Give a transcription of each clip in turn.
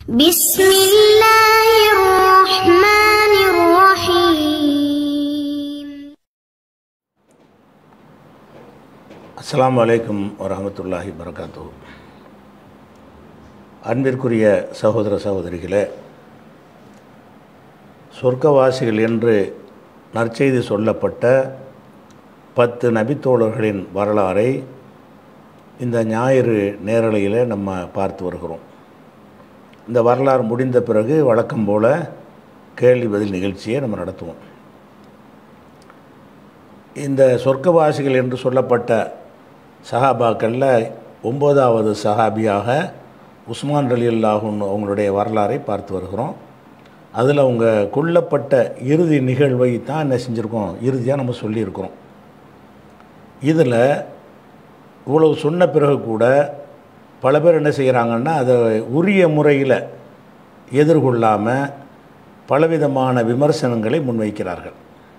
بسم الله الرحمن الرحيم அஸ்ஸலாமு அலைக்கும் வரஹமத்துல்லாஹி வரகாத்து அன்பிற்குரிய சகோதர சகோதரிகளே சொர்க்கவாசிகள் என்று நற்செய்தி சொல்லப்பட்ட பத்து நபித்தோழர்களின் வரலாறை இந்த ஞாயிறு நேரலையில் நம்ம பார்த்து வருகிறோம் இந்த வரலாறு முடிந்த பிறகு வழக்கம் போல் கேள்வி பதில் நிகழ்ச்சியை நம்ம நடத்துவோம் இந்த சொர்க்கவாசிகள் என்று சொல்லப்பட்ட சஹாபாக்களில் ஒம்போதாவது சஹாபியாக உஸ்மான் அலி அல்லாஹுன்னு அவங்களுடைய வரலாறை பார்த்து வருகிறோம் அதில் அவங்க கொல்லப்பட்ட இறுதி நிகழ்வை தான் என்ன செஞ்சுருக்கோம் இறுதியாக நம்ம சொல்லியிருக்கிறோம் இதில் இவ்வளவு சொன்ன பிறகு கூட பல பேர் என்ன செய்கிறாங்கன்னா அதை உரிய முறையில் எதிர்கொள்ளாமல் பலவிதமான விமர்சனங்களை முன்வைக்கிறார்கள்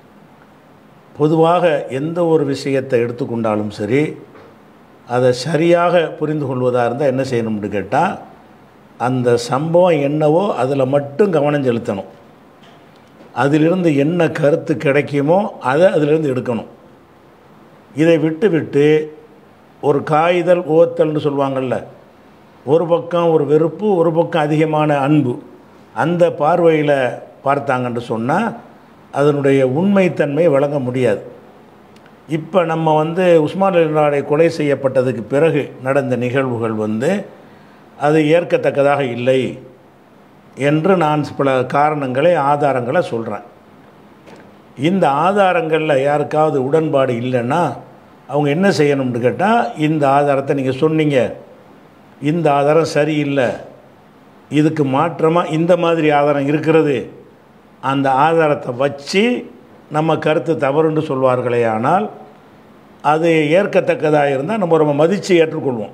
பொதுவாக எந்த ஒரு விஷயத்தை எடுத்துக்கொண்டாலும் சரி அதை சரியாக புரிந்து கொள்வதாக இருந்தால் என்ன செய்யணும்னு கேட்டால் அந்த சம்பவம் என்னவோ அதில் மட்டும் கவனம் செலுத்தணும் அதிலிருந்து என்ன கருத்து கிடைக்குமோ அதை அதிலிருந்து எடுக்கணும் இதை விட்டு விட்டு ஒரு காய்தல் ஓத்தல்னு சொல்லுவாங்கள்ல ஒரு பக்கம் ஒரு வெறுப்பு ஒரு பக்கம் அதிகமான அன்பு அந்த பார்வையில் பார்த்தாங்கன்னு சொன்னால் அதனுடைய உண்மைத்தன்மை வழங்க முடியாது இப்போ நம்ம வந்து உஸ்மான் அலிநாடை கொலை செய்யப்பட்டதுக்கு பிறகு நடந்த நிகழ்வுகள் வந்து அது ஏற்கத்தக்கதாக இல்லை என்று நான் பல காரணங்களை ஆதாரங்களை சொல்கிறேன் இந்த ஆதாரங்களில் யாருக்காவது உடன்பாடு இல்லைன்னா அவங்க என்ன செய்யணும்னு கேட்டால் இந்த ஆதாரத்தை நீங்கள் சொன்னீங்க இந்த ஆதாரம் சரியில்லை இதுக்கு மாற்றமாக இந்த மாதிரி ஆதாரம் இருக்கிறது அந்த ஆதாரத்தை வச்சு நம்ம கருத்து தவறுன்னு சொல்வார்களே ஆனால் அது ஏற்கத்தக்கதாக இருந்தால் நம்ம ரொம்ப மதித்து ஏற்றுக்கொள்வோம்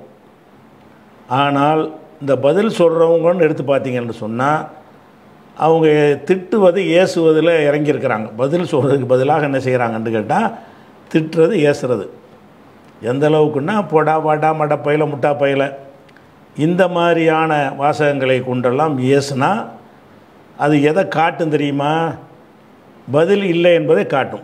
ஆனால் இந்த பதில் சொல்கிறவங்கன்னு எடுத்து பார்த்தீங்கன்னு சொன்னால் அவங்க திட்டுவது ஏசுவதில் இறங்கியிருக்கிறாங்க பதில் சொல்கிறதுக்கு பதிலாக என்ன செய்கிறாங்கன்னு கேட்டால் திட்டுறது ஏசுறது எந்த அளவுக்குன்னா பொடா பாடா மட பயில முட்டா பயில இந்த மாதிரியான வாசகங்களை கொண்டெல்லாம் ஏசுனா அது எதை காட்டும் தெரியுமா பதில் இல்லை என்பதை காட்டும்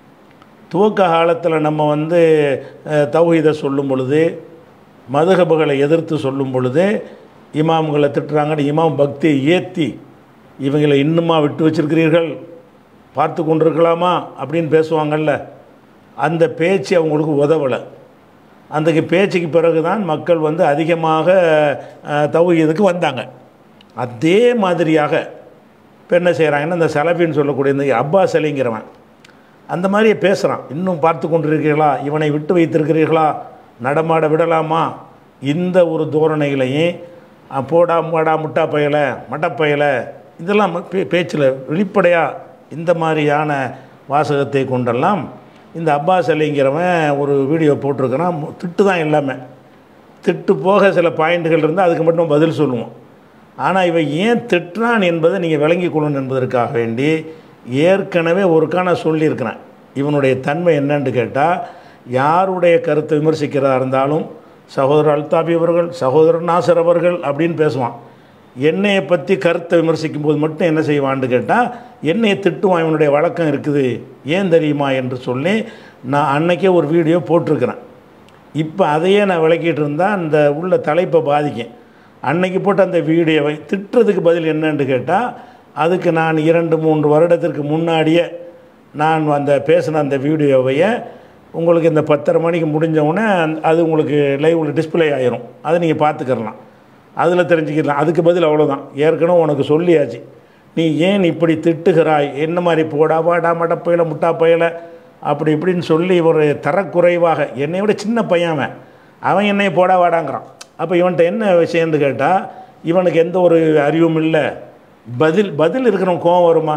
துவக்க காலத்தில் நம்ம வந்து தௌஹீதை சொல்லும் பொழுது மதுகபுகளை எதிர்த்து சொல்லும் பொழுது இமாம்களை திட்டுறாங்கன்னு இமாம் பக்தியை ஏற்றி இவங்களை இன்னுமா விட்டு வச்சிருக்கிறீர்கள் பார்த்து கொண்டிருக்கலாமா அப்படின்னு பேசுவாங்கள்ல அந்த பேச்சு அவங்களுக்கு உதவலை அந்த பேச்சுக்கு பிறகு தான் மக்கள் வந்து அதிகமாக தௌஹீதுக்கு வந்தாங்க அதே மாதிரியாக இப்போ என்ன செய்கிறாங்கன்னா இந்த செலபின்னு சொல்லக்கூடிய இந்த அப்பாஸ் அலிங்கிறவன் அந்த மாதிரியே பேசுகிறான் இன்னும் பார்த்து கொண்டிருக்கிறீர்களா இவனை விட்டு வைத்திருக்கிறீர்களா நடமாட விடலாமா இந்த ஒரு தோரணைகளையும் போடா மாடா முட்டா பயலை மட்டப்பயலை இதெல்லாம் பே பேச்சில் வெளிப்படையாக இந்த மாதிரியான வாசகத்தை கொண்டெல்லாம் இந்த அப்பாஸ் அலிங்கிறவன் ஒரு வீடியோ போட்டிருக்கிறான் திட்டு தான் எல்லாமே திட்டு போக சில பாயிண்ட்டுகள் இருந்தால் அதுக்கு மட்டும் பதில் சொல்லுவோம் ஆனால் இவன் ஏன் திட்டுறான் என்பதை நீங்கள் விளங்கி கொள்ளணும் என்பதற்காக வேண்டி ஏற்கனவே ஒருக்கா நான் சொல்லியிருக்கிறேன் இவனுடைய தன்மை என்னன்னு கேட்டால் யாருடைய கருத்தை விமர்சிக்கிறதா இருந்தாலும் சகோதரர் அல்தாபி அவர்கள் சகோதரர் நாசர் அவர்கள் அப்படின்னு பேசுவான் என்னையை பற்றி கருத்தை விமர்சிக்கும் போது மட்டும் என்ன செய்வான்னு கேட்டால் என்னையை திட்டுவான் இவனுடைய வழக்கம் இருக்குது ஏன் தெரியுமா என்று சொல்லி நான் அன்னைக்கே ஒரு வீடியோ போட்டிருக்கிறேன் இப்போ அதையே நான் விளக்கிட்டு இருந்தால் அந்த உள்ள தலைப்பை பாதிக்கும் அன்னைக்கு போட்ட அந்த வீடியோவை திட்டுறதுக்கு பதில் என்னன்னு கேட்டால் அதுக்கு நான் இரண்டு மூன்று வருடத்திற்கு முன்னாடியே நான் அந்த பேசின அந்த வீடியோவையை உங்களுக்கு இந்த பத்தரை மணிக்கு முடிஞ்சவுடனே அது உங்களுக்கு லைவில் டிஸ்பிளே ஆயிரும் அதை நீங்கள் பார்த்துக்கிறலாம் அதில் தெரிஞ்சுக்கலாம் அதுக்கு பதில் அவ்வளோதான் ஏற்கனவே உனக்கு சொல்லியாச்சு நீ ஏன் இப்படி திட்டுகிறாய் என்ன மாதிரி போடா வாடா மட பயில முட்டா பயில அப்படி இப்படின்னு சொல்லி ஒரு தரக்குறைவாக என்னை விட சின்ன பையன் அவன் அவன் என்னை போடா வாடாங்கிறான் அப்போ இவன்கிட்ட என்ன விஷயம்னு கேட்டால் இவனுக்கு எந்த ஒரு அறிவும் இல்லை பதில் பதில் இருக்கிறவன் கோவம் வருமா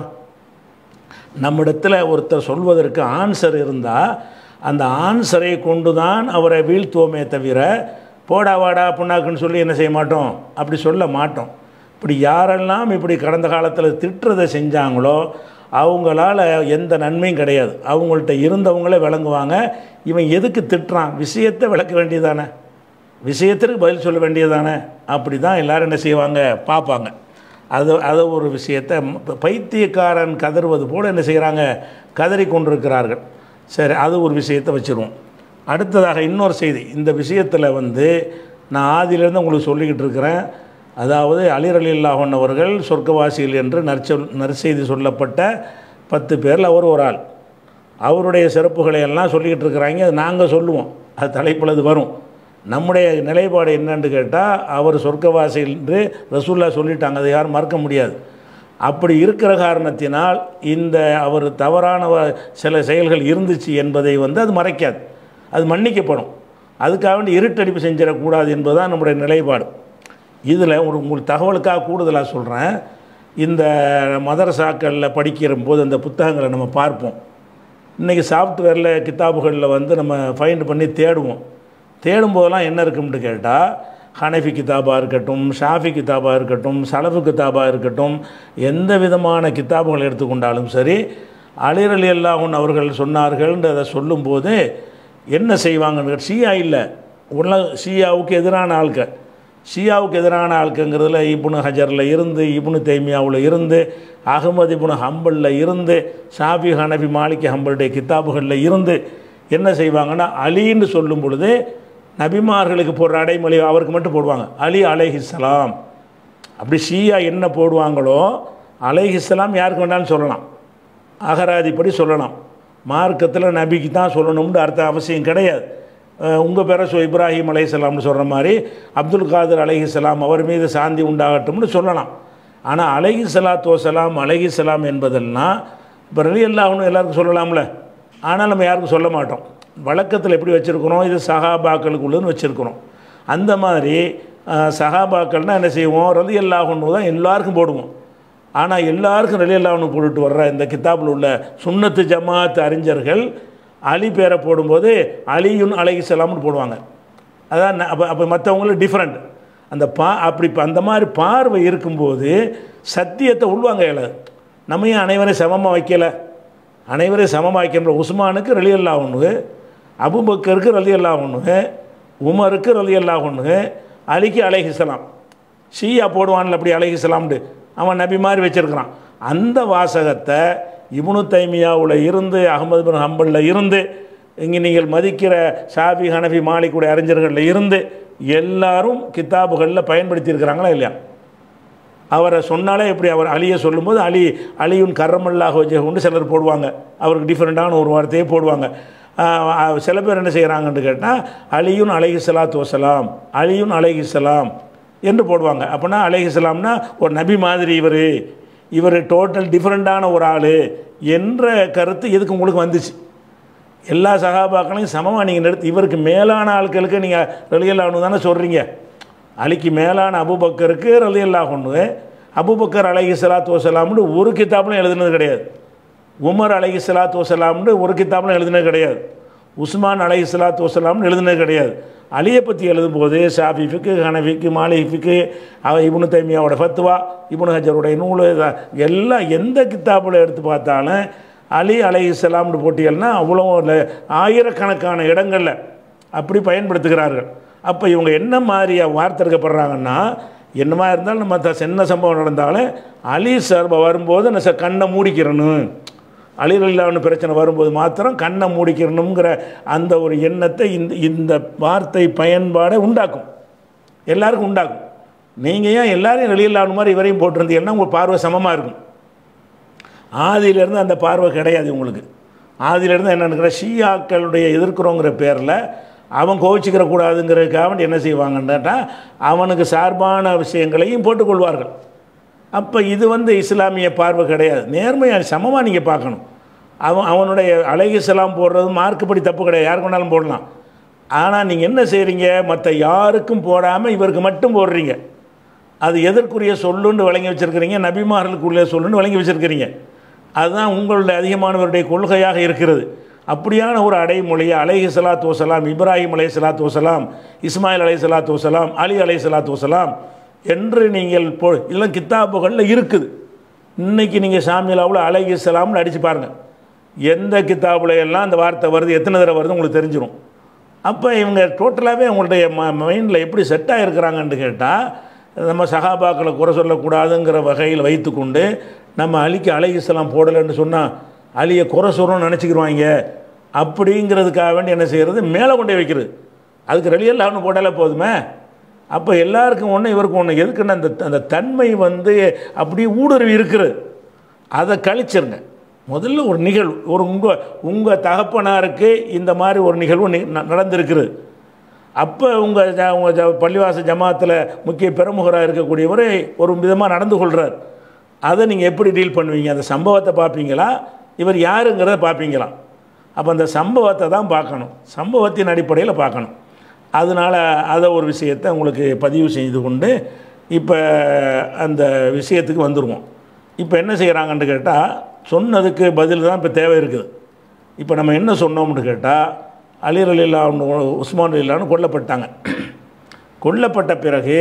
நம்மிடத்தில் ஒருத்தர் சொல்வதற்கு ஆன்சர் இருந்தால் அந்த ஆன்சரை கொண்டு தான் அவரை வீழ்த்துவோமே தவிர போடா வாடா புண்ணாக்குன்னு சொல்லி என்ன செய்ய மாட்டோம் அப்படி சொல்ல மாட்டோம் இப்படி யாரெல்லாம் இப்படி கடந்த காலத்தில் திட்டுறதை செஞ்சாங்களோ அவங்களால எந்த நன்மையும் கிடையாது அவங்கள்ட்ட இருந்தவங்களே விளங்குவாங்க இவன் எதுக்கு திட்டுறான் விஷயத்தை விளக்க வேண்டியதானே விஷயத்திற்கு பதில் சொல்ல வேண்டியதானே அப்படி தான் எல்லோரும் என்ன செய்வாங்க பார்ப்பாங்க அது அது ஒரு விஷயத்தை ம- பைத்தியக்காரன் கதறுவது போல் என்ன செய்கிறாங்க கதறி கொண்டிருக்கிறார்கள் சரி அது ஒரு விஷயத்தை வச்சுருவோம் அடுத்ததாக இன்னொரு செய்தி இந்த விஷயத்தில் வந்து நான் ஆதியிலேருந்து உங்களுக்கு சொல்லிக்கிட்டு இருக்கிறேன் அதாவது அலிர் அலி அல்லாஹன் அவர்கள் சொர்க்கவாசிகள் என்று நற்சொல் நற்செய்தி சொல்லப்பட்ட பத்து பேரில் அவர் ஒரு ஆள் அவருடைய சிறப்புகளை எல்லாம் சொல்லிக்கிட்டு இருக்கிறாங்க அது நாங்கள் சொல்லுவோம் அது தலைப்பில் அது வரும் நம்முடைய நிலைப்பாடு என்னன்னு கேட்டால் அவர் சொர்க்கவாசி என்று ரசூல்லா சொல்லிட்டாங்க அதை யாரும் மறக்க முடியாது அப்படி இருக்கிற காரணத்தினால் இந்த அவர் தவறான வ- சில செயல்கள் இருந்துச்சு என்பதை வந்து அது மறைக்காது அது மன்னிக்கப்படும் அதுக்காக வேண்டி இருட்டடிப்பு செஞ்சிடக்கூடாது என்பதுதான் நம்முடைய நிலைப்பாடு இதில் ஒரு உங்களுக்கு தகவலுக்காக கூடுதலாக சொல்கிறேன் இந்த மதரசாக்களில் படிக்கிற போது அந்த புத்தகங்களை நம்ம பார்ப்போம் இன்றைக்கி சாஃப்ட்வேரில் கித்தாபுகளில் வந்து நம்ம ஃபைண்ட் பண்ணி தேடுவோம் தேடும் போதெல்லாம் என்ன இருக்கும்னு கேட்டால் ஹனஃபி கிதாபாக இருக்கட்டும் ஷாஃபி கிதாபாக இருக்கட்டும் சலஃபு கிதாபாக இருக்கட்டும் எந்த விதமான கித்தாபுகள் எடுத்துக்கொண்டாலும் சரி அலிர் அலி அல்லாஹூன் அவர்கள் சொன்னார்கள்ன்றதை சொல்லும்போது என்ன செய்வாங்கன்னு ஷியா இல்லை உள்ள ஷியாவுக்கு எதிரான ஆட்கள் ஷியாவுக்கு எதிரான ஆட்கங்கிறதுல இப்னு ஹஜரில் இருந்து இப்னு தைமியாவில் இருந்து அகமது இப்னு ஹம்பலில் இருந்து ஷாஃபி ஹனபி மாலிக் ஹம்பலுடைய கித்தாபுகளில் இருந்து என்ன செய்வாங்கன்னா அலின்னு சொல்லும் பொழுது நபிமார்களுக்கு போடுற அடைமொழி அவருக்கு மட்டும் போடுவாங்க அலி அலைஹிஸ்ஸலாம் அப்படி ஷியா என்ன போடுவாங்களோ அலைஹிஸ்ஸலாம் யாருக்கு வேணாலும் சொல்லலாம் அகராதிப்படி சொல்லலாம் மார்க்கத்தில் நபிக்கு தான் சொல்லணும்னு அர்த்தம் அவசியம் கிடையாது உங்கள் பேரை சொ இப்ராஹிம் அலைஹிஸ்ஸலாம்னு சொல்கிற மாதிரி அப்துல் காதர் அலைஹிஸ்ஸலாம் அவர் மீது சாந்தி உண்டாகட்டும்னு சொல்லலாம் ஆனால் அலைஹி சலாத்து வசலாம் அலைஹி சலாம் என்பதெல்லாம் இப்போ ரலி அல்லாஹ்னு எல்லாருக்கும் சொல்லலாம்ல ஆனால் நம்ம யாருக்கும் சொல்ல மாட்டோம் வழக்கத்தில் எப்படி வச்சுருக்கிறோம் இது சஹாபாக்களுக்குள்ளதுன்னு வச்சுருக்கிறோம் அந்த மாதிரி அஹ், சஹாபாக்கள்னால் என்ன செய்வோம் ரலி அல்லாஹ்னு தான் எல்லாருக்கும் போடுவோம் ஆனால் எல்லாருக்கும் ரலி அல்லாஹ்னு போட்டுட்டு வர்ற இந்த கித்தாப்பில் உள்ள சுன்னத்து ஜமாத் அறிஞர்கள் அலி பேரை போடும்போது அலியுன் அலைஹிஸ்ஸலாம்னு போடுவாங்க அதான் ந- அப்போ அப்போ மற்றவங்களும் டிஃப்ரெண்ட் அந்த பா அப்படி இப்ப அந்த மாதிரி பார்வை இருக்கும்போது சத்தியத்தை உள்வாங்க இயலாது நம்ம ஏன் அனைவரையும் சமமாக வைக்கல அனைவரையும் சமமாக வைக்கின்ற உஸ்மானுக்கு ரலி அல்லா ஒன்று அபுபக்கருக்கு ரலி அல்லா ஒன்று உமருக்கு ரலி அல்லா ஒன்று அலிக்கு அலைஹிஸ்ஸலாம் ஷீயா போடுவான்ல அப்படி அலைஹிஸ்ஸலாம்னு அவன் நபி மாதிரி வச்சிருக்கிறான் அந்த வாசகத்தை இப்னு தைமியாவில் இருந்து அகமது பின் ஹம்பலில் இருந்து இங்கே நீங்கள் மதிக்கிற ஷாஃபி ஹனஃபி மாலிக்குடைய அறிஞர்களில் இருந்து எல்லாரும் கித்தாபுகளில் பயன்படுத்தியிருக்கிறாங்களா இல்லையா அவரை சொன்னாலே இப்படி அவர் அலியை சொல்லும்போது அலி அலியுன் கர்ரமல்லாஹ் வஜஹுன்னு சிலர் போடுவாங்க அவருக்கு டிஃப்ரெண்ட்டான ஒரு வார்த்தையே போடுவாங்க ஆஹ் ஆஹ் சில பேர் என்ன செய்கிறாங்கன்னு கேட்டால் அலியுன் அலைஹி ஸலாத்து வசலாம் அலியுன் அலைஹி ஸலாம் என்று போடுவாங்க அப்போனா அலைஹி ஸலாம்னா ஒரு நபி மாதிரி இவர் இவர் டோட்டல் டிஃப்ரெண்ட்டான ஒரு ஆள் என்ற கருத்து எதுக்கு உங்களுக்கு வந்துச்சு எல்லா சகாபாக்களையும் சமமாக நீங்கள் நிறுத்தி இவருக்கு மேலான ஆட்களுக்கு நீங்கள் ரலியல்லாஹு தானே சொல்கிறீங்க அலிக்கு மேலான அபுபக்கருக்கு ரலியல்லாஹ் ஒன்று அபுபக்கர் அலைஹி ஸலாத்து வசலாம்னு ஒரு கிதாப்லையும் எழுதுனது கிடையாது உமர் அலைஹி ஸலாத்து வசலாம்னு ஒரு கிதாப்லையும் எழுதுனது கிடையாது உஸ்மான் அலைஹி ஸலாத்து வசலாம்னு எழுதுனது கிடையாது அலியை பற்றி எழுதும்போது ஷாஃபி ஃபிக்கு ஹனஃபிக்கு மாலிக் ஃபிக்கு அவ இப்னு தைமியாவோட ஃபத்வா இப்னு ஹஜருடைய நூல் இத- எல்லாம் எந்த கித்தாப்பில் எடுத்து பார்த்தாலும் அலி அலைஹிஸ்ஸலாம்னு போட்டியல்னா அவ்வளோ இல்லை ஆயிரக்கணக்கான இடங்களில் அப்படி பயன்படுத்துகிறார்கள் அப்போ இவங்க என்ன மாதிரி வார்த்தெடுக்கப்படுறாங்கன்னா என்னமா இருந்தாலும் நம்ம த- சின்ன சம்பவம் நடந்தாலும் அலி சார் வரும்போது நான் சார் கண்ணை மூடிக்கிறணும் அலிரல்லான்னு பிரச்சனை வரும்போது மாத்திரம் கண்ணை மூடிக்கிறணுங்கிற அந்த ஒரு எண்ணத்தை இந்த இந்த வார்த்தை பயன்பாடை உண்டாக்கும் எல்லாருக்கும் உண்டாக்கும் நீங்கள் ஏன் எல்லாரையும் வெளியில்லாத மாதிரி இவரையும் போட்டிருந்தீங்கன்னா உங்கள் பார்வை சமமாக இருக்கும் ஆதியிலேருந்து அந்த பார்வை கிடையாது உங்களுக்கு ஆதியிலேருந்து என்ன நினைக்கிற ஷியாக்களுடைய எதிர்க்கிறோங்கிற பேரில் அவன் கோவிச்சுக்கிற கூடாதுங்கிறதுக்காக வேண்டி என்ன செய்வாங்கன்னாட்டா அவனுக்கு சார்பான விஷயங்களையும் போட்டுக்கொள்வார்கள் அப்போ இது வந்து இஸ்லாமிய பார்வை கிடையாது நேர்மையாக சமமாக நீங்கள் பார்க்கணும் அவன் அவனுடைய அலைகிஸ்லாம் போடுறது மார்க்குப்படி தப்பு கிடையாது யாருக்கு வேணாலும் போடலாம் ஆனால் நீங்கள் என்ன செய்கிறீங்க மற்ற யாருக்கும் போடாமல் இவருக்கு மட்டும் போடுறீங்க அது எதற்குரிய சொல்லுன்னு வழங்கி வச்சுருக்கிறீங்க நபிமார்களுக்குள்ளே சொல்லுன்னு வழங்கி வச்சுருக்கிறீங்க அதுதான் உங்களுடைய அதிகமானவருடைய கொள்கையாக இருக்கிறது அப்படியான ஒரு அடைமொழியை அலைஹி ஸலாத்து வசலாம் இப்ராஹிம் அலை சலாத்து வசலாம் இஸ்மாயில் அலை சலாத்து வசலாம் அலி அலை சலாத்து வசலாம் என்று நீங்கள் போ இதெல்லாம் கித்தாபுகளில் இருக்குது இன்னைக்கு நீங்கள் சாமியிலாவில் அலைஹி ஸலாம்னு அடித்து பாருங்கள் எந்த கித்தாபுல எல்லாம் அந்த வார்த்தை வருது எத்தனை தடவை வருது உங்களுக்கு தெரிஞ்சிடும் அப்போ இவங்க டோட்டலாகவே அவங்களுடைய ம மைண்டில் எப்படி செட் ஆகிருக்கிறாங்கன்னு கேட்டால் நம்ம சகாபாக்களை குறை சொல்லக்கூடாதுங்கிற வகையில் வைத்துக்கொண்டு நம்ம அலிக்கு அலைகிஸ்லாம் போடலைன்னு சொன்னால் அலியை குறை சொல்லணும்னு நினச்சிக்கிருவாங்க அப்படிங்கிறதுக்காக வேண்டி என்ன செய்கிறது மேலே கொண்டு போய் வைக்கிறது அதுக்கு ரெலியல் ஒன்று போட்டாலே போதுமே அப்போ எல்லாருக்கும் ஒன்று இவருக்கு ஒன்று எதுக்குன்னு அந்த அந்த தன்மை வந்து அப்படியே ஊடுருவி இருக்குது அதை கழிச்சிருங்க முதல்ல ஒரு நிகழ்வு ஒரு உங்கள் உங்கள் தகப்பனாருக்கு இந்த மாதிரி ஒரு நிகழ்வு நி- ந- நடந்திருக்குது அப்போ உங்கள் ஜ உங்கள் ஜ பள்ளிவாச ஜமாத்தில் முக்கிய பிரமுகராக இருக்கக்கூடியவர் ஒரு விதமாக நடந்து கொள்கிறார் அதை நீங்கள் எப்படி டீல் பண்ணுவீங்க அந்த சம்பவத்தை பார்ப்பீங்களா இவர் யாருங்கிறத பார்ப்பீங்களா அப்போ அந்த சம்பவத்தை தான் பார்க்கணும் சம்பவத்தின் அடிப்படையில் பார்க்கணும் அதனால் அதை ஒரு விஷயத்தை உங்களுக்கு பதிவு செய்து கொண்டு இப்போ அந்த விஷயத்துக்கு வந்துடுவோம் இப்போ என்ன செய்கிறாங்கன்னு கேட்டால் சொன்னதுக்கு பதில் தான் இப்போ தேவை இருக்குது இப்போ நம்ம என்ன சொன்னோம்னு கேட்டால் அலி அலில்லா உஸ்மான் அலில்லான்னு கொல்லப்பட்டாங்க கொல்லப்பட்ட பிறகு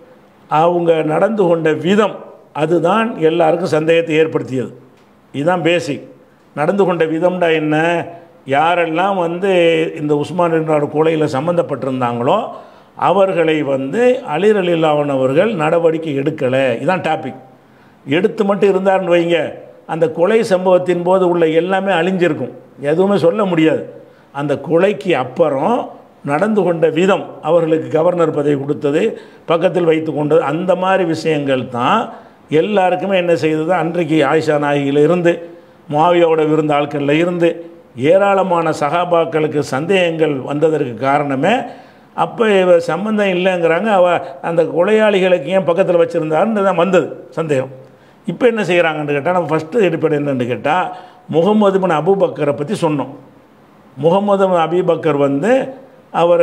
அவங்க நடந்து கொண்ட விதம் அதுதான் எல்லாருக்கும் சந்தேகத்தை ஏற்படுத்தியது இதுதான் பேசிக் நடந்து கொண்ட விதம்டா என்ன யாரெல்லாம் வந்து இந்த உஸ்மான் அலில்லாவோட கொலையில் சம்மந்தப்பட்டிருந்தாங்களோ அவர்களை வந்து அலிர் அலில்லாவன் அவர்கள் நடவடிக்கை எடுக்கலை இதான் டாபிக் எடுத்து மட்டும் இருந்தாருன்னு வைங்க அந்த கொலை சம்பவத்தின் போது உள்ள எல்லாமே அழிஞ்சிருக்கும் எதுவுமே சொல்ல முடியாது அந்த கொலைக்கு அப்புறம் நடந்து கொண்ட விதம் அவர்களுக்கு கவர்னர் பதவி கொடுத்தது பக்கத்தில் வைத்து கொண்டது அந்த மாதிரி விஷயங்கள் தான் எல்லாருக்குமே என்ன செய்தது அன்றைக்கு ஆயிஷா நாயகியில் இருந்து மாவியோட விருந்த ஆட்களில் இருந்து ஏராளமான சகாபாக்களுக்கு சந்தேகங்கள் வந்ததற்கு காரணமே அப்போ இவ சம்பந்தம் இல்லைங்கிறாங்க அவ அந்த கொலையாளிகளுக்கு ஏன் பக்கத்தில் வச்சுருந்தாருன்னு தான் வந்தது சந்தேகம் இப்போ என்ன செய்கிறாங்கன்னு கேட்டால் நம்ம ஃபஸ்ட்டு அடிப்படை என்னன்னு கேட்டால் முகமது பின் அபூபக்கரை பற்றி சொன்னோம் முகமது பின் அபீபக்கர் வந்து அவர்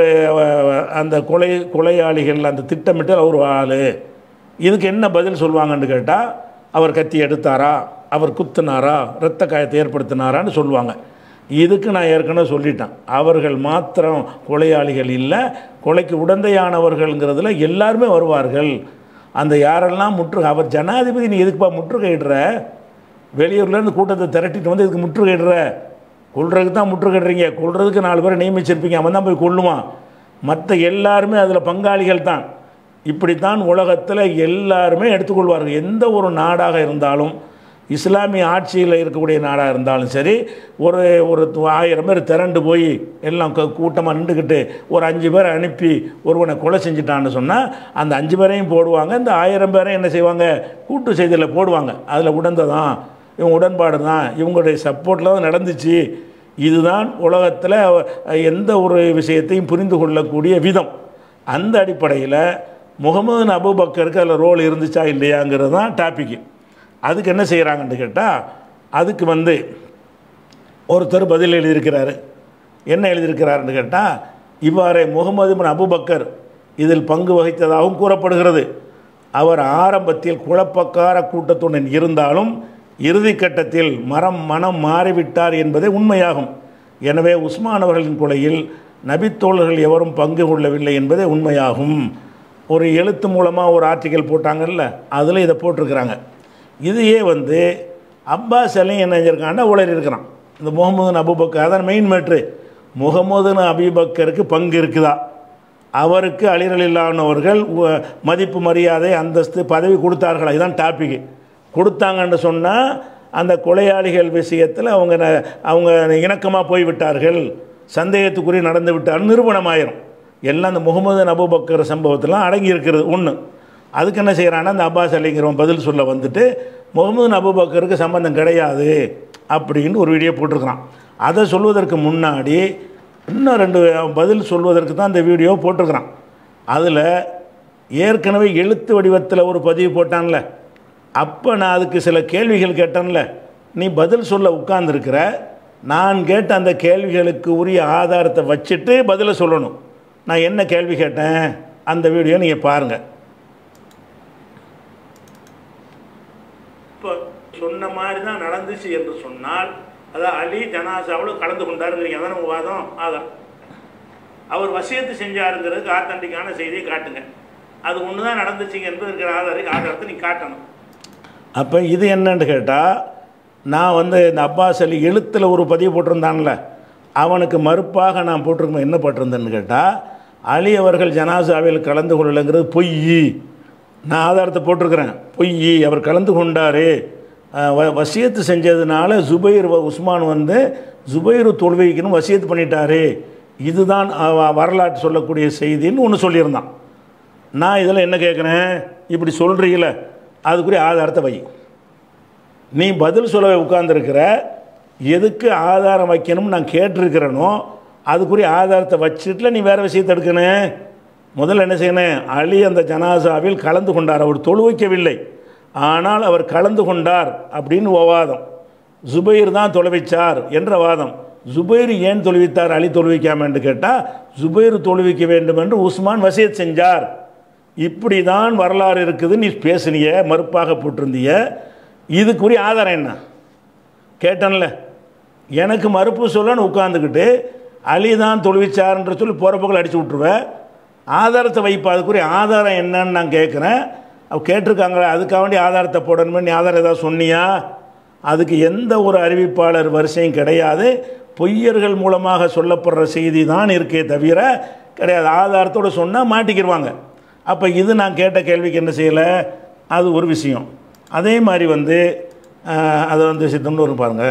அந்த கொலை கொலையாளிகள் அந்த திட்டமிட்டல் அவர் ஆள் இதுக்கு என்ன பதில் சொல்லுவாங்கன்னு கேட்டால் அவர் கத்தி எடுத்தாரா அவர் குத்துனாரா இரத்த காயத்தை ஏற்படுத்தினாரான்னு சொல்லுவாங்க இதுக்கு நான் ஏற்கனவே சொல்லிட்டேன் அவர்கள் மாத்திரம் கொலையாளிகள் இல்லை கொலைக்கு உடந்தையானவர்கள்ங்கிறதுல எல்லாருமே வருவார்கள் அந்த யாரெல்லாம் முற்று அவர் ஜனாதிபதி நீ எதுக்குப்பா முற்றுகையிடுற வெளியூர்லேருந்து கூட்டத்தை திரட்டிட்டு வந்து இதுக்கு முற்றுகையிடுற கொள்றதுக்கு தான் முற்றுகையிடுறீங்க கொள்றதுக்கு நாலு பேரை நியமிச்சிருப்பீங்க அவன் தான் போய் கொள்ளுவான் மற்ற எல்லாருமே அதில் பங்காளிகள் தான் இப்படித்தான் உலகத்தில் எல்லாருமே எடுத்துக்கொள்வார்கள் எந்த ஒரு நாடாக இருந்தாலும் இஸ்லாமிய ஆட்சியில் இருக்கக்கூடிய நாடாக இருந்தாலும் சரி ஒரு ஒரு து- ஆயிரம் பேர் திரண்டு போய் எல்லாம் கூட்டமாக நின்றுக்கிட்டு ஒரு அஞ்சு பேரை அனுப்பி ஒருவனை கொலை செஞ்சுட்டான்னு சொன்னால் அந்த அஞ்சு பேரையும் போடுவாங்க இந்த ஆயிரம் பேரையும் என்ன செய்வாங்க கூட்டு செய்தியில் போடுவாங்க அதில் உடந்ததான் இவங்க உடன்பாடு தான் இவங்களுடைய சப்போர்ட்டில் தான் நடந்துச்சு இதுதான் உலகத்தில் எந்த ஒரு விஷயத்தையும் புரிந்து கொள்ளக்கூடிய விதம் அந்த அடிப்படையில் முகமது அபூபக்கருக்கு அதில் ரோல் இருந்துச்சா இல்லையாங்கிறது தான் டாப்பிக்கு அதுக்கு என்ன செய்கிறாங்கன்னு கேட்டால் அதுக்கு வந்து ஒருத்தர் பதில் எழுதியிருக்கிறாரு என்ன எழுதியிருக்கிறாருன்னு கேட்டால் இவ்வாறே முகமது பின் அபூபக்கர் இதில் பங்கு வகித்ததாகவும் கூறப்படுகிறது அவர் ஆரம்பத்தில் குழப்பக்கார கூட்டத்துடன் இருந்தாலும் இறுதி கட்டத்தில் மரம் மனம் மாறிவிட்டார் என்பதே உண்மையாகும் எனவே உஸ்மான் அவர்களின் கொலையில் நபித்தோழர்கள் எவரும் பங்கு கொள்ளவில்லை என்பதே உண்மையாகும் ஒரு எழுத்து மூலமாக ஒரு ஆர்டிக்கல் போட்டாங்கல்ல அதில் இதை போட்டிருக்கிறாங்க இதையே வந்து அப்பாஸ் அலி என்ன செஞ்சிருக்கான்னா உளறி இருக்கிறான் இந்த முகமது அபுபக்கர் அதான் மெயின் மேட்ரு முகமது அபிபக்கருக்கு பங்கு இருக்குதா அவருக்கு அலிரலில்லானவர்கள் உ- மதிப்பு மரியாதை அந்தஸ்து பதவி கொடுத்தார்களா இதுதான் டாபிக் கொடுத்தாங்கன்னு சொன்னால் அந்த கொலையாளிகள் விஷயத்தில் அவங்க ந- அவங்க இணக்கமாக போய்விட்டார்கள் சந்தேகத்துக்குரிய நடந்து விட்டார் நிரூபணமாயிரும் எல்லாம் அந்த முகமது அபூபக்கர் சம்பவத்திலாம் அடங்கி இருக்கிறது ஒன்று அதுக்கு என்ன செய்கிறான்னா அந்த அப்பாஸ் அலிங்கிறவன் பதில் சொல்ல வந்துட்டு முகமது அபூபக்கருக்கு சம்பந்தம் கிடையாது அப்படின்னு ஒரு வீடியோ போட்டிருக்கிறான் அதை சொல்வதற்கு முன்னாடி இன்னும் ரெண்டு பதில் சொல்வதற்கு தான் இந்த வீடியோ போட்டிருக்கிறான் அதில் ஏற்கனவே எழுத்து வடிவத்தில் ஒரு பதிவு போட்டான்ல அப்போ நான் அதுக்கு சில கேள்விகள் கேட்டேன்ல நீ பதில் சொல்ல உட்கார்ந்துருக்கிற நான் கேட்ட அந்த கேள்விகளுக்கு உரிய ஆதாரத்தை வச்சுட்டு பதிலை சொல்லணும் நான் என்ன கேள்வி கேட்டேன் அந்த வீடியோ நீங்கள் பாருங்கள் இப்போ சொன்ன மாதிரி தான் நடந்துச்சு என்று சொன்னால் அதான் அலி ஜனாசாவில் கலந்து கொண்டாருங்கிறீங்க அதான் உங்கள் வாதம் அதான் அவர் வசியத்து செஞ்சாருங்கிறதுக்கு ஆத்தண்டிக்கான செய்தியை காட்டுங்க அது ஒன்று தான் நடந்துச்சுங்க என்பதற்கு ஆதார ஆதாரத்தை நீ காட்டணும் அப்போ இது என்னன்னு கேட்டால் நான் வந்து இந்த அப்பாஸ் அலி எழுத்தில் ஒரு பதிவு போட்டிருந்தான்ல அவனுக்கு மறுப்பாக நான் போட்டிருக்கோம் என்ன பட்டிருந்தேன்னு கேட்டால் அலி அவர்கள் ஜனாசாவில் கலந்து கொள்ளலைங்கிறது பொய் நான் ஆதாரத்தை போட்டிருக்கிறேன் பொய் அவர் கலந்து கொண்டார் வசியத்து செஞ்சதுனால ஜுபைர் வ- உஸ்மான் வந்து ஜுபைர் தொழுவைக்கணும் வசியத்து பண்ணிட்டாரு இதுதான் அவ- வரலாற்று சொல்லக்கூடிய செய்தின்னு ஒன்று சொல்லியிருந்தான் நான் இதில் என்ன கேட்குறேன் இப்படி சொல்கிறீங்கள அதுக்குரிய ஆதாரத்தை வை நீ பதில் சொல்ல உட்கார்ந்துருக்கிற எதுக்கு ஆதாரம் வைக்கணும்னு நான் கேட்டிருக்கிறேனோ அதுக்குரிய ஆதாரத்தை வச்சுட்டுல நீ வேறு விஷயத்தை எடுக்கணும் முதல்ல என்ன செய்யணும் அலி அந்த ஜனாசாவில் கலந்து கொண்டார் அவர் தொழுவிக்கவில்லை ஆனால் அவர் கலந்து கொண்டார் அப்படின்னு வாதம் ஜுபைர் தான் தொலைவிச்சார் என்ற வாதம் ஜுபைர் ஏன் தொழுவித்தார் அலி தொழுவிக்காம என்று கேட்டால் ஜுபைர் தொழுவிக்க வேண்டும் என்று உஸ்மான் வசியத் செஞ்சார் இப்படி தான் வரலாறு இருக்குது நீ பேசுனிய மறுப்பாக போட்டிருந்திய இதுக்குரிய ஆதாரம் என்ன கேட்டேன்ல எனக்கு மறுப்பு சொல்லன்னு உட்காந்துக்கிட்டு அலி தான் தொழுவிச்சார்ன்ற சொல்லி போகிற போக்கில் அடிச்சு விட்ருவேன் ஆதாரத்தை வைப்பா அதுக்குரிய ஆதாரம் என்னன்னு நான் கேட்குறேன் அவ கேட்டிருக்காங்களே அதுக்காக வேண்டிய ஆதாரத்தை போடணுமே நீ ஆதாரம் ஏதாவது சொன்னியா அதுக்கு எந்த ஒரு அறிவிப்பாளர் வரிசையும் கிடையாது பொய்யர்கள் மூலமாக சொல்லப்படுற செய்தி தான் இருக்கே தவிர கிடையாது ஆதாரத்தோடு சொன்னால் மாட்டிக்கிடுவாங்க அப்போ இது நான் கேட்ட கேள்விக்கு என்ன செய்யலை அது ஒரு விஷயம் அதே மாதிரி வந்து ஆஹ், அதை வந்து சித்தம்னு வரும் பாருங்க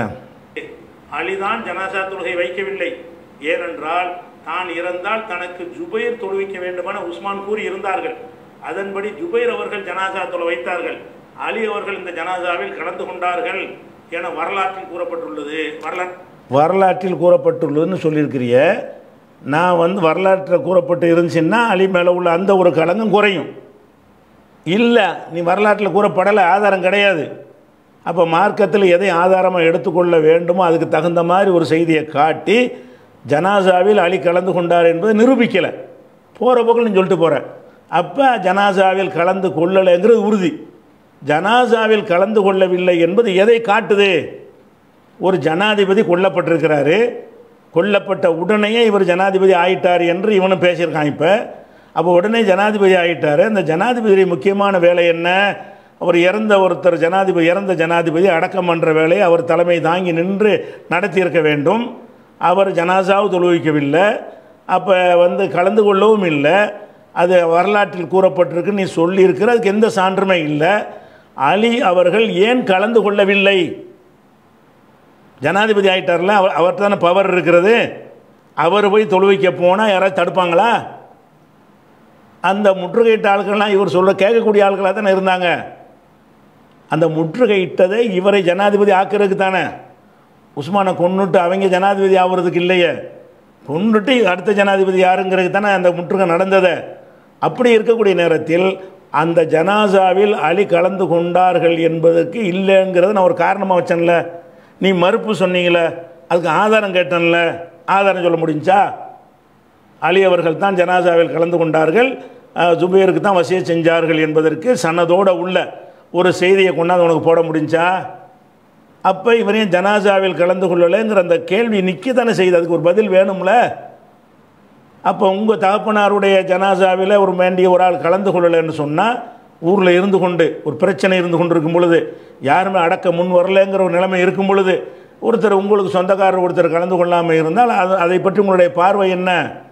அலிதான் ஜனாசா தொழுகை வைக்கவில்லை ஏனென்றால் தான் இறந்தால் தனக்கு ஜுபைர் தொழுவிக்க வேண்டுமென உஸ்மான் கூறி இருந்தார்கள் அதன்படி ஜுபைர் அவர்கள் ஜனாசா தொலை வைத்தார்கள் அலி அவர்கள் இந்த ஜனாசாவில் கலந்து கொண்டார்கள் என வரலாற்றில் கூறப்பட்டுள்ளது வரலாற்று வரலாற்றில் கூறப்பட்டுள்ளதுன்னு சொல்லியிருக்கிறிய நான் வந்து வரலாற்றில் கூறப்பட்டு இருந்துச்சுன்னா அலி மேலே உள்ள அந்த ஒரு களங்கம் குறையும் இல்லை நீ வரலாற்றில் கூறப்படலை ஆதாரம் கிடையாது அப்போ மார்க்கத்தில் எதை ஆதாரமாக எடுத்துக்கொள்ள வேண்டுமோ அதுக்கு தகுந்த மாதிரி ஒரு செய்தியை காட்டி ஜனாசாவில் அலி கலந்து கொண்டார் என்பதை நிரூபிக்கலை போகிற போக்கில் நீ சொல்லிட்டு போகிற அப்போ ஜனாசாவில் கலந்து கொள்ளலைங்கிறது உறுதி ஜனாசாவில் கலந்து கொள்ளவில்லை என்பது எதை காட்டுது ஒரு ஜனாதிபதி கொல்லப்பட்டிருக்கிறாரு கொல்லப்பட்ட உடனேயே இவர் ஜனாதிபதி ஆயிட்டார் என்று இவனும் பேசியிருக்கான் இப்போ அப்போ உடனே ஜனாதிபதி ஆயிட்டார் அந்த ஜனாதிபதி முக்கியமான வேலை என்ன அவர் இறந்த ஒருத்தர் ஜனாதிபதி இறந்த ஜனாதிபதி அடக்கம் பண்ணுற வேலையை அவர் தலைமை தாங்கி நின்று நடத்தியிருக்க வேண்டும் அவர் ஜனாசாவு தொழுவிக்கவில்லை அப்போ வந்து கலந்து கொள்ளவும் இல்லை அது வரலாற்றில் கூறப்பட்டிருக்கு நீ சொல்லியிருக்கிற அதுக்கு எந்த சான்றுமே இல்லை அலி அவர்கள் ஏன் கலந்து கொள்ளவில்லை ஜனாதிபதி ஆயிட்டார்ல அவர் அவர்கிட்ட தானே பவர் இருக்கிறது அவர் போய் தொழுவிக்க போனால் யாராவது தடுப்பாங்களா அந்த முற்றுகையிட்ட ஆட்கள்லாம் இவர் சொல்ல கேட்கக்கூடிய ஆட்களாக தானே இருந்தாங்க அந்த முற்றுகையிட்டதை இவரை ஜனாதிபதி ஆக்கிறதுக்கு தானே உஸ்மானை கொன்னுட்டு அவங்க ஜனாதிபதி ஆகிறதுக்கு இல்லையே கொன்னுட்டு அடுத்த ஜனாதிபதி யாருங்கிறதுக்கு தானே அந்த முற்றுகை நடந்தது அப்படி இருக்கக்கூடிய நேரத்தில் அந்த ஜனாசாவில் அலி கலந்து கொண்டார்கள் என்பதற்கு இல்லைங்கிறத நான் ஒரு காரணமாக வச்சேன்ல நீ மறுப்பு சொன்னீங்களே அதுக்கு ஆதாரம் கேட்டேன்ல ஆதாரம் சொல்ல முடிஞ்சா அலி அவர்கள் தான் ஜனாசாவில் கலந்து கொண்டார்கள் அஹ், ஜுபைருக்கு தான் வசிய செஞ்சார்கள் என்பதற்கு சனதோட உள்ள ஒரு செய்தியை கொண்டாந்து உனக்கு போட முடிஞ்சா அப்போ இவரையும் ஜனாசாவில் கலந்து கொள்ளலைங்கிற அந்த கேள்வி நிற்க தானே செய்யுது அதுக்கு ஒரு பதில் வேணும்ல அப்போ உங்கள் தகப்பனாருடைய ஜனாசாவில் ஒரு வேண்டிய ஒரு ஆள் கலந்து கொள்ளலைன்னு சொன்னால் ஊரில் இருந்து கொண்டு ஒரு பிரச்சனை இருந்து கொண்டு இருக்கும் பொழுது யாருமே அடக்க முன் வரலைங்கிற ஒரு நிலைமை இருக்கும் பொழுது ஒருத்தர் உங்களுக்கு சொந்தக்காரர் ஒருத்தர் கலந்து கொள்ளாமல் இருந்தால் அது அதை பற்றி உங்களுடைய பார்வை என்ன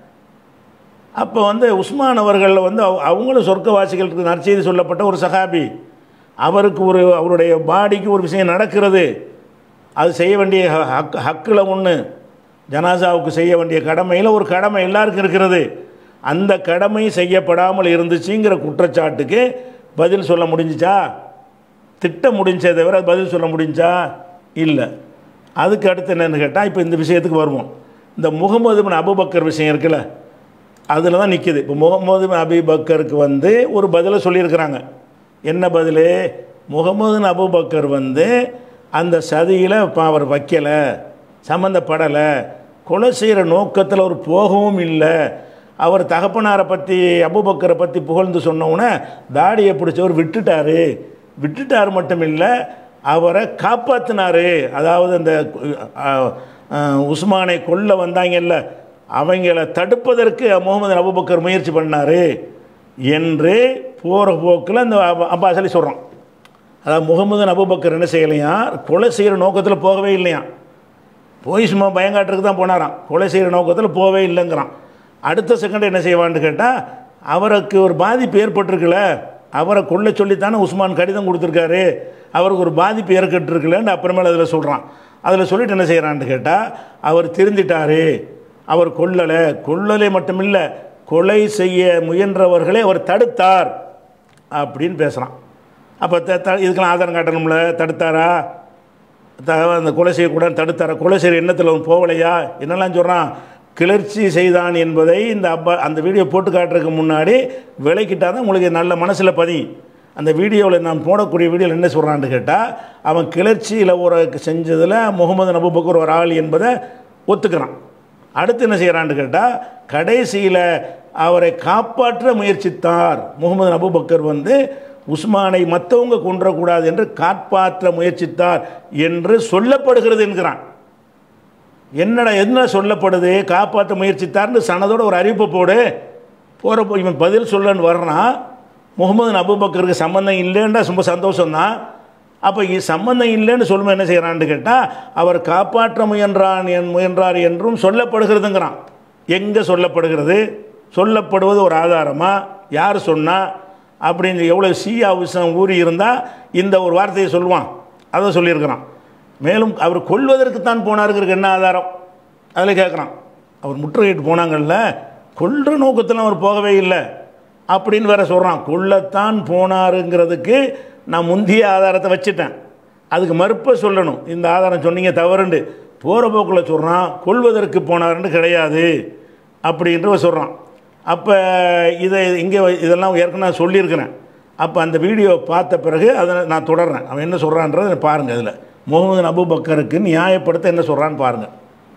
அப்போ வந்து உஸ்மான் அவர்கள் வந்து அவ- அவங்களும் சொர்க்கவாசிகளுக்கு நற்செய்தி சொல்லப்பட்ட ஒரு சஹாபி அவருக்கு ஒரு அவருடைய பாடிக்கு ஒரு விஷயம் நடக்கிறது அது செய்ய வேண்டிய ஹ- ஹக் ஹக்கில் ஒன்று ஜனாசாவுக்கு செய்ய வேண்டிய கடமையில் ஒரு கடமை எல்லாருக்கும் இருக்கிறது அந்த கடமை செய்யப்படாமல் இருந்துச்சுங்கிற குற்றச்சாட்டுக்கு பதில் சொல்ல முடிஞ்சுச்சா திட்ட முடிஞ்சே தவிர பதில் சொல்ல முடிஞ்சா இல்லை அதுக்கு அடுத்து என்னன்னு கேட்டால் இப்போ இந்த விஷயத்துக்கு வருவோம் இந்த முகமது பின் அபுபக்கர் விஷயம் இருக்குல்ல அதில் தான் நிற்கிது இப்போ முகமது பின் அபிபக்கருக்கு வந்து ஒரு பதிலை சொல்லியிருக்கிறாங்க என்ன பதில் முகமது பின் அபுபக்கர் வந்து அந்த சதியில் இப்போ அவர் வைக்கலை சம்மந்தப்படலை கொலை செய்கிற நோக்கத்தில் அவர் போகவும் இல்லை அவர் தகப்பனாரை பற்றி அபுபக்கரை பற்றி புகழ்ந்து சொன்னவுடனே தாடியை பிடிச்சவர் விட்டுட்டாரு விட்டுட்டார் மட்டும் இல்லை அவரை காப்பாற்றினாரு அதாவது அந்த அஹ், அஹ், உஸ்மானை கொல்ல வந்தாங்கல்ல அவங்கள தடுப்பதற்கு முகமது அபுபக்கர் முயற்சி பண்ணார் என்று போகிற போக்கில் அந்த அப்பா- அப்பா சொல்லி சொல்கிறான் அதாவது முகமது அபுபக்கர் என்ன செய்யலையா கொலை செய்கிற நோக்கத்தில் போகவே இல்லையா போய் சும்மா பயங்காட்டுறதுக்கு தான் போனாராம் கொலை செய்கிற நோக்கத்தில் போவே இல்லைங்கிறான் அடுத்த செகண்ட் என்ன செய்வான்னு கேட்டால் அவருக்கு ஒரு பாதிப்பு ஏற்பட்டிருக்குல்ல அவரை கொல்ல சொல்லித்தானே உஸ்மான் கடிதம் கொடுத்துருக்காரு அவருக்கு ஒரு பாதிப்பு ஏற்பட்டிருக்குல்லன்னு அப்புறமேல அதில் சொல்கிறான் அதில் சொல்லிட்டு என்ன செய்கிறான்னு கேட்டால் அவர் திருந்திட்டாரு அவர் கொல்லலை கொல்லலை மட்டுமில்லை கொலை செய்ய முயன்றவர்களை அவர் தடுத்தார் அப்படின்னு பேசுகிறான் அப்போ த த இதுக்கெல்லாம் ஆதாரம் காட்டணும்ல தடுத்தாரா த அந்த கொலை செய்யக்கூடாது தடுத்தாரா கொலை செய்கிற எண்ணத்தில் அவன் போகலையா என்னெல்லாம் சொல்கிறான் கிளர்ச்சி செய்தான் என்பதை இந்த அப்பா அந்த வீடியோ போட்டு காட்டுறதுக்கு முன்னாடி விலைக்கிட்டால் தான் உங்களுக்கு நல்ல மனசில் பதி அந்த வீடியோவில் நான் போடக்கூடிய வீடியோவில் என்ன சொல்கிறான்னு கேட்டால் அவன் கிளர்ச்சியில் ஒரு செஞ்சதில் முகமது நபுபக்கர் ஒரு ஆள் என்பதை ஒத்துக்கிறான் அடுத்து என்ன செய்கிறான்னு கேட்டால் கடைசியில் அவரை காப்பாற்ற முயற்சித்தார் முகமது அபுபக்கர் வந்து உஸ்மானை மற்றவங்க கொன்றக்கூடாது என்று காப்பாற்ற முயற்சித்தார் என்று சொல்லப்படுகிறது என்கிறான் என்னடா என்ன சொல்லப்படுது காப்பாற்ற முயற்சித்தார்னு சனதோட ஒரு அறிவிப்பை போடு போகிறப்போ இவன் பதில் சொல்லன்னு வர்றான் முகமது அபுபக்கருக்கு சம்மந்தம் இல்லைன்றா ரொம்ப சந்தோஷம்தான் அப்போ இது சம்மந்தம் இல்லைன்னு சொல்லும்போது என்ன செய்கிறான்னு கேட்டால் அவர் காப்பாற்ற முயன்றான் என் முயன்றார் என்றும் சொல்லப்படுகிறதுங்கிறான் எங்கே சொல்லப்படுகிறது சொல்லப்படுவது ஒரு ஆதாரமா யார் சொன்னா அப்படின்னு எவ்வளோ சீயா விஷம் ஊறி இருந்தால் இந்த ஒரு வார்த்தையை சொல்லுவான் அதை சொல்லியிருக்கிறான் மேலும் அவர் கொல்வதற்குத்தான் போனாருங்கிறதுக்கு என்ன ஆதாரம் அதில் கேட்குறான் அவர் முற்றுகையிட்டு போனாங்கல்ல கொல்ற நோக்கத்தில் அவர் போகவே இல்லை அப்படின்னு வேற சொல்கிறான் கொல்லத்தான் போனாருங்கிறதுக்கு நான் முந்திய ஆதாரத்தை வச்சுட்டேன் அதுக்கு மறுப்ப சொல்லணும் இந்த ஆதாரம் சொன்னீங்க தவறுண்டு போகிற போக்கில் சொல்கிறான் கொல்வதற்கு போனாருன்னு கிடையாது அப்படின்ற சொல்கிறான் அப்போ இதை இங்கே இதெல்லாம் ஏற்கனவே சொல்லியிருக்கிறேன் அப்போ அந்த வீடியோ பார்த்த பிறகு அதை நான் தொடர்றேன் அவன் என்ன சொல்கிறான்றதை பாருங்கள் அதில் முகமது அபுபக்கருக்கு நியாயப்படுத்த என்ன சொல்கிறான்னு பாருங்கள்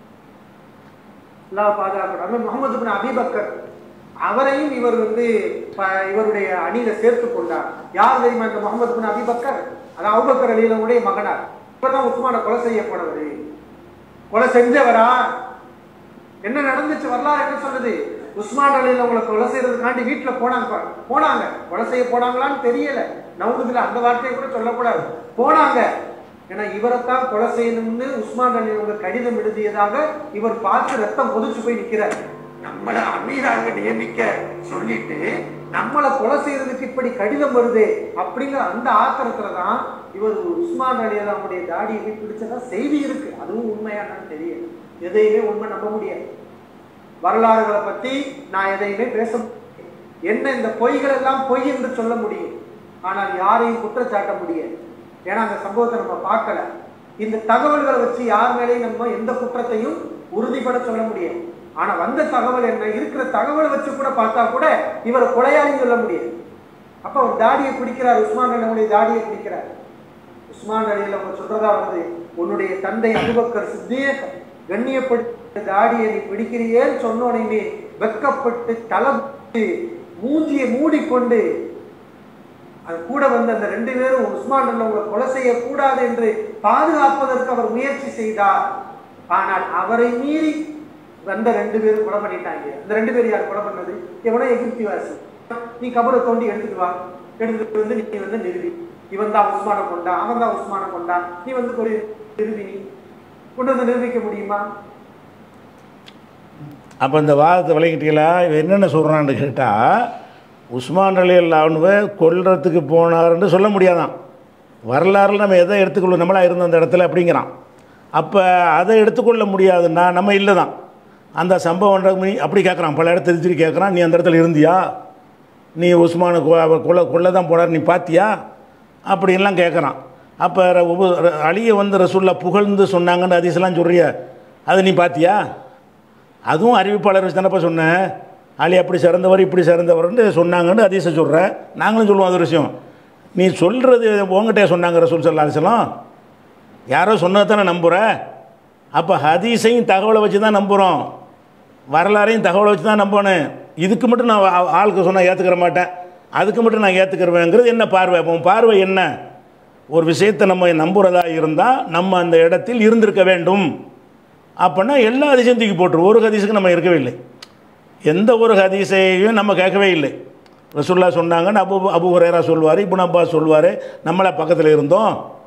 அல்லாஹ் பாதுகாக்கணும் முகமது பின் அபிபக்கர் அவரையும் இவர் வந்து ப- இவருடைய அணியில சேர்த்து கொண்டார் யார் தெரியுமா இந்த முகமது பின் அபிபக்கர் அது அபுபக்கர் அலியிலுடைய மகனார் இவர் தான் உஸ்மான கொலை செய்ய போனவர் கொலை செஞ்சவரா என்ன நடந்துச்சு வரலாறு என்ன சொல்லுது உஸ்மான் அலியில் உங்களை கொலை செய்யறதுக்காண்டி வீட்டுல போனாங்க பாரு. போனாங்க கொலை செய்ய போனாங்களான்னு தெரியல நவுதுல அந்த வார்த்தையை கூட சொல்லக்கூடாது போனாங்க ஏன்னா இவரைத்தான் கொலை செய்யணும்னு உஸ்மான் அலி அவங்க கடிதம் எழுதியதாக இவர் பார்த்து ரத்தம் கொதிச்சு போய் நிக்கிறார் நம்மள அமீராக நியமிக்க சொல்லிட்டு நம்மளை கொலை செய்யறதுக்கு இப்படி கடிதம் வருதே அப்படிங்கிற அந்த ஆத்திரத்துல தான் இவர் உஸ்மான் அலி அவருடைய தாடியை போய் பிடிச்சதா செய்தி இருக்கு அதுவும் உண்மையானு தெரியல எதையுமே உண்மை நம்ப முடியாது வரலாறுகளை பத்தி நான் எதையுமே பேச முடியாது. என்ன இந்த பொய்கள் எல்லாம் பொய் என்று சொல்ல முடியும் ஆனால் யாரையும் குற்றச்சாட்ட முடியாது ஏன்னா அந்த சம்பவத்தை நம்ம பார்க்கல இந்த தகவல்களை வச்சு யார் மேலேயும் நம்ம எந்த குற்றத்தையும் உறுதிப்பட சொல்ல முடியாது ஆனா வந்த தகவல் என்ன இருக்கிற தகவலை வச்சு கூட பார்த்தா கூட இவர் கொலையாளின்னு சொல்ல முடியாது அப்ப அவர் தாடியை பிடிக்கிறார் உஸ்மான் அலியுடைய தாடியை பிடிக்கிறார் உஸ்மான் அலியில் அவங்க சொல்றதா வருது உன்னுடைய தந்தை அபுபக்கர் சித்திய கண்ணியப்பட்டு தாடியை நீ பிடிக்கிறியேன்னு சொன்ன உடனே வெக்கப்பட்டு தலை மூஞ்சியை மூடிக்கொண்டு அது கூட வந்த அந்த ரெண்டு பேரும் உஸ்மான் உங்களை கொலை செய்யக்கூடாது என்று பாதுகாப்பதற்கு அவர் முயற்சி செய்தார் ஆனால் அவரை மீறி வந்த ரெண்டு பேரும் கொலை பண்ணிட்டாங்க இந்த ரெண்டு பேர் யார் கொலை பண்ணது எவனோ எகிப்திவாசி நீ கபரை தோண்டி எடுத்துட்டு வா எடுத்துட்டு வந்து நீ வந்து நிறுவி இவன் தான் உஸ்மானை கொண்டான் அவன் தான் உஸ்மானை கொண்டான் நீ வந்து ஒரு நிறுவி நீ கொண்டு வந்து நிரூபிக்க முடியுமா அப்போ இந்த வாதத்தை விளங்கிட்டீங்களா இவன் என்னென்ன சொல்கிறான்னு கேட்டால் உஸ்மான் அலி அல்லாவுன்னு கொல்றதுக்கு போனாருன்னு சொல்ல முடியாதான் வரலாறுல நம்ம எதை எடுத்துக்கொள்ள நம்மளா இருந்த அந்த இடத்துல அப்படிங்கிறான் அப்போ அதை எடுத்துக்கொள்ள முடியாதுன்னா நம்ம இல்லை தான் அந்த சம்பவம் நடக்கும் நீ அப்படி கேட்குறான் பல இடத்துல திருச்சி கேட்குறான் நீ அந்த இடத்துல இருந்தியா நீ உஸ்மானை கொ- அவர் கொல்ல கொல்ல தான் போனார் நீ பார்த்தியா அப்படின்லாம் கேட்குறான் அப்போ அலியை வந்து ரசூல்லா புகழ்ந்து சொன்னாங்கன்னு அதிசலாம் சொல்றிய அது நீ பார்த்தியா அதுவும் அறிவிப்பாளர் வச்சு தானப்பா சொன்னேன் அலி அப்படி சிறந்தவர் இப்படி சிறந்தவர்னு சொன்னாங்கன்னு அதிச சொல்கிறேன் நாங்களும் சொல்லுவோம் அது ஒரு விஷயம் நீ சொல்கிறது உங்ககிட்டே சொன்னாங்க ரசூல் சல்லா அலிஸ்லாம் யாரோ சொன்னதை தானே நம்புகிற அப்போ ஹதீஸையும் தகவலை வச்சு தான் நம்புகிறோம் வரலாறையும் தகவலை வச்சு தான் நம்பணும் இதுக்கு மட்டும் நான் ஆ- ஆளுக்கு சொன்னால் ஏற்றுக்கிற மாட்டேன் அதுக்கு மட்டும் நான் ஏற்றுக்கிறவேங்கிறது என்ன பார்வை அப்போ உன் பார்வை என்ன ஒரு விஷயத்தை நம்ம நம்புகிறதா இருந்தால் நம்ம அந்த இடத்தில் இருந்திருக்க வேண்டும் அப்படின்னா எல்லா ஹதீஸையும் தூக்கி போட்டுரு ஒரு ஹதீஸுக்கு நம்ம இருக்கவே இல்லை எந்த ஒரு ஹதீஸையும் நம்ம கேட்கவே இல்லை ரசுல்லா சொன்னாங்கன்னு அபு அபு ஹுரேரா சொல்லுவார் இப்னு அப்பாஸ் சொல்லுவார் நம்மளா பக்கத்தில் இருந்தோம்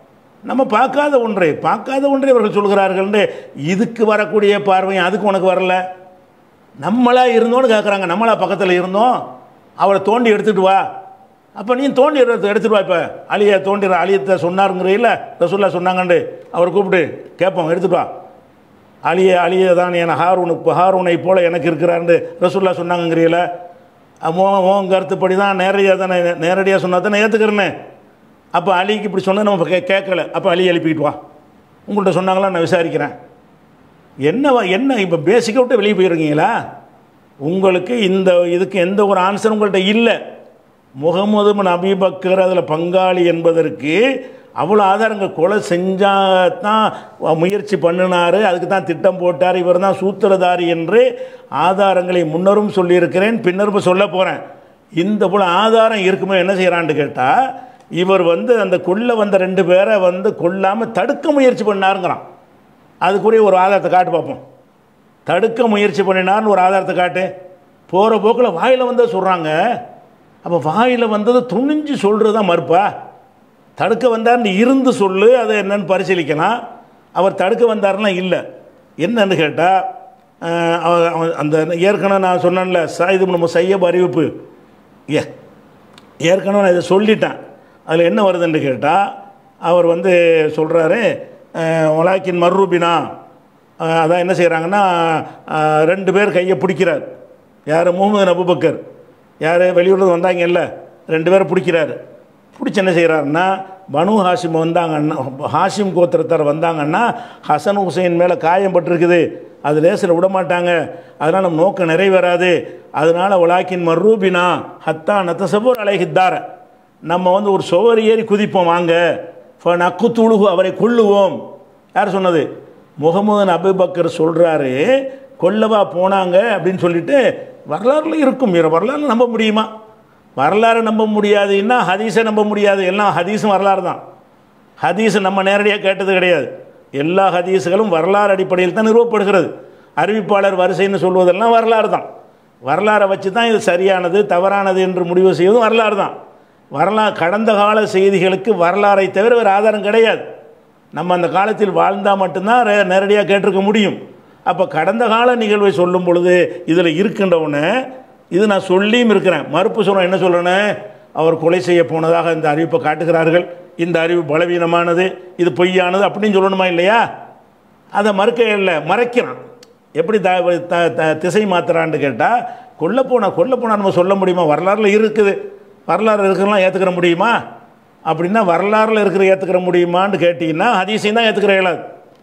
நம்ம பார்க்காத ஒன்றை பார்க்காத ஒன்றை இவர்கள் சொல்கிறார்கள்னு இதுக்கு வரக்கூடிய பார்வை அதுக்கு உனக்கு வரல நம்மளா இருந்தோன்னு கேட்குறாங்க நம்மளா பக்கத்தில் இருந்தோம் அவரை தோண்டி எடுத்துட்டு வா அப்போ நீ தோண்டி எடுத்து எடுத்துட்டு வா இப்போ அலியை தோண்டி அலியத்தை சொன்னாருங்கிறீல்ல ரசூல்லா சொன்னாங்கண்டு அவர் கூப்பிட்டு கேட்போம் எடுத்துட்டு வா அலிய அலிய தான் என ஹாரூனுக்கு ஹாரூனை போல எனக்கு இருக்கிறாருன்னு ரசூல்லா சொன்னாங்கங்கிறீல உன் கருத்துப்படி தான் நேரடியாக தானே நேரடியாக சொன்னா தானே ஏற்றுக்கிறேன்னு அப்போ அலிக்கு இப்படி சொன்னது நம்ம கே கேட்கல அப்போ அலி எழுப்பிக்கிட்டு வா உங்கள்கிட்ட சொன்னாங்களா நான் விசாரிக்கிறேன் என்ன வ- என்ன இப்போ பேசிக்காக விட்டு வெளியே போயிருக்கீங்களா உங்களுக்கு இந்த இதுக்கு எந்த ஒரு ஆன்சரும் உங்கள்கிட்ட இல்லை முகமது பின் அபிபக்கர் அதில் பங்காளி என்பதற்கு அவ்வளோ ஆதாரங்கள் கொலை செஞ்சால் தான் முயற்சி பண்ணினார் அதுக்கு தான் திட்டம் போட்டார் இவர் தான் சூத்திரதாரி என்று ஆதாரங்களை முன்னரும் சொல்லியிருக்கிறேன் பின்னரும் சொல்ல போகிறேன் இந்த போல ஆதாரம் இருக்குமே என்ன செய்கிறான்னு கேட்டால் இவர் வந்து அந்த கொல்ல வந்த ரெண்டு பேரை வந்து கொல்லாமல் தடுக்க முயற்சி பண்ணாருங்கிறான் அதுக்குரிய ஒரு ஆதாரத்தை காட்டு பார்ப்போம் தடுக்க முயற்சி பண்ணினார்னு ஒரு ஆதாரத்தை காட்டு போகிற போக்கில் வாயில் வந்ததை சொல்கிறாங்க அப்போ வாயில் வந்ததை துணிஞ்சு சொல்கிறது தான் மறுப்பா தடுக்க வந்தார்னு இருந்து சொல்லு அதை என்னன்னு பரிசீலிக்கலாம் அவர் தடுக்க வந்தாருன்னா இல்லை என்னன்னு கேட்டால் அந்த ஏற்கனவே நான் சொன்னேன்ல சாயுது நம்ம சையப் அறிவிப்பு ஏ ஏற்கனவே நான் இதை சொல்லிட்டேன் அதில் என்ன வருதுன்னு கேட்டால் அவர் வந்து சொல்கிறாரு ஒலாக்கின் மர்ரூபினா அஹ், அதான் என்ன செய்கிறாங்கன்னா அஹ், ரெண்டு பேர் கையை பிடிக்கிறார் யார் முகமது அபுபக்கர் யார் வெளியூர்ல வந்தாங்கல்ல ரெண்டு பேரை பிடிக்கிறாரு பிடிச்சி என்ன செய்கிறாருன்னா பனு ஹாஷிம் வந்தாங்கன்னா ஹாஷிம் கோத்திரத்தார் வந்தாங்கன்னா ஹசன் ஹுசைன் மேலே காயம் பட்டிருக்குது அது லேசில் விட மாட்டாங்க அதனால் நம்ம நோக்கம் நிறைவேறாது அதனால் உலாக்கின் மர்ரூபினா ஹத்தா நத்தசபூர் அலைஹித்தார நம்ம வந்து ஒரு சுவர் ஏறி குதிப்போம் வாங்க நக்கு துழுகு அவரை கொல்லுவோம் யார் சொன்னது முகமது அபுபக்கர் சொல்கிறாரு கொல்லவா போனாங்க அப்படின்னு சொல்லிட்டு வரலாறுல இருக்கும் இவர வரலாறு நம்ப முடியுமா வரலாறு நம்ப முடியாதுன்னா ஹதீஸை நம்ப முடியாது எல்லாம் ஹதீஸும் வரலாறு தான் ஹதீஸ் நம்ம நேரடியாக கேட்டது கிடையாது எல்லா ஹதீஸுகளும் வரலாறு அடிப்படையில் தான் நிறுவப்படுகிறது அறிவிப்பாளர் வரிசைன்னு சொல்வதெல்லாம் வரலாறு தான் வரலாறை வச்சு தான் இது சரியானது தவறானது என்று முடிவு செய்வதும் வரலாறு தான் வரலாறு கடந்த கால செய்திகளுக்கு வரலாறை தவிர வேறு ஆதாரம் கிடையாது நம்ம அந்த காலத்தில் வாழ்ந்தால் மட்டும்தான் ரே- நேரடியாக கேட்டிருக்க முடியும் அப்போ கடந்த கால நிகழ்வை சொல்லும் பொழுது இதில் இருக்கின்றவனே இது நான் சொல்லியும் இருக்கிறேன் மறுப்பு சொல்கிறேன் என்ன சொல்கிறேன்னு அவர் கொலை செய்ய போனதாக இந்த அறிவிப்பை காட்டுகிறார்கள் இந்த அறிவு பலவீனமானது இது பொய்யானது அப்படின்னு சொல்லணுமா இல்லையா அதை மறுக்க இல்லை மறைக்கிறான் எப்படி த த- த- திசை மாத்துறான்னு கேட்டால் கொல்ல போனா கொல்ல போனா நம்ம சொல்ல முடியுமா வரலாறுல இருக்குது வரலாறு இருக்கிறலாம் ஏற்றுக்கிற முடியுமா அப்படின்னா வரலாறுல இருக்கிற ஏற்றுக்கிற முடியுமான்னு கேட்டிங்கன்னா ஹதீஸையும் தான் ஏற்றுக்கிற இயலாது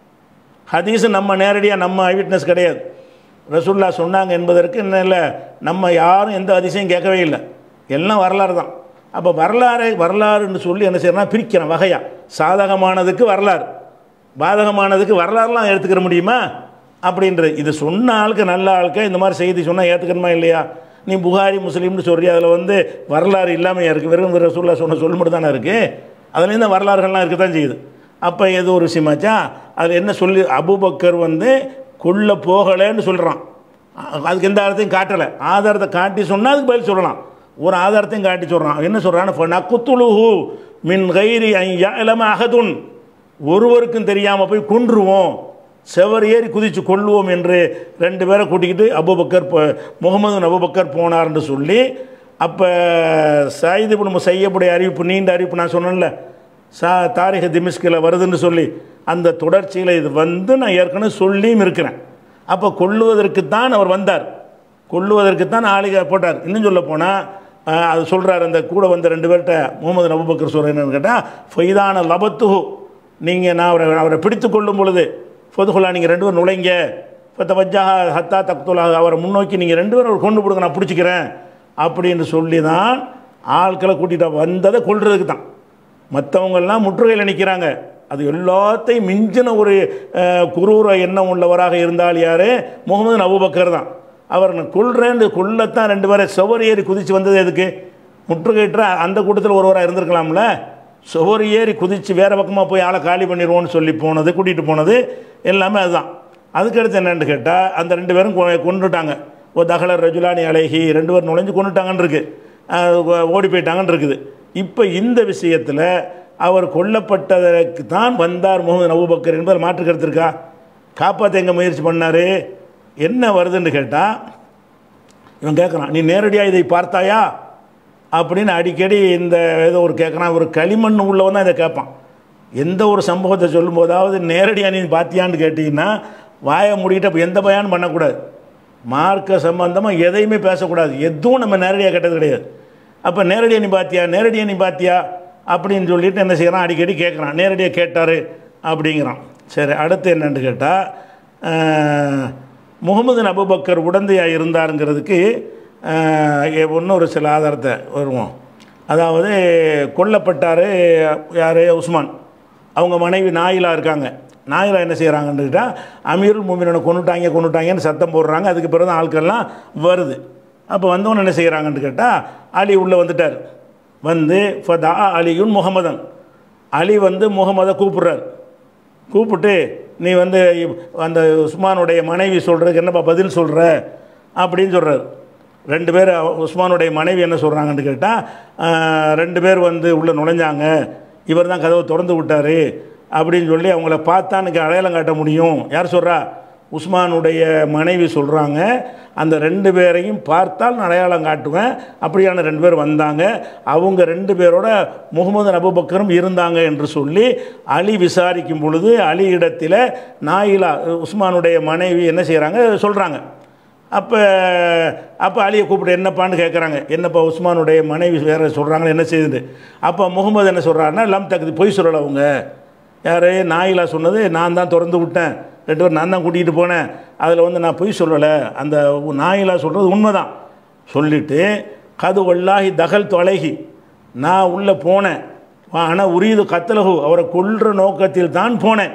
ஹதீஸ் நம்ம நேரடியாக நம்ம ஐவிட்னஸ் கிடையாது ரசூல்லா சொன்னாங்க என்பதற்கு என்ன இல்லை நம்ம யாரும் எந்த அதிசயம் கேட்கவே இல்லை எல்லாம் வரலாறு தான் அப்போ வரலாறை வரலாறுன்னு சொல்லி என்ன செய்யறோம்னா பிரிக்கிறோம் வகையா சாதகமானதுக்கு வரலாறு பாதகமானதுக்கு வரலாறுலாம் எடுத்துக்கிற முடியுமா அப்படின்றது இது சொன்ன ஆளுக்கு நல்ல ஆளுக்கு இந்த மாதிரி செய்தி சொன்னால் ஏற்றுக்கணுமா இல்லையா நீ புகாரி முஸ்லீம்னு சொல்றி அதில் வந்து வரலாறு இல்லாமல் இருக்குது வெறும் ரசூல்லா சொன்ன சொல் மட்டும் தானே இருக்குது அதுலேருந்து வரலாறுகள்லாம் இருக்க தான் செய்யுது அப்போ ஏதோ ஒரு விஷயமாச்சா அதில் என்ன சொல்லி அபூபக்கர் வந்து கொல்ல போகலைன்னு சொல்கிறான் அதுக்கு எந்த ஆதாரத்தையும் காட்டலை ஆதாரத்தை காட்டி சொன்னால் அதுக்கு பதில் சொல்லலாம் ஒரு ஆதாரத்தையும் காட்டி சொல்கிறான் என்ன சொல்கிறான்னு நக்குத்துலுஹு மின் கைரி ஐயா இல்லாமல் அகதுன் ஒருவருக்கும் தெரியாமல் போய் கொன்றுவோம் செவர் ஏறி குதித்து கொள்ளுவோம் என்று ரெண்டு பேரை கூட்டிக்கிட்டு அபுபக்கர் போ- முகமது அபுபக்கர் போனார்னு சொல்லி அப்போ சாயிது நம்ம செய்யக்கூடிய அறிவிப்பு நீண்ட அறிவிப்பு நான் சொன்னேன்ல சா தாரிக திமிஸ்கில் வருதுன்னு சொல்லி அந்த தொடர்ச்சியில் இது வந்து நான் ஏற்கனவே சொல்லியும் இருக்கிறேன் அப்போ கொல்லுவதற்குத்தான் அவர் வந்தார் கொல்லுவதற்குத்தான் ஆளிகை போட்டார் இன்னும் சொல்ல போனால் அது சொல்கிறார் அந்த கூட வந்த ரெண்டு பேர்கிட்ட முகமது நபுபக்கர் சொல்கிறேன் என்னன்னு கேட்டால் ஃபைதான லபத்துஹு நீங்கள் நான் அவரை அவரை பிடித்து கொள்ளும் பொழுது ஃபதுகுல்லா நீங்கள் ரெண்டு பேரும் நுழைங்க இப்போ தவஜா ஹத்தா தக்துலா அவரை முன்னோக்கி நீங்கள் ரெண்டு பேரும் அவர் கொண்டு கொடுங்க நான் பிடிச்சிக்கிறேன் அப்படின்னு சொல்லி தான் ஆட்களை கூட்டிகிட்டு வந்ததை கொள்றதுக்கு தான் மற்றவங்கெல்லாம் முற்றுகையில் நிற்கிறாங்க அது எல்லாத்தையும் மிஞ்சின ஒரு அஹ், குரூர எண்ணம் உள்ளவராக இருந்தால் யார் முகமது அபூபக்கர் தான் அவர் நான் கொல்றேன்னு கொல்லத்தான் ரெண்டு பேரை சுவர் ஏறி குதித்து வந்தது எதுக்கு முற்றுகையிட்ட அந்த கூட்டத்தில் ஒருவராக இருந்திருக்கலாம்ல சுவர் ஏறி குதித்து வேறு பக்கமாக போய் ஆளை காலி பண்ணிடுவோன்னு சொல்லி போனது கூட்டிகிட்டு போனது எல்லாமே அதுதான் அதுக்கடுத்து என்னன்னு கேட்டால் அந்த ரெண்டு பேரும் கொ- கொன்னுட்டாங்க ஓ தகலர் ரஜுலானி அழகி ரெண்டு பேரும் நுழைஞ்சு கொண்டுட்டாங்கன்னு இருக்கு அஹ் ஓ- ஓடி போயிட்டாங்கன்னு இருக்குது இப்போ இந்த விஷயத்தில் அவர் கொல்லப்பட்டதற்கு தான் வந்தார் முகமது அபூபக்கர் என்பதில் மாற்று கருத்து இருக்கா காப்பாற்ற எங்கே முயற்சி பண்ணார் என்ன வருதுன்னு கேட்டால் இவன் கேட்குறான் நீ நேரடியாக இதை பார்த்தாயா அப்படின்னு அடிக்கடி இந்த ஏதோ ஒரு கேட்குறான் ஒரு களிமண் உள்ளவன் தான் இதை கேட்பான் எந்த ஒரு சம்பவத்தை சொல்லும்போதாவது நேரடியாக நீ பார்த்தியான்னு கேட்டிங்கன்னா வாயை மூடிக்கிட்டு அப்போ எந்த பயானும் பண்ணக்கூடாது மார்க்க சம்பந்தமாக எதையுமே பேசக்கூடாது எதுவும் நம்ம நேரடியாக கேட்டது கிடையாது அப்போ நேரடியாக நீ பார்த்தியா நேரடியாக நீ பார்த்தியா அப்படின்னு சொல்லிட்டு என்ன செய்கிறான் அடிக்கடி கேட்குறான் நேரடியாக கேட்டார் அப்படிங்கிறான் சரி அடுத்து என்னன்னு கேட்டால் முகமது அபுபக்கர் உடந்தையாக இருந்தாருங்கிறதுக்கு இன்னொரு சில ஆதாரத்தை வருவோம் அதாவது கொல்லப்பட்டார் யார் உஸ்மான் அவங்க மனைவி நாயிலா இருக்காங்க நாயிலா என்ன செய்கிறாங்கன்னு கேட்டால் அமீருல் மூமினனை கொண்டுட்டாங்க கொண்டுட்டாங்கன்னு சத்தம் போடுறாங்க அதுக்கு பிறகு தான் ஆட்கள்லாம் வருது அப்போ வந்தவன் என்ன செய்கிறாங்கன்னு கேட்டால் அலி உள்ளே வந்துட்டார் வந்து ஃபதா அலியுன் முகமதன் அலி வந்து முகமதை கூப்பிட்றார் கூப்பிட்டு நீ வந்து அந்த உஸ்மானுடைய மனைவி சொல்கிறதுக்கு என்னப்பா பதில் சொல்கிற அப்படின்னு சொல்கிறார் ரெண்டு பேர் உஸ்மானுடைய மனைவி என்ன சொல்கிறாங்கன்னு கேட்டால் ரெண்டு பேர் வந்து உள்ளே நுழைஞ்சாங்க இவர் தான் கதவை திறந்து விட்டார் அப்படின்னு சொல்லி அவங்கள பார்த்தா எனக்கு அடையாளம் காட்ட முடியும் யார் சொல்கிறா உஸ்மானுடைய மனைவி சொல்கிறாங்க அந்த ரெண்டு பேரையும் பார்த்தால் நான் அடையாளம் காட்டுவேன் அப்படியான ரெண்டு பேர் வந்தாங்க அவங்க ரெண்டு பேரோட முகமது அபுபக்கரும் இருந்தாங்க என்று சொல்லி அலி விசாரிக்கும் பொழுது அலி இடத்துல நாயிலா உஸ்மானுடைய மனைவி என்ன செய்கிறாங்க சொல்கிறாங்க அப்போ அப்போ அலியை கூப்பிட்டு என்னப்பான்னு கேட்குறாங்க என்னப்பா உஸ்மானுடைய மனைவி வேறு சொல்கிறாங்க என்ன செய்யுது அப்போ முகமது என்ன சொல்கிறாருன்னா லம் தகுதி பொய் சொல்லலை அவங்க யார் நாயிலா சொன்னது நான் தான் திறந்து விட்டேன் ரெண்டு பேர் நான் தான் கூட்டிகிட்டு போனேன் அதில் வந்து நான் பொய் சொல்லலை அந்த நாயிலா சொல்கிறது உண்மைதான் சொல்லிவிட்டு கது வல்லாகி தகல் தொலைகி நான் உள்ளே போனேன் ஆனால் உரியது கத்தலகு அவரை கொல்ற நோக்கத்தில் தான் போனேன்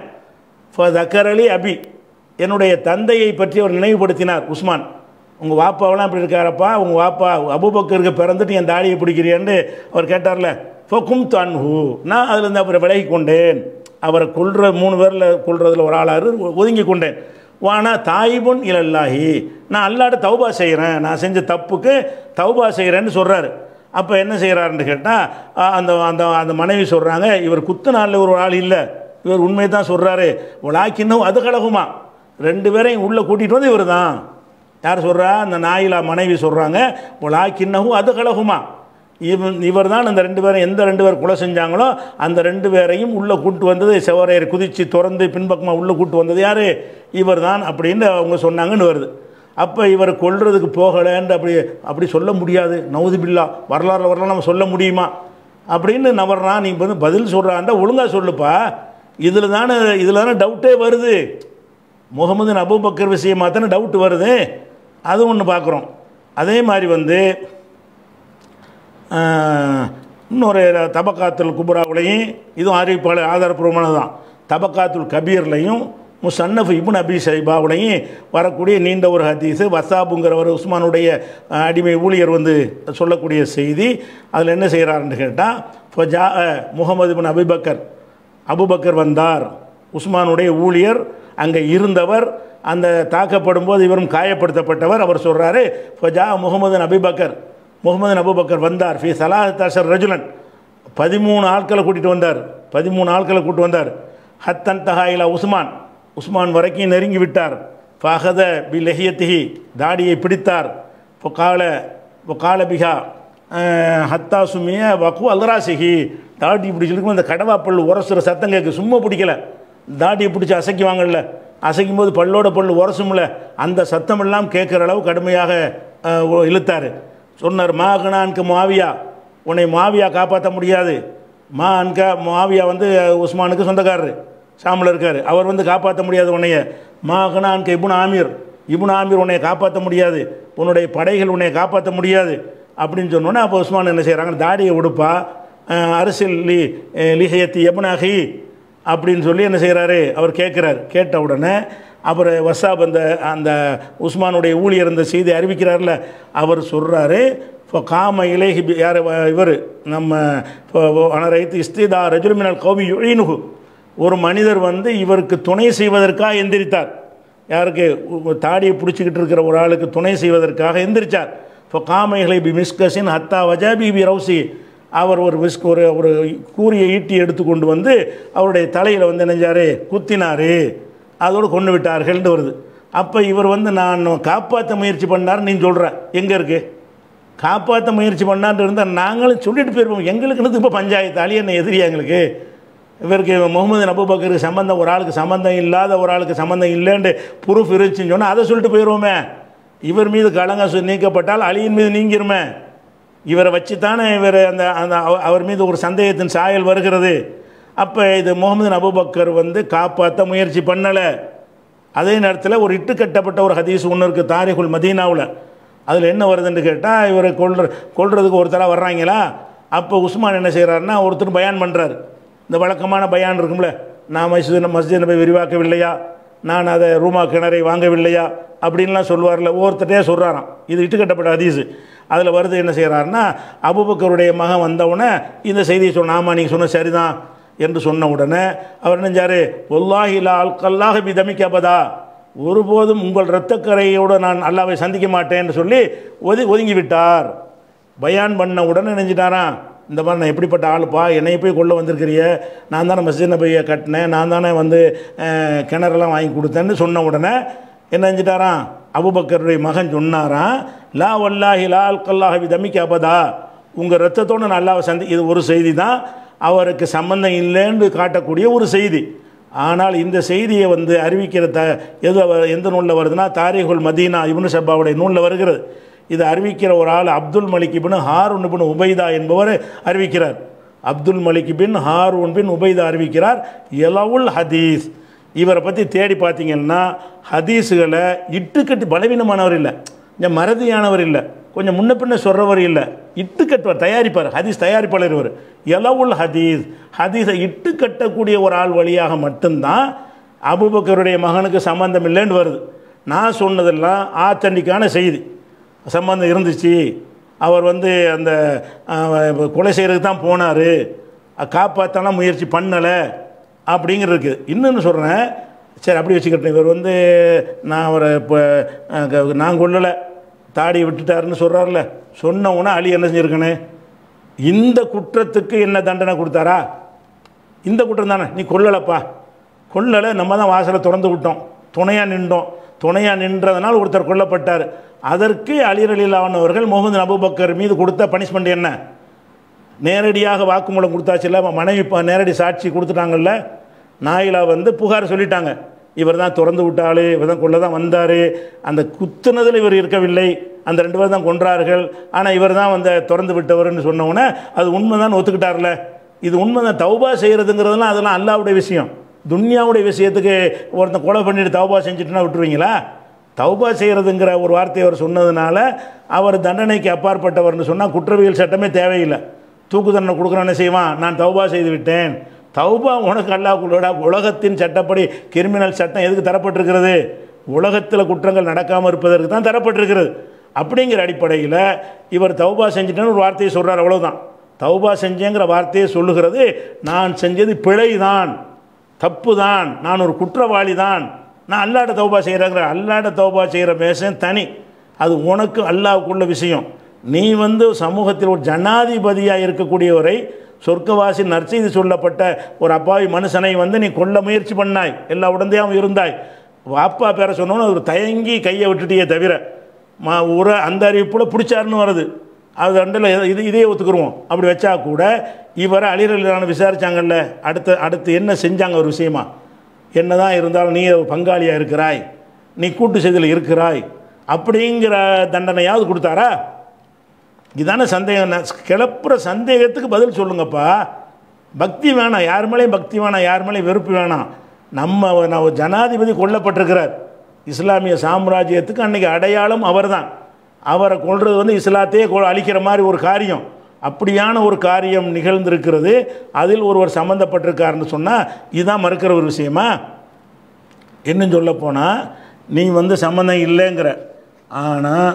தக்கரலி அபி என்னுடைய தந்தையை பற்றி அவர் நினைவுபடுத்தினார் உஸ்மான் உங்கள் வாப்பாவெல்லாம் இப்படி இருக்காரப்பா உங்கள் வாப்பா அபுபக்கருக்கு பிறந்துட்டு என் தாடியை பிடிக்கிறியான்னு அவர் கேட்டார்ல ஃபக்கும் தன்ஹு நான் அதுலேருந்து அவரை விலகி கொண்டேன் அவரை கொள்ற மூணு பேரில் கொள்றதில் ஒரு ஆளாரு ஒதுங்கி கொண்டேன் வானா தாயிபுன் இலல்லாஹி நான் அல்லாட்ட தௌபா செய்கிறேன் நான் செஞ்ச தப்புக்கு தௌபா செய்கிறேன்னு சொல்கிறாரு அப்போ என்ன செய்கிறாருன்னு கேட்டால் அந்த அந்த அந்த மனைவி சொல்கிறாங்க இவர் குத்து நாளில் ஒரு ஆள் இல்லை இவர் உண்மையை தான் சொல்கிறாரு உலாக்கின்னும் அது கழகுமா ரெண்டு பேரையும் உள்ளே கூட்டிகிட்டு வந்து இவர் தான் யார் சொல்கிறா அந்த நாயிலா மனைவி சொல்கிறாங்க உலாக்கின்னவும் அது கழகுமா இவன் இவர் தான் அந்த ரெண்டு பேரும் எந்த ரெண்டு பேர் கொலை செஞ்சாங்களோ அந்த ரெண்டு பேரையும் உள்ளே கூட்டு வந்தது செவரையர் குதித்து திறந்து பின்பக்கமாக உள்ளே கூட்டு வந்தது யார் இவர் தான் அப்படின்னு அவங்க சொன்னாங்கன்னு வருது அப்போ இவர் கொல்றதுக்கு போகலைன்னு அப்படி அப்படி சொல்ல முடியாது நவுது பில்லா வரலாறு வரலாறு நம்ம சொல்ல முடியுமா அப்படின்னு நவர்றான் நீ வந்து பதில் சொல்கிறான்டா ஒழுங்காக சொல்லுப்பா இதில் தானே இதில் தானே டவுட்டே வருது முகமது அபுபக்கர் விஷயமாக தானே டவுட் வருது அது ஒன்று பார்க்குறோம் அதே மாதிரி வந்து இன்னொரு தபக்காத்துல் குபுராவுலையும் இதுவும் அறிவிப்பாளர் ஆதாரப்பூர்வமானது தான் தபக்காத்துல் கபீர்லையும் முசன்னஃப் இபுன் அபி சைபாவுலையும் வரக்கூடிய நீண்ட ஒரு ஹதீஸு வசாபுங்கிறவர் உஸ்மானுடைய அடிமை ஊழியர் வந்து சொல்லக்கூடிய செய்தி அதில் என்ன செய்கிறாருன்னு கேட்டால் ஃபஜா முகமது பின் அபிபக்கர் அபுபக்கர் வந்தார் உஸ்மானுடைய ஊழியர் அங்கே இருந்தவர் அந்த தாக்கப்படும் போது இவரும் காயப்படுத்தப்பட்டவர் அவர் சொல்கிறாரு ஃபஜா முகமது அபிபக்கர் முகமது அபுபக்கர் வந்தார் ஃபி சலாஹர் ரஜுலன் பதிமூணு ஆட்களை கூட்டிகிட்டு வந்தார் பதிமூணு ஆட்களை கூட்டு வந்தார் ஹத்தன் தஹாயிலா உஸ்மான் உஸ்மான் வரைக்கும் நெருங்கி விட்டார் ஃபஹத பி லெஹியத்திஹி தாடியை பிடித்தார் பொக்கால பொக்கால பிஹா ஹத்தா சுமிய வக்கு அல்ராசிஹி தாடி பிடிச்சிருக்கும் அந்த கடவாப்பல் உரசுற சத்தம் கேட்கு சும்மா பிடிக்கல தாடியை பிடிச்சி அசைக்குவாங்கல்ல அசைக்கும் போது பல்லோட பல் உரசும்ல அந்த சத்தம் எல்லாம் கேட்குற அளவு கடுமையாக இழுத்தார் சொன்னார் மா கணான்க்கு மாவியா உன்னை மாவியா காப்பாற்ற முடியாது மா அன்கா மாவியா வந்து உஸ்மானுக்கு சொந்தக்காரர் ஷாமில் இருக்கார் அவர் வந்து காப்பாற்ற முடியாது உன்னைய மா கணான்க்கு இபுன் ஆமீர் இபுன் ஆமீர் உன்னை காப்பாற்ற முடியாது உன்னுடைய படைகள் உன்னை காப்பாற்ற முடியாது அப்படின்னு சொன்னோன்னே அப்போ உஸ்மான் என்ன செய்கிறாங்க தாடியை உடுப்பா அரசியல் லி லிஹயத்தி எபுனாகி அப்படின்னு சொல்லி என்ன செய்கிறாரு அவர் கேட்குறார் கேட்ட உடனே அவர் வசாப் அந்த அந்த உஸ்மானுடைய ஊழியர் இந்த செய்தி அறிவிக்கிறார்ல அவர் சொல்கிறாரு இப்போ காம இலேஹி யார் இவர் நம்ம அனரைத்து இஸ்திதா ரஜுலுமினல் கௌமி யுழினுகு ஒரு மனிதர் வந்து இவருக்கு துணை செய்வதற்காக எந்திரித்தார் யாருக்கு தாடியை பிடிச்சிக்கிட்டு இருக்கிற ஒரு ஆளுக்கு துணை செய்வதற்காக எந்திரிச்சார் இப்போ காமைகளை பி மிஸ்கஸின் ஹத்தா வஜாபி பி ரவுசி அவர் ஒரு விஸ்க் ஒரு ஒரு கூரிய ஈட்டி எடுத்து கொண்டு வந்து அவருடைய தலையில் வந்து நினைஞ்சாரு குத்தினாரு அதோடு கொண்டு விட்டார்கள்னு வருது அப்போ இவர் வந்து நான் காப்பாற்ற முயற்சி பண்ணார் நீ சொல்கிற எங்கே இருக்குது காப்பாற்ற முயற்சி பண்ணான்னு இருந்தால் நாங்களும் சொல்லிட்டு போயிருப்போம் எங்களுக்குன்னு இப்போ பஞ்சாயத்து அலி என்ன எதிரியா எங்களுக்கு இவருக்கு முகமது நபுபக்கருக்கு சம்மந்தம் ஒரு ஆளுக்கு சம்மந்தம் இல்லாத ஒரு ஆளுக்கு சம்மந்தம் இல்லைன்னு ப்ரூஃப் இருந்துச்சுன்னு சொன்னால் அதை சொல்லிட்டு போயிடுவோமே இவர் மீது களங்க சு- நீக்கப்பட்டால் அலியின் மீது நீங்கிருமே இவரை வச்சு தானே இவர் அந்த அந்த அவ- அவர் மீது ஒரு சந்தேகத்தின் சாயல் வருகிறது அப்போ இது முகமது நபுபக்கர் வந்து காப்பாற்ற முயற்சி பண்ணலை அதே நேரத்தில் ஒரு இட்டு கட்டப்பட்ட ஒரு ஹதீஸ் ஒன்று இருக்குது தாரிகுல் மதீனாவில் அதில் என்ன வருதுன்னு கேட்டால் இவரை கொல்ற கொல்றதுக்கு ஒருத்தராக வர்றாங்களா அப்போ உஸ்மான் என்ன செய்கிறாருன்னா ஒருத்தர் பயான் பண்ணுறாரு இந்த வழக்கமான பயான் இருக்கும்ல நான் மஸ்ஜித் மஸ்ஜித் நபை விரிவாக்கவில்லையா நான் அதை ரூமா கிணறை வாங்கவில்லையா அப்படின்லாம் சொல்லுவார்ல ஒவ்வொருத்தட்டே சொல்கிறாராம் இது இட்டு கட்டப்பட்ட ஹதீஸு அதில் வருது என்ன செய்கிறாருன்னா அபுபக்கருடைய மகன் வந்தவுடனே இந்த செய்தியை சொன்ன ஆமாம் நீங்கள் சொன்ன சரிதான் என்று சொன்ன உடனே அவர் நினைஞ்சாரு ஒல்லாஹிலா அல்கல்லாக பிதமிக்கப்பதா ஒருபோதும் உங்கள் இரத்தக்கரையோடு நான் அல்லாவை சந்திக்க மாட்டேன்னு சொல்லி ஒதி ஒதுங்கி விட்டார் பயான் பண்ண உடனே நினைஞ்சிட்டாராம் இந்த மாதிரி நான் எப்படிப்பட்ட ஆளுப்பா என்னைய போய் கொள்ள வந்திருக்கிறிய நான் தானே மஸ்ஜித் நபியை கட்டினேன் நான் தானே வந்து அஹ், கிணறெல்லாம் வாங்கி கொடுத்தேன்னு சொன்ன உடனே என்ன செஞ்சிட்டாராம் அபுபக்கருடைய மகன் சொன்னாராம் லா வல்லாஹி லா அல்கல்லாஹி தமிக்க அபதா உங்கள் ரத்தத்தோடு நான் அல்லாவை சந்தி இது ஒரு செய்தி தான் அவருக்கு சம்பந்தம் இல்லைன்னு காட்டக்கூடிய ஒரு செய்தி ஆனால் இந்த செய்தியை வந்து அறிவிக்கிற த எது அவ- எந்த நூலில் வருதுன்னா தாரிகுல் மதீனா இப்னு சப்பாவுடைய நூலில் வருகிறது இது அறிவிக்கிற ஒரு ஆள் அப்துல் மலிக் இப்னு ஹாரூன் இப்னு உபைதா என்பவர் அறிவிக்கிறார் அப்துல் மலிக் பின் ஹாரூன் பின் உபைதா அறிவிக்கிறார் எலவுல் ஹதீஸ் இவரை பற்றி தேடி பார்த்தீங்கன்னா ஹதீஸுகளை இட்டுக்கட்டு பலவீனமானவர் இல்லை கொஞ்சம் மறதியானவர் இல்லை கொஞ்சம் முன்ன பின்ன சொல்கிறவர் இல்லை இட்டு கட்டுவார் தயாரிப்பார் ஹதீஸ் தயாரிப்பாளர் இவர் எலவுல் ஹதீஸ் ஹதீஸை இட்டு கட்டக்கூடிய ஒரு ஆள் வழியாக மட்டும்தான் அபுபக்கருடைய மகனுக்கு சம்பந்தம் இல்லைன்னு வருது நான் சொன்னதெல்லாம் ஆத்தண்டிக்கான செய்தி சம்பந்தம் இருந்துச்சு அவர் வந்து அந்த அஹ், கொலை செய்கிறதுக்கு தான் போனார் காப்பாற்றலாம் முயற்சி பண்ணலை அப்படிங்கிறது இருக்குது இன்னொன்று சொல்கிறேன் சரி அப்படி வச்சுக்கிட்டேன் இவர் வந்து நான் அவரை இப்போ நான் கொல்லலை தாடியை விட்டுட்டாருன்னு சொல்கிறார்ல சொன்ன உடனே அலி என்ன செஞ்சுருக்கனே இந்த குற்றத்துக்கு என்ன தண்டனை கொடுத்தாரா இந்த குற்றம் தானே நீ கொல்லலப்பா கொல்லலை நம்ம தான் வாசலை திறந்து விட்டோம் துணையாக நின்றோம் துணையாக நின்றதுனால ஒருத்தர் கொல்லப்பட்டார் அதற்கு அலிர் அலிலாவன் அவர்கள் முகமது அபூபக்கர் மீது கொடுத்த பனிஷ்மெண்ட் என்ன நேரடியாக வாக்குமூலம் கொடுத்தாச்சுல்ல மனைவி இப்போ நேரடி சாட்சி கொடுத்துட்டாங்கல்ல நாயிலா வந்து புகார் சொல்லிட்டாங்க இவர் தான் திறந்து விட்டாள் இவர் தான் கொள்ள தான் வந்தார் அந்த குத்துனதில் இவர் இருக்கவில்லை அந்த ரெண்டு பேர் தான் கொன்றார்கள் ஆனால் இவர் தான் வந்து திறந்து விட்டவர்னு சொன்ன உடனே அது உண்மை தான் ஒத்துக்கிட்டார்ல இது உண்மை தான் தௌபா செய்கிறதுங்கிறதுலாம் அதெல்லாம் அல்லாவுடைய விஷயம் துன்யாவுடைய விஷயத்துக்கு ஒருத்தன் கொலை பண்ணிட்டு தௌபா செஞ்சுட்டுனா விட்டுருவீங்களா தௌபா செய்கிறதுங்கிற ஒரு வார்த்தையை அவர் சொன்னதுனால அவர் தண்டனைக்கு அப்பாற்பட்டவர்னு சொன்னால் குற்றவியல் சட்டமே தேவையில்லை தூக்கு தண்டனை கொடுக்குறோம் என்ன செய்வான் நான் தௌபா செய்து விட்டேன் தௌபா உனக்கு அல்லாஹ்வுள்ளோட உலகத்தின் சட்டப்படி கிரிமினல் சட்டம் எதுக்கு தரப்பட்டிருக்கிறது உலகத்தில் குற்றங்கள் நடக்காமல் இருப்பதற்கு தான் தரப்பட்டிருக்கிறது அப்படிங்கிற அடிப்படையில் இவர் தௌபா செஞ்சிட்டேன்னு ஒரு வார்த்தையை சொல்கிறார் அவ்வளவுதான் தௌபா செஞ்சேங்கிற வார்த்தையை சொல்லுகிறது நான் செஞ்சது பிழைதான் தப்பு தான் நான் ஒரு குற்றவாளி தான் நான் அல்லாட தௌபா செய்கிறேங்கிற அல்லாட தௌபா செய்கிற பேசன் தனி அது உனக்கு அல்லாவுக்குள்ள விஷயம் நீ வந்து சமூகத்தில் ஒரு ஜனாதிபதியாக இருக்கக்கூடியவரை சொர்க்கவாசி நற்செய்தி சொல்லப்பட்ட ஒரு அப்பாவி மனுஷனை வந்து நீ கொல்ல முயற்சி பண்ணாய் எல்லா உடந்தையாகவும் இருந்தாய் அப்பா பேரை சொன்னோன்னு அவர் தயங்கி கையை விட்டுட்டியே தவிர மா உர அந்த அறிவிப்பில் பிடிச்சாருன்னு வருது அது அண்டில் இது இதே ஒத்துக்குருவோம் அப்படி வச்சா கூட இவரை அழிரலான விசாரிச்சாங்கல்ல அடுத்த அடுத்து என்ன செஞ்சாங்க ஒரு விஷயமா என்னதான் இருந்தாலும் நீ ஒரு பங்காளியாக இருக்கிறாய் நீ கூட்டு செய்தியில் இருக்கிறாய் அப்படிங்கிற தண்டனையாவது கொடுத்தாரா இதான சந்தேகம் நான் கிளப்புற சந்தேகத்துக்கு பதில் சொல்லுங்கப்பா பக்தி வேணாம் யார் மேலேயும் பக்தி வேணாம் யார் மேலேயும் வெறுப்பு வேணாம் நம்ம நம்ம ஜனாதிபதி கொல்லப்பட்டிருக்கிறார் இஸ்லாமிய சாம்ராஜ்யத்துக்கு அன்னைக்கு அடையாளம் அவர்தான் அவரை கொல்றது வந்து இஸ்லாத்தையே கொ- அழிக்கிற மாதிரி ஒரு காரியம் அப்படியான ஒரு காரியம் நிகழ்ந்திருக்கிறது அதில் ஒருவர் சம்மந்தப்பட்டிருக்காருன்னு சொன்னால் இதுதான் மறுக்கிற ஒரு விஷயமா இன்னும் சொல்ல போனால் நீ வந்து சம்மந்தம் இல்லைங்கிற ஆனால்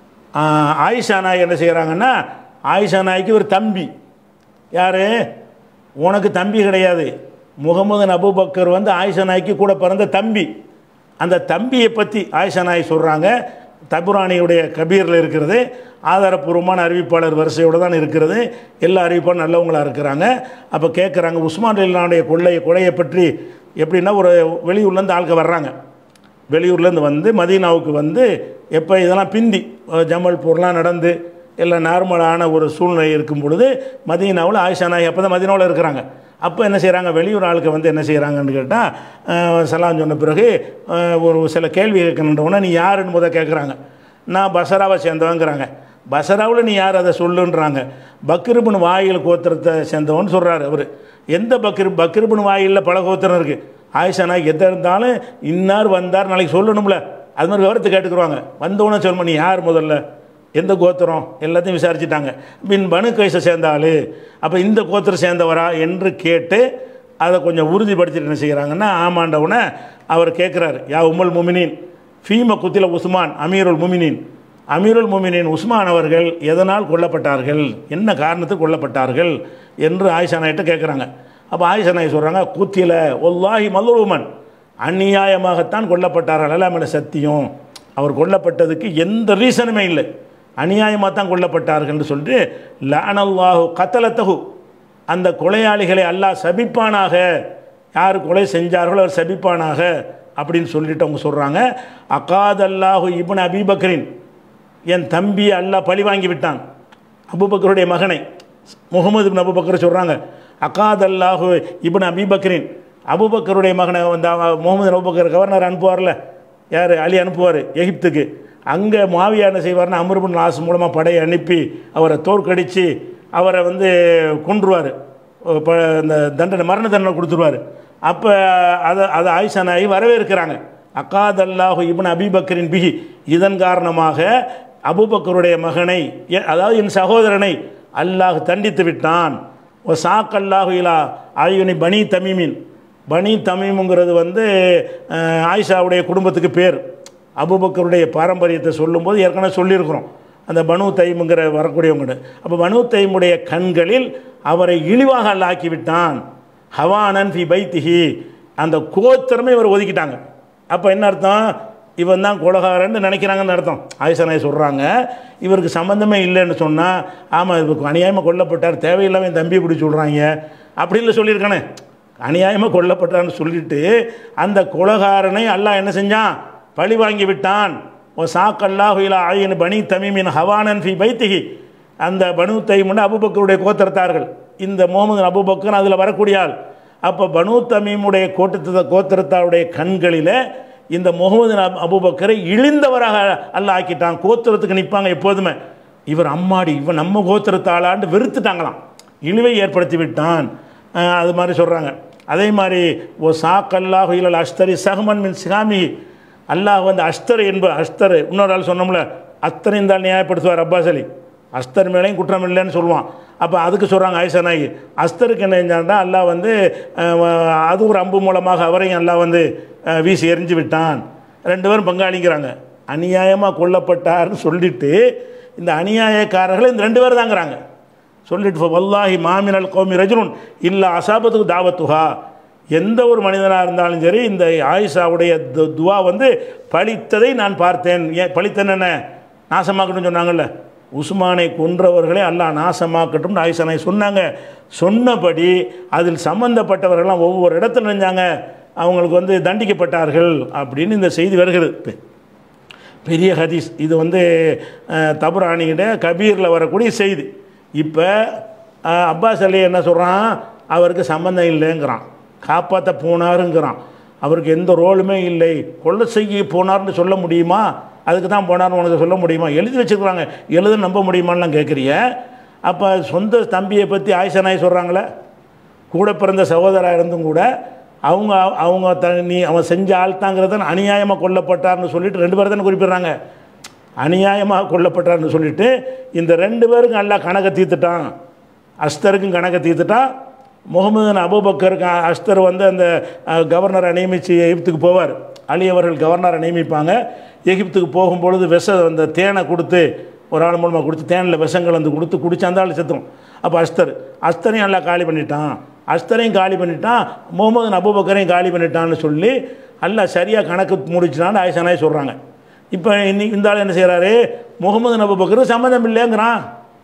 ஆயிஷா நாய் என்ன செய்கிறாங்கன்னா ஆயிஷா நாய்க்கு ஒரு தம்பி யார் உனக்கு தம்பி கிடையாது முகமது அபூபக்கர் வந்து ஆயிஷா நாய்க்கு கூட பிறந்த தம்பி அந்த தம்பியை பற்றி ஆயிஷா நாய் சொல்கிறாங்க தபுராணியுடைய கபீரில் இருக்கிறது ஆதாரப்பூர்வமான அறிவிப்பாளர் வரிசையோடு தான் இருக்கிறது எல்லா அறிவிப்பாளரும் நல்லவங்களாக இருக்கிறாங்க அப்போ கேட்குறாங்க உஸ்மான் அலிலானுடைய கொள்ளை கொலையை பற்றி எப்படின்னா ஒரு வெளியூர்லேருந்து ஆட்கள் வர்றாங்க வெளியூர்லேருந்து வந்து மதீனாவுக்கு வந்து எப்போ இதெல்லாம் பிந்தி அஹ் ஜமல்பூர்லாம் நடந்து எல்லாம் நார்மலான ஒரு சூழ்நிலை இருக்கும் பொழுது மதீனாவில் ஆயிஷா நாய் அப்போ தான் மதீனாவில் இருக்கிறாங்க அப்போ என்ன செய்கிறாங்க வெளியூர் ஆளுக்கு வந்து என்ன செய்கிறாங்கன்னு கேட்டால் சலாம் சொன்ன பிறகு அஹ், ஒரு சில கேள்வி கேட்கணுன்றவுடனே நீ யாருன்னு முத கேட்குறாங்க நான் பசராவை சேர்ந்தவங்கிறாங்க பசராவில் நீ யார் அதை சொல்லுன்றாங்க பக்ரிபுன் வாயில் கோத்திரத்தை சேர்ந்தவன் சொல்கிறாரு அவர் எந்த பக்ரி பக்ரிபுன் வாயிலில் பல கோத்திரம் இருக்குது ஆயிஷா நாய்க்கு எதை இருந்தாலும் இன்னார் வந்தார் நாளைக்கு சொல்லணும்ல அது மாதிரி விவரத்தை கேட்டுக்குருவாங்க வந்தவொடனே சொல்லணும் நீ யார் முதல்ல எந்த கோத்திரம் எல்லாத்தையும் விசாரிச்சிட்டாங்க பின் பனு கைசை சேர்ந்த ஆளு அப்போ இந்த கோத்திரம் சேர்ந்தவரா என்று கேட்டு அதை கொஞ்சம் உறுதிப்படுத்திட்டு என்ன செய்கிறாங்கன்னா ஆமாண்டவுடனே அவர் கேட்குறாரு யா உம்முல் முமினின் ஃபீம குத்தில உஸ்மான் அமீருல் முமினின் அமீருல் முமினின் உஸ்மான் அவர்கள் எதனால் கொல்லப்பட்டார்கள் என்ன காரணத்துக்கு கொல்லப்பட்டார்கள் என்று ஆயிஷா நாயிட்ட கேட்குறாங்க அப்போ ஆயிஷா நாய் சொல்கிறாங்க குத்தில ஒல்லாஹி மல்லுமன் அநியாயமாகத்தான் கொல்லப்பட்டார்கள் அல்லாமல் சத்தியம் அவர் கொல்லப்பட்டதுக்கு எந்த ரீசனுமே இல்லை அநியாயமாக தான் கொல்லப்பட்டார்கள்னு சொல்லிட்டு லானல்லாஹு கத்தலத்தகு அந்த கொலையாளிகளை அல்லாஹ் சபிப்பானாக யார் கொலை செஞ்சார்களோ அவர் சபிப்பானாக அப்படின்னு சொல்லிட்டு அவங்க சொல்கிறாங்க அகாதல்லாஹு இப்னு அபீபக்கரின் என் தம்பி அல்லாஹ் பழி வாங்கி விட்டான் அபுபக்கருடைய மகனை முகமது இப்னு அபுபக்கர் சொல்கிறாங்க அகாதல்லாஹு இப்னு அபீபக்கரின் அபுபக்கருடைய மகனை வந்து அவ- முகமது அபுபக்கர் கவர்னர் அனுப்புவார்ல யார் அலி அனுப்புவார் எகிப்துக்கு அங்கே மாவியா என்ன செய்வார்னா அமருபின் லாஸ் மூலமாக படையை அனுப்பி அவரை தோற்கடித்து அவரை வந்து கொன்றுவார் இப்போ இந்த தண்டனை மரண தண்டனை கொடுத்துருவார் அப்போ அதை அதை ஆயிஷா நாயி வரவேற்கிறாங்க அக்காதல்லாஹு இப்னு அபிபக்கரின் பிஹி இதன் காரணமாக அபூபக்கருடைய மகனை எ- அதாவது என் சகோதரனை அல்லாஹ் தண்டித்து விட்டான் ஓ சாக்கல்லாஹு இலா ஆயுனி பனி தமீமின் பனி தமீமுங்கிறது வந்து அஹ், ஆயிஷாவுடைய குடும்பத்துக்கு பேர் அபூபக்கருடைய பாரம்பரியத்தை சொல்லும்போது ஏற்கனவே சொல்லியிருக்கிறோம் அந்த பனு தைமுங்கிற வரக்கூடியவங்க அப்போ பனு தைமுடைய கண்களில் அவரை இழிவாக அல்லாஹ் ஆக்கி விட்டான் ஹவானன் ஃபி பைத்திஹி அந்த கோத்திரமே இவர் ஒதுக்கிட்டாங்க அப்போ என்ன அர்த்தம் இவன் தான் கொலகாரன்னு நினைக்கிறாங்கன்னு அர்த்தம் ஆயிஷா நாய் சொல்கிறாங்க இவருக்கு சம்மந்தமே இல்லைன்னு சொன்னால் ஆமாம் இவருக்கு அநியாயமாக கொல்லப்பட்டார் தேவையில்லாமல் என் தம்பியை பிடிச்சி சொல்கிறாங்க அப்படின்னு சொல்லியிருக்கானே அநியாயமாக கொல்லப்பட்டான்னு சொல்லிட்டு அந்த கொலகாரனை அல்லாஹ் என்ன செஞ்சான் பழி வாங்கி விட்டான் ஓ சாக்கல்லாஹு இலா ஆயின் பனி தமீமின் ஹவானன் ஃபி பைத்திஹி அந்த பனு தைமுன்னு அபுபக்கருடைய கோத்திரத்தார்கள் இந்த முகமது அபுபக்கர் அதில் வரக்கூடிய ஆள் அப்போ பனு தமீமுடைய கோட்டத்த கோத்திரத்தாருடைய கண்களில் இந்த முகமது அபு- அபுபக்கரை இழிந்தவராக அல்லாஹ் ஆக்கிட்டான் கோத்திரத்துக்கு நிற்பாங்க எப்போதுமே இவர் அம்மாடி இவன் நம்ம கோத்திரத்தாளான்னு வெறுத்துட்டாங்களாம் இழிவை ஏற்படுத்தி விட்டான் அஹ் அது மாதிரி சொல்கிறாங்க அதே மாதிரி ஓ சாக்கல்லாஹு இலல் அஷ்தரி சஹமன் மின் சிகாமி அல்லாஹ் வந்து அஸ்தர் என்ப அஸ்தர் இன்னொரு ஆள் சொன்னோம்ல அத்தனை இருந்தால் நியாயப்படுத்துவார் அப்பாஸ் அலி அஸ்தர் மேலேயும் குற்றம் இல்லைன்னு சொல்லுவான் அப்போ அதுக்கு சொல்கிறாங்க ஆயிஷா நாயகி அஸ்தருக்கு என்ன செஞ்சான்டா அல்லாஹ் வந்து அஹ், அது ஒரு அம்பு மூலமாக அவரையும் அல்லாஹ் வந்து அஹ், வீசி எறிஞ்சு விட்டான் ரெண்டு பேரும் பங்காளிங்கிறாங்க அநியாயமாக கொல்லப்பட்டார்னு சொல்லிட்டு இந்த அநியாயக்காரர்கள் இந்த ரெண்டு பேர் தாங்கிறாங்க சொல்லிட்டு வல்லாஹி மாமினல் கோமி ரஜுனுன் இல்லா அசாபத்துக்கு தாவத்துஹா எந்த ஒரு மனிதனாக இருந்தாலும் சரி இந்த ஆயிஷாவுடைய து- துவா வந்து பழித்ததை நான் பார்த்தேன் ஏன் பழித்தேன் என்ன நாசமாக்கட்டும்னு சொன்னாங்கல்ல உஸ்மானை கொன்றவர்களே அல்லாஹ் நாசமாக்கட்டும்னு ஆயிஷா நாய் சொன்னாங்க சொன்னபடி அதில் சம்பந்தப்பட்டவர்கள்லாம் ஒவ்வொரு இடத்துல நினைஞ்சாங்க அவங்களுக்கு வந்து தண்டிக்கப்பட்டார்கள் அப்படின்னு இந்த செய்தி வருகிறது பெரிய ஹதீஸ் இது வந்து அஹ், தபுரானிகிட்ட கபீரில் வரக்கூடிய செய்தி இப்போ அப்பாஸ் அலி என்ன சொல்கிறான் அவருக்கு சம்மந்தம் இல்லைங்கிறான் காப்பாற்ற போனாருங்கிறான் அவருக்கு எந்த ரோலுமே இல்லை கொள்ளை செய்ய போனார்னு சொல்ல முடியுமா அதுக்கு தான் போனார்னு உனக்கு சொல்ல முடியுமா எழுதி வச்சுருக்குறாங்க எழுத நம்ப முடியுமான்லாம் கேட்குறிய அப்போ சொந்த தம்பியை பற்றி ஆயிஷா நாய் சொல்கிறாங்களே கூட பிறந்த சகோதரா இருந்தும் கூட அவங்க அவங்க த நீ அவன் செஞ்ச ஆள் தாங்கிறத அநியாயமாக கொல்லப்பட்டார்னு சொல்லிட்டு ரெண்டு பேர் தானே குறிப்பிடுறாங்க அநியாயமாக கொல்லப்பட்டார்னு சொல்லிட்டு இந்த ரெண்டு பேருக்கும் நல்லா கணக்கை தீர்த்துட்டான் அஸ்தருக்கும் கணக்கை தீர்த்துட்டான் முகமது அபூபக்கருக்கு அஸ்தர் வந்து அந்த அஹ், கவர்னரை நியமித்து எகிப்துக்கு போவார் அலி அவர்கள் கவர்னரை நியமிப்பாங்க எகிப்துக்கு போகும்பொழுது விஷ அந்த தேனை கொடுத்து ஒரு ஆள் மூலமாக கொடுத்து தேனில் விஷங்கள் வந்து கொடுத்து குடிச்சு அந்த ஆள் செத்துரும் அப்போ அஸ்தர் அஸ்தரையும் நல்லா காலி பண்ணிட்டான் அஸ்தரையும் காலி பண்ணிட்டான் முகமது அபூபக்கரையும் காலி பண்ணிட்டான்னு சொல்லி அல்லாஹ் சரியாக கணக்கு முடிச்சிட்டான்னு ஆயிஷானாய் சொல்கிறாங்க இப்போ இன்னைக்கு இந்த ஆள் என்ன செய்கிறாரு முகமது நபு பக்கர் சம்மந்தம் இல்லைங்கிறான்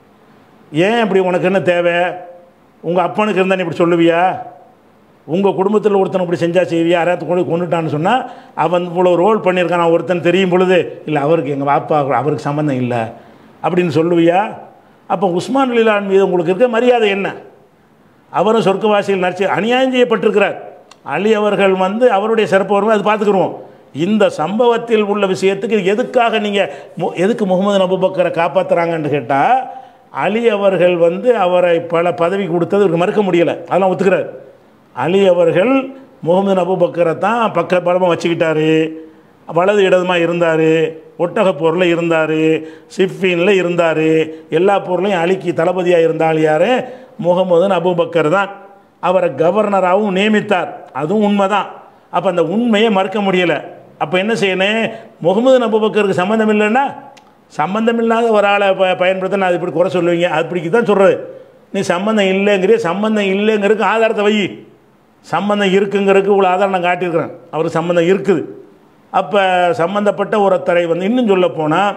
ஏன் இப்படி உனக்கு என்ன தேவை உங்கள் அப்பனுக்கு இருந்தால் நீ இப்படி சொல்லுவியா உங்கள் குடும்பத்தில் ஒருத்தன் இப்படி செஞ்சா செய்வியா யாராவது கொண்டு கொண்டுட்டான்னு சொன்னால் அவன் இவ்வளோ ரோல் பண்ணியிருக்கான் அவன் ஒருத்தன் தெரியும் பொழுது இல்லை அவருக்கு எங்கள் பாப்பா அவருக்கு சம்மந்தம் இல்லை அப்படின்னு சொல்லுவியா அப்போ உஸ்மான் லீலான் மீது உங்களுக்கு இருக்க மரியாதை என்ன அவரும் சொர்க்கவாசியில் நடிச்சு அநியாயம் செய்யப்பட்டிருக்கிறார் அலி அவர்கள் வந்து அவருடைய சிறப்பு வரும்போது அது பார்த்துக்குருவோம் இந்த சம்பவத்தில் உள்ள விஷயத்துக்கு எதுக்காக நீங்கள் எதுக்கு முகமது நபுபக்கரை காப்பாற்றுறாங்கன்னு கேட்டால் அலி அவர்கள் வந்து அவரை பல பதவி கொடுத்தது இவருக்கு மறுக்க முடியலை அதெல்லாம் ஒத்துக்கிறார் அலி அவர்கள் முகமது நபுபக்கரை தான் பக்க பலமாக வச்சுக்கிட்டாரு வலது இடதுமா இருந்தார் ஒட்டக போரில் இருந்தார் சிஃபின்ல இருந்தார் எல்லா போர்லையும் அலிக்கு தளபதியாக இருந்தால் யார் முகமது அபூபக்கர் தான் அவரை கவர்னராகவும் நியமித்தார் அதுவும் உண்மைதான் அப்போ அந்த உண்மையை மறுக்க முடியலை அப்போ என்ன செய்யணும் முகமது அபூபக்கருக்கு சம்மந்தம் இல்லைன்னா சம்மந்தம் இல்லாத ஒரு ஆளை ப பயன்படுத்த நான் அது இப்படி குறை சொல்லுவீங்க அப்படிக்கு தான் சொல்கிறது நீ சம்மந்தம் இல்லைங்கிறிய சம்மந்தம் இல்லைங்கிறதுக்கு ஆதாரத்தை வை சம்மந்தம் இருக்குங்கிறதுக்கு இவ்வளோ ஆதாரம் நான் காட்டியிருக்கிறேன் அவருக்கு சம்மந்தம் இருக்குது அப்போ சம்மந்தப்பட்ட ஒருத்தரை வந்து இன்னும் சொல்ல போனால்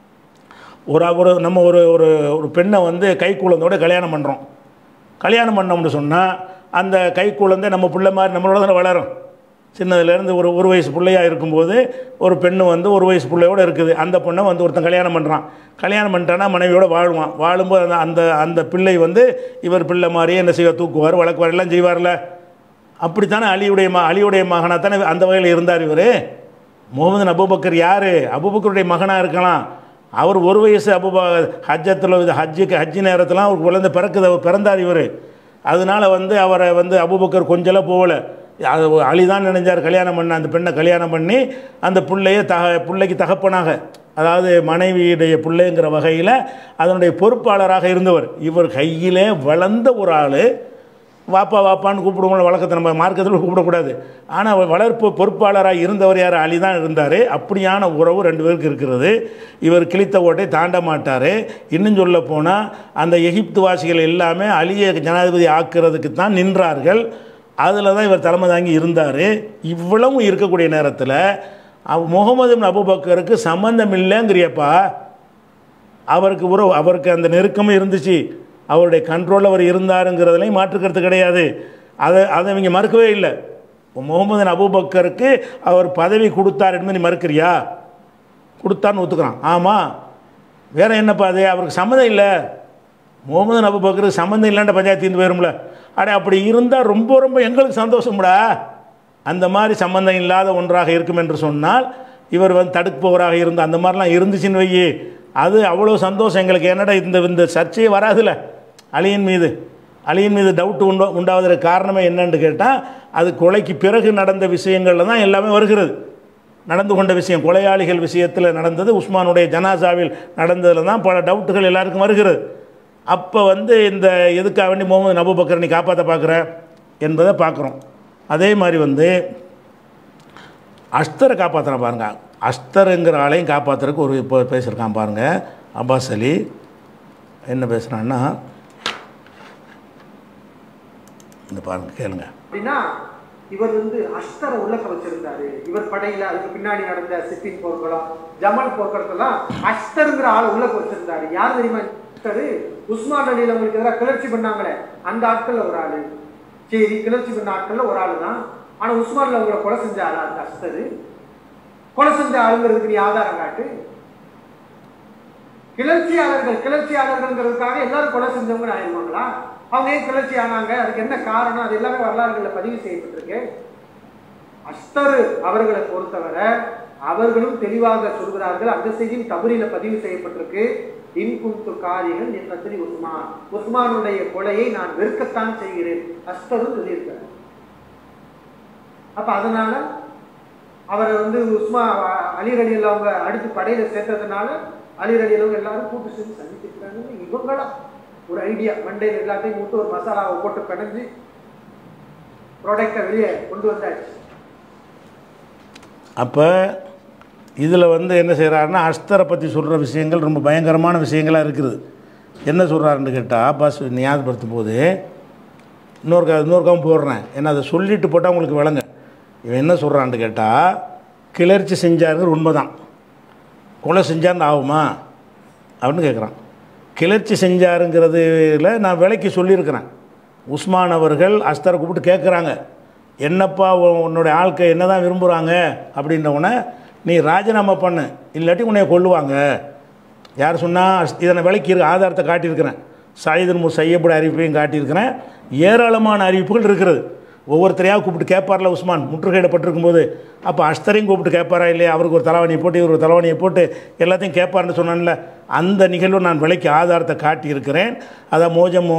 ஒரு ஒரு நம்ம ஒரு ஒரு ஒரு பெண்ணை வந்து கை குழந்தையோட கல்யாணம் பண்ணுறோம் கல்யாணம் பண்ணோம்னு சொன்னால் அந்த கை குழந்தை நம்ம பிள்ளை மாதிரி நம்மளோட தானே வளரும் சின்னதுலேருந்து ஒரு ஒரு வயசு பிள்ளையாக இருக்கும்போது ஒரு பெண்ணு வந்து ஒரு வயசு பிள்ளையோட இருக்குது அந்த பொண்ணை வந்து ஒருத்தன் கல்யாணம் பண்ணுறான் கல்யாணம் பண்ணிட்டானா மனைவியோட வாழுவான் வாழும்போது அந்த அந்த அந்த பிள்ளை வந்து இவர் பிள்ளை மாதிரியே என்ன செய்வார் தூக்குவார் வளர்க்குவார் எல்லாம் செய்வார்ல அப்படித்தானே அலியுடைய ம அலியுடைய மகனாக தானே அந்த வகையில் இருந்தார் இவர் முகமது அபூபக்கர் யார் அபூபக்கருடைய மகனாக இருக்கலாம் அவர் ஒரு வயசு அபுபா ஹஜ்ஜத்தில் இது ஹஜ்ஜுக்கு ஹஜ்ஜி நேரத்தில் அவர் குழந்தை பிறக்குது அவர் பிறந்தார் இவர் அதனால் வந்து அவரை வந்து அபுபக்கர் கொஞ்சலாம் போகல அது அலி தான் நினைஞ்சார் கல்யாணம் பண்ண அந்த பெண்ணை கல்யாணம் பண்ணி அந்த பிள்ளைய தக பிள்ளைக்கு தகப்பனாக அதாவது மனைவியுடைய பிள்ளைங்கிற வகையில் அதனுடைய பொறுப்பாளராக இருந்தவர் இவர் கையிலே வளர்ந்த ஒரு ஆள் வாப்பா வாப்பான்னு கூப்பிடுவோம் வழக்கத்தை நம்ம மார்க்கத்தில் கூப்பிடக்கூடாது ஆனால் வளர்ப்பு பொறுப்பாளராக இருந்தவர் யார் அலி தான் இருந்தார் அப்படியான உறவு ரெண்டு பேருக்கு இருக்கிறது இவர் கிழித்த ஓட்டை தாண்ட மாட்டார் இன்னும் சொல்ல போனால் அந்த எகிப்து வாசிகள் எல்லாமே அலியை ஜனாதிபதி ஆக்குறதுக்கு தான் நின்றார்கள் அதில் தான் இவர் தலைமை தாங்கி இருந்தார் இவ்வளவும் இருக்கக்கூடிய நேரத்தில் அவ் முகமது பின் அபுபக்கருக்கு சம்மந்தம் இல்லைங்கிறியப்பா அவருக்கு உறவு அவருக்கு அந்த நெருக்கமும் இருந்துச்சு அவருடைய கண்ட்ரோலில் அவர் இருந்தாருங்கிறதுலையும் மாற்றுக்கிறது கிடையாது அதை அதை இவங்க மறுக்கவே இல்லை முகமது அபூபக்கருக்கு அவர் பதவி கொடுத்தார் என்பது நீ மறுக்கிறியா கொடுத்தான்னு ஒத்துக்கிறான் ஆமாம் வேற என்னப்பா அது அவருக்கு சம்மந்தம் இல்லை முகமது நபுபக்கருக்கு சம்மந்தம் இல்லைன்ற பஞ்சாயத்து தீர்ந்து போயிரும்ல அட அப்படி இருந்தால் ரொம்ப ரொம்ப எங்களுக்கு சந்தோஷம்டா அந்த மாதிரி சம்மந்தம் இல்லாத ஒன்றாக இருக்கும் என்று சொன்னால் இவர் வந்து தடுப்பவராக இருந்து அந்த மாதிரிலாம் இருந்துச்சுன்னு வையே அது அவ்வளோ சந்தோஷம் எங்களுக்கு என்னடா இந்த இந்த சர்ச்சையே வராதுல்ல அலியின் மீது அலியின் மீது டவுட் உண்டா உண்டாவதற்கு காரணமே என்னன்னு கேட்டால் அது கொலைக்கு பிறகு நடந்த விஷயங்களில் தான் எல்லாமே வருகிறது நடந்து கொண்ட விஷயம் கொலையாளிகள் விஷயத்தில் நடந்தது உஸ்மானுடைய ஜனாசாவில் நடந்ததில் தான் பல டவுட்டுகள் எல்லாருக்கும் வருகிறது அப்போ வந்து இந்த எதுக்காக வேண்டி முகமது நபுபக்கர் நீ காப்பாற்ற பார்க்குற என்பதை பார்க்குறோம் அதே மாதிரி வந்து அஸ்தரை காப்பாற்றுற பாருங்க அஸ்தருங்கிற ஆளையும் காப்பாற்றுறதுக்கு ஒரு இப்போ பேசியிருக்கான் பாருங்கள் அப்பாஸ் அலி என்ன பேசுகிறான்னா இந்த பாருங்க கேளுங்க அப்படின்னா இவர் வந்து அஸ்தரை உள்ளக்க வச்சிருந்தாரு இவர் படையில அதுக்கு பின்னாடி நடந்த சிப்பின் போர்க்களம் ஜமல் போர்க்களத்தெல்லாம் அஸ்தருங்கிற ஆளை உள்ளக்க வச்சிருந்தாரு யார் தெரியுமா அஸ்தரு உஸ்மான் அலியில் அவங்களுக்கு எதிராக கிளர்ச்சி பண்ணாங்களே அந்த ஆட்கள்ல ஒரு ஆளு சரி கிளர்ச்சி பண்ண ஆட்கள்ல ஒரு ஆளு தான் ஆனா உஸ்மான்ல அவங்களை கொலை செஞ்ச ஆளா அந்த அஸ்தரு கொலை செஞ்ச ஆளுங்கிறதுக்கு நீ ஆதாரம் காட்டு கிளர்ச்சியாளர்கள் கிளர்ச்சியாளர்கள்ங்கிறதுக்காக எல்லாரும் கொலை செஞ்சவங்க ஆயிருவாங்களா அவங்க ஏன் கிளர்ச்சி ஆனாங்க அதுக்கு என்ன காரணம் அது எல்லாமே வரலாறுகளில் பதிவு செய்யப்பட்டிருக்கு அஸ்தர் அவர்களை பொறுத்தவரை அவர்களும் தெளிவாக சொல்கிறார்கள் அந்த செய்தியும் தபுரில பதிவு செய்யப்பட்டிருக்கு இன்குந்து காரிகள் என் கத்திரி உஸ்மான் உஸ்மானுடைய கொலையை நான் வெறுக்கத்தான் செய்கிறேன் அஸ்தரும் சொல்லியிருக்காரு அப்ப அதனால அவரை வந்து உஸ்மா அலி அலியில் அவங்க அடுத்து படையில சேர்த்ததுனால அலி அலியில் அவங்க எல்லாரும் கூட்டு சேர்ந்து சந்திச்சிருக்காங்க இவங்களா ஒரு ஐடியா மண்டையில் எல்லாத்தையும் விட்டு ஒரு மசாலாவை போட்டு பிணைஞ்சு ப்ராடக்டை வெளியே கொண்டு வந்தாச்சு அப்போ இதில் வந்து என்ன செய்கிறாருன்னா அஸ்தரை பற்றி சொல்கிற விஷயங்கள் ரொம்ப பயங்கரமான விஷயங்களாக இருக்குது என்ன சொல்கிறாருன்னு கேட்டால் ஆபாஸ் ஞாபகப்படுத்தும் போது இன்னொரு இன்னொருக்காவும் போடுறேன் ஏன்னா அதை சொல்லிட்டு போட்டால் உங்களுக்கு விளங்க இவன் என்ன சொல்கிறான்னு கேட்டால் கிளர்ச்சி செஞ்சாருங்கிற உண்மைதான் கொலை செஞ்சான்னு ஆகுமா அப்படின்னு கேட்குறான் கிளர்ச்சி செஞ்சாருங்கிறதுல நான் விலைக்கு சொல்லியிருக்கிறேன் உஸ்மான் அவர்கள் அஸ்தரை கூப்பிட்டு கேட்குறாங்க என்னப்பா உன் உன்னுடைய ஆட்கள் என்ன தான் விரும்புகிறாங்க அப்படின்ன உடனே நீ ராஜினாமா பண்ணு இல்லாட்டி உன்னைய கொல்லுவாங்க யார் சொன்னால் இதை நான் விலைக்கு இருக்கு ஆதாரத்தை காட்டியிருக்கிறேன் சாயிதன் மு சையப்பட அறிவிப்பையும் காட்டியிருக்கிறேன் ஏராளமான அறிவிப்புகள் இருக்கிறது ஒவ்வொருத்தரையாக கூப்பிட்டு கேட்பார்ல உஸ்மான் முற்றுகையிடப்பட்டிருக்கும் போது அப்போ அஸ்தரையும் கூப்பிட்டு கேட்பாரா இல்லையா அவருக்கு ஒரு தலைவணியை போட்டு இவர் ஒரு தலைவணியை போட்டு எல்லாத்தையும் கேட்பார்னு சொன்னான்ல அந்த நிகழ்வு நான் விலைக்கு ஆதாரத்தை காட்டியிருக்கிறேன் அதான் மோஜம்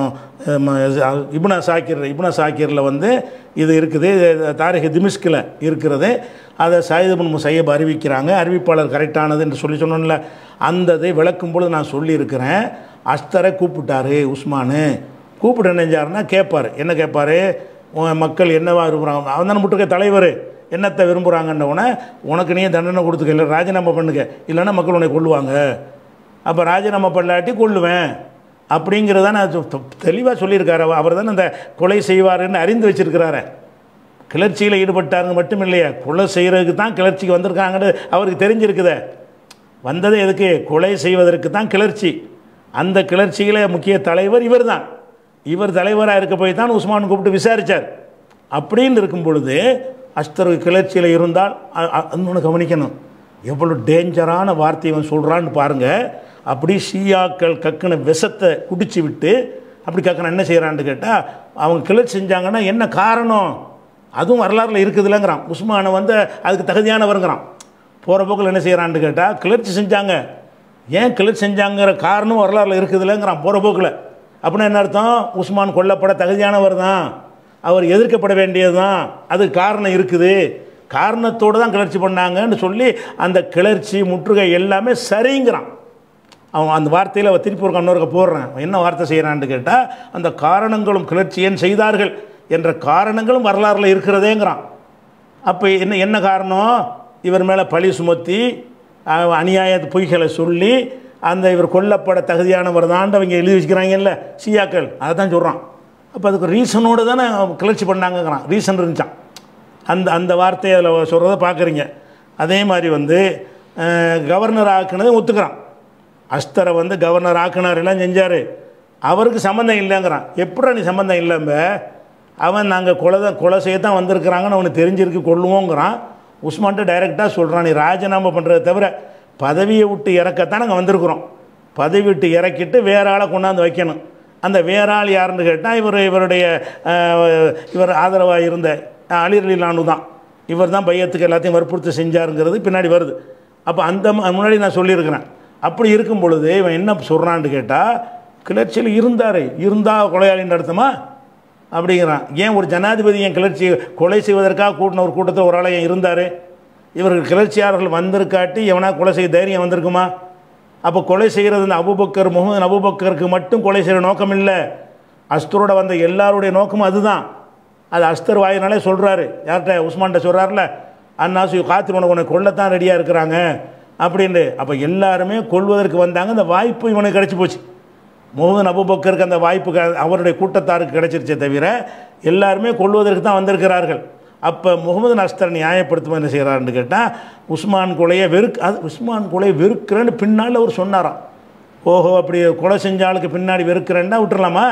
இப்னா சாக்கிர் இப்னா சாக்கிரில் வந்து இது இருக்குது தாரிக திமிஸ்கில் இருக்கிறது அதை சாயிதபுன் முசையப் அறிவிக்கிறாங்க அறிவிப்பாளர் கரெக்டானது என்று சொல்லி சொன்னோம்ல அந்த இதை விளக்கும் பொழுது நான் சொல்லியிருக்கிறேன் அஸ்தரை கூப்பிட்டாரு உஸ்மானு கூப்பிட்டு என்ன செஞ்சாருன்னா கேட்பார் என்ன கேட்பார் உன் மக்கள் என்னவா விரும்புகிறாங்க அவன் தானே முட்டுக்க தலைவர் என்னத்தை விரும்புகிறாங்கன்ன உடனே உனக்கு நீ தண்டனை கொடுத்துக்க இல்லை ராஜினாமா பண்ணுங்க இல்லைன்னா மக்கள் உன்னை கொள்ளுவாங்க அப்போ ராஜினாமா பண்ணலாட்டி கொள்ளுவேன் அப்படிங்கிறத நான் தெளிவாக சொல்லியிருக்காரு அவர் தானே அந்த கொலை செய்வாருன்னு அறிந்து வச்சிருக்கிறாரு கிளர்ச்சியில் ஈடுபட்டாருங்க மட்டும் இல்லையா கொலை செய்கிறதுக்கு தான் கிளர்ச்சிக்கு வந்திருக்காங்கன்னு அவருக்கு தெரிஞ்சிருக்குதே வந்தது எதுக்கு கொலை செய்வதற்கு தான் கிளர்ச்சி அந்த கிளர்ச்சியில் முக்கிய தலைவர் இவர் தான் இவர் தலைவராக இருக்க போய் தான் உஸ்மான் கூப்பிட்டு விசாரித்தார் அப்படின்னு இருக்கும் பொழுது அஸ்தர் கிளர்ச்சியில் இருந்தால் இன்னொன்று கவனிக்கணும் எவ்வளோ டேஞ்சரான வார்த்தையை அவன் சொல்கிறான்னு பாருங்கள் அப்படி ஷியாக்கள் கக்கின விஷத்தை குடிச்சு விட்டு அப்படி கக்கன என்ன செய்கிறான்னு கேட்டால் அவங்க கிளர்ச்சி செஞ்சாங்கன்னா என்ன காரணம் அதுவும் வரலாறுல இருக்குதுல்லங்கிறான் உஸ்மானை வந்து அதுக்கு தகுதியானவருங்கிறான் போகிற போக்கில் என்ன செய்கிறான்னு கேட்டால் கிளர்ச்சி செஞ்சாங்க ஏன் கிளர்ச்சி செஞ்சாங்கிற காரணம் வரலாறுல இருக்குதுல்லங்கிறான் போகிற போக்கில் அப்படின்னா என்ன அர்த்தம் உஸ்மான் கொல்லப்பட தகுதியானவர் தான் அவர் எதிர்க்கப்பட வேண்டியது தான் அதுக்கு காரணம் இருக்குது காரணத்தோடு தான் கிளர்ச்சி பண்ணாங்கன்னு சொல்லி அந்த கிளர்ச்சி முற்றுகை எல்லாமே சரிங்கிறான் அவன் அந்த வார்த்தையில் அவன் திருப்பி ஒரு கண்ணூருக்கு போடுறான் அவன் என்ன வார்த்தை செய்கிறான்னு கேட்டால் அந்த காரணங்களும் கிளர்ச்சி ஏன் செய்தார்கள் என்ற காரணங்களும் வரலாறுல இருக்கிறதேங்கிறான் அப்போ என்ன என்ன காரணம் இவர் மேலே பழி சுமத்தி அஹ், அநியாய பொய்களை சொல்லி அந்த இவர் கொல்லப்பட தகுதியானவர் தான் அவங்க எழுதி வச்சுக்கிறாங்கல்ல சியாக்கள் அதை தான் சொல்கிறான் அப்போ அதுக்கு ரீசனோடு தானே கிளர்ச்சி பண்ணாங்கங்கிறான் ரீசன் இருந்துச்சான் அந்த அந்த வார்த்தையை அதில் சொல்கிறத பார்க்குறீங்க அதே மாதிரி வந்து அஹ், கவர்னர் ஆக்குனதை ஒத்துக்கிறான் அஸ்தரை வந்து கவர்னர் ஆக்குனார் எல்லாம் செஞ்சார் அவருக்கு சம்மந்தம் இல்லைங்கிறான் எப்படா நீ சம்மந்தம் இல்லைம்ப அவன் நாங்கள் கொலை தான் கொலை செய்ய தான் வந்திருக்கிறாங்கன்னு அவனுக்கு தெரிஞ்சிருக்கு கொள்ளுவோங்கிறான் உஸ்மான்ட்ட டைரெக்டாக சொல்கிறான் நீ ராஜினாமா பண்ணுறதை தவிர பதவியை விட்டு இறக்கத்தான் நாங்கள் வந்திருக்கிறோம் பதவி விட்டு இறக்கிட்டு வேற ஆளை கொண்டாந்து வைக்கணும் அந்த வேற ஆள் யாருன்னு கேட்டால் இவர் இவருடைய அஹ், இவர் ஆதரவாக இருந்த அலி அலிலானு தான் இவர் தான் பையத்துக்கு எல்லாத்தையும் வற்புறுத்தி செஞ்சாருங்கிறது பின்னாடி வருது அப்போ அந்த ம- முன்னாடி நான் சொல்லியிருக்கிறேன் அப்படி இருக்கும் பொழுது இவன் என்ன சொல்கிறான்னு கேட்டால் கிளர்ச்சியில் இருந்தார் இருந்தால் கொலையாளின்னு அர்த்தமா அப்படிங்கிறான் ஏன் ஒரு ஜனாதிபதி என் கிளர்ச்சி கொலை செய்வதற்காக கூட்டின ஒரு கூட்டத்தில் ஒரு ஆளை ஏன் இருந்தார் இவர்கள் கிளர்ச்சியாளர்கள் வந்திருக்காட்டி எவனா கொலை செய்ய தைரியம் வந்திருக்குமா அப்போ கொலை செய்கிறது இந்த அபுபக்கர் முகமது அபுபக்கருக்கு மட்டும் கொலை செய்கிற நோக்கம் இல்லை அஸ்தரோட வந்த எல்லாருடைய நோக்கமும் அதுதான் அது அஸ்தர் வாயினாலே சொல்கிறாரு யார்கிட்ட உஸ்மான்கிட்ட சொல்கிறாருல அண்ணாசு காத்து உனக்கு உனக்கு கொல்லத்தான் ரெடியாக இருக்கிறாங்க அப்படின்ட்டு அப்போ எல்லாருமே கொள்வதற்கு வந்தாங்க அந்த வாய்ப்பு இவனுக்கு கிடச்சி போச்சு முகமது அபுபக்கருக்கு அந்த வாய்ப்பு க- அவருடைய கூட்டத்தாருக்கு கிடைச்சிருச்சே தவிர எல்லாருமே கொள்வதற்கு தான் வந்திருக்கிறார்கள் அப்போ முகமது நஸ்தர் நியாயப்படுத்தும் என்ன செய்கிறாருன்னு கேட்டால் உஸ்மான் கொலையை வெறுக் அது உஸ்மான் கொலையை வெறுக்கிறேன்னு பின்னால் அவர் சொன்னாராம் ஓஹோ அப்படி கொலை செஞ்ச ஆளுக்கு பின்னாடி வெறுக்கிறேன்னா விட்டுறலாமா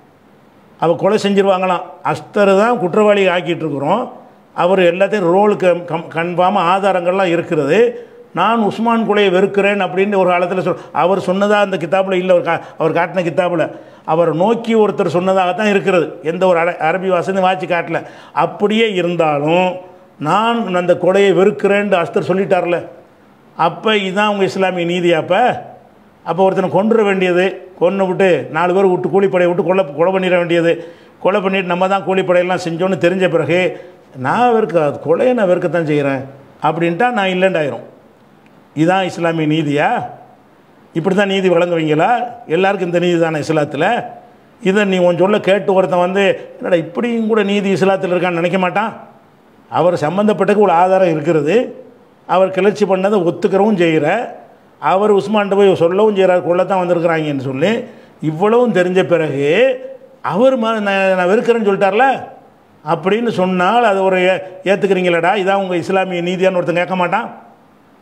அவள் கொலை செஞ்சிருவாங்களாம் அஸ்தர் தான் குற்றவாளி ஆக்கிட்டு இருக்கிறோம் அவர் எல்லாத்தையும் ரோலுக்கு கம் கன்ஃபார்மாக ஆதாரங்கள்லாம் இருக்கிறது நான் உஸ்மான் கொலையை வெறுக்கிறேன் அப்படின்னு ஒரு காலத்தில் சொல் அவர் சொன்னதாக அந்த கித்தாப்பில் இல்லை அவர் கா அவர் காட்டின கித்தாப்பில் அவர் நோக்கி ஒருத்தர் சொன்னதாகத்தான் இருக்கிறது எந்த ஒரு அர அரபி வாசனையும் வாட்சி காட்டல அப்படியே இருந்தாலும் நான் அந்த கொலையை வெறுக்கிறேன்னு அஸ்தர் சொல்லிட்டார்ல அப்போ இதுதான் உங்கள் இஸ்லாமிய நீதி அப்போ அப்போ ஒருத்தனை கொண்டுற வேண்டியது கொன்று விட்டு நாலு பேர் விட்டு கூலிப்படையை விட்டு கொலை கொலை பண்ணிட வேண்டியது கொலை பண்ணிட்டு நம்ம தான் கூலிப்படையெல்லாம் செஞ்சோன்னு தெரிஞ்ச பிறகு நான் வெறுக்க அது கொலையை நான் வெறுக்கத்தான் செய்கிறேன் அப்படின்ட்டா நான் இல்லைண்டாயிரும் இதான் இஸ்லாமிய நீதியா இப்படி தான் நீதி வழங்குவீங்களா எல்லாருக்கும் இந்த நீதி தானே இஸ்லாத்தில் இதை நீ உன் சொல்ல கேட்டு ஒருத்தன் வந்து என்னடா இப்படியும் கூட நீதி இஸ்லாத்தில் இருக்கான்னு நினைக்க மாட்டான் அவர் சம்மந்தப்பட்டக்கு ஒரு ஆதாரம் இருக்கிறது அவர் கிளர்ச்சி பண்ணதை ஒத்துக்கிறவும் செய்கிற அவர் உஸ்மான்ட்ட போய் சொல்லவும் செய்கிறார் கொள்ளத்தான் வந்திருக்கிறாங்கன்னு சொல்லி இவ்வளவும் தெரிஞ்ச பிறகு அவர் ம நான் நான் வெறுக்கிறேன்னு சொல்லிட்டார்ல அப்படின்னு சொன்னால் அது ஒரு ஏ- ஏற்றுக்கிறீங்களடா இதான் உங்கள் இஸ்லாமிய நீதியான்னு ஒருத்தன் கேட்க மாட்டான்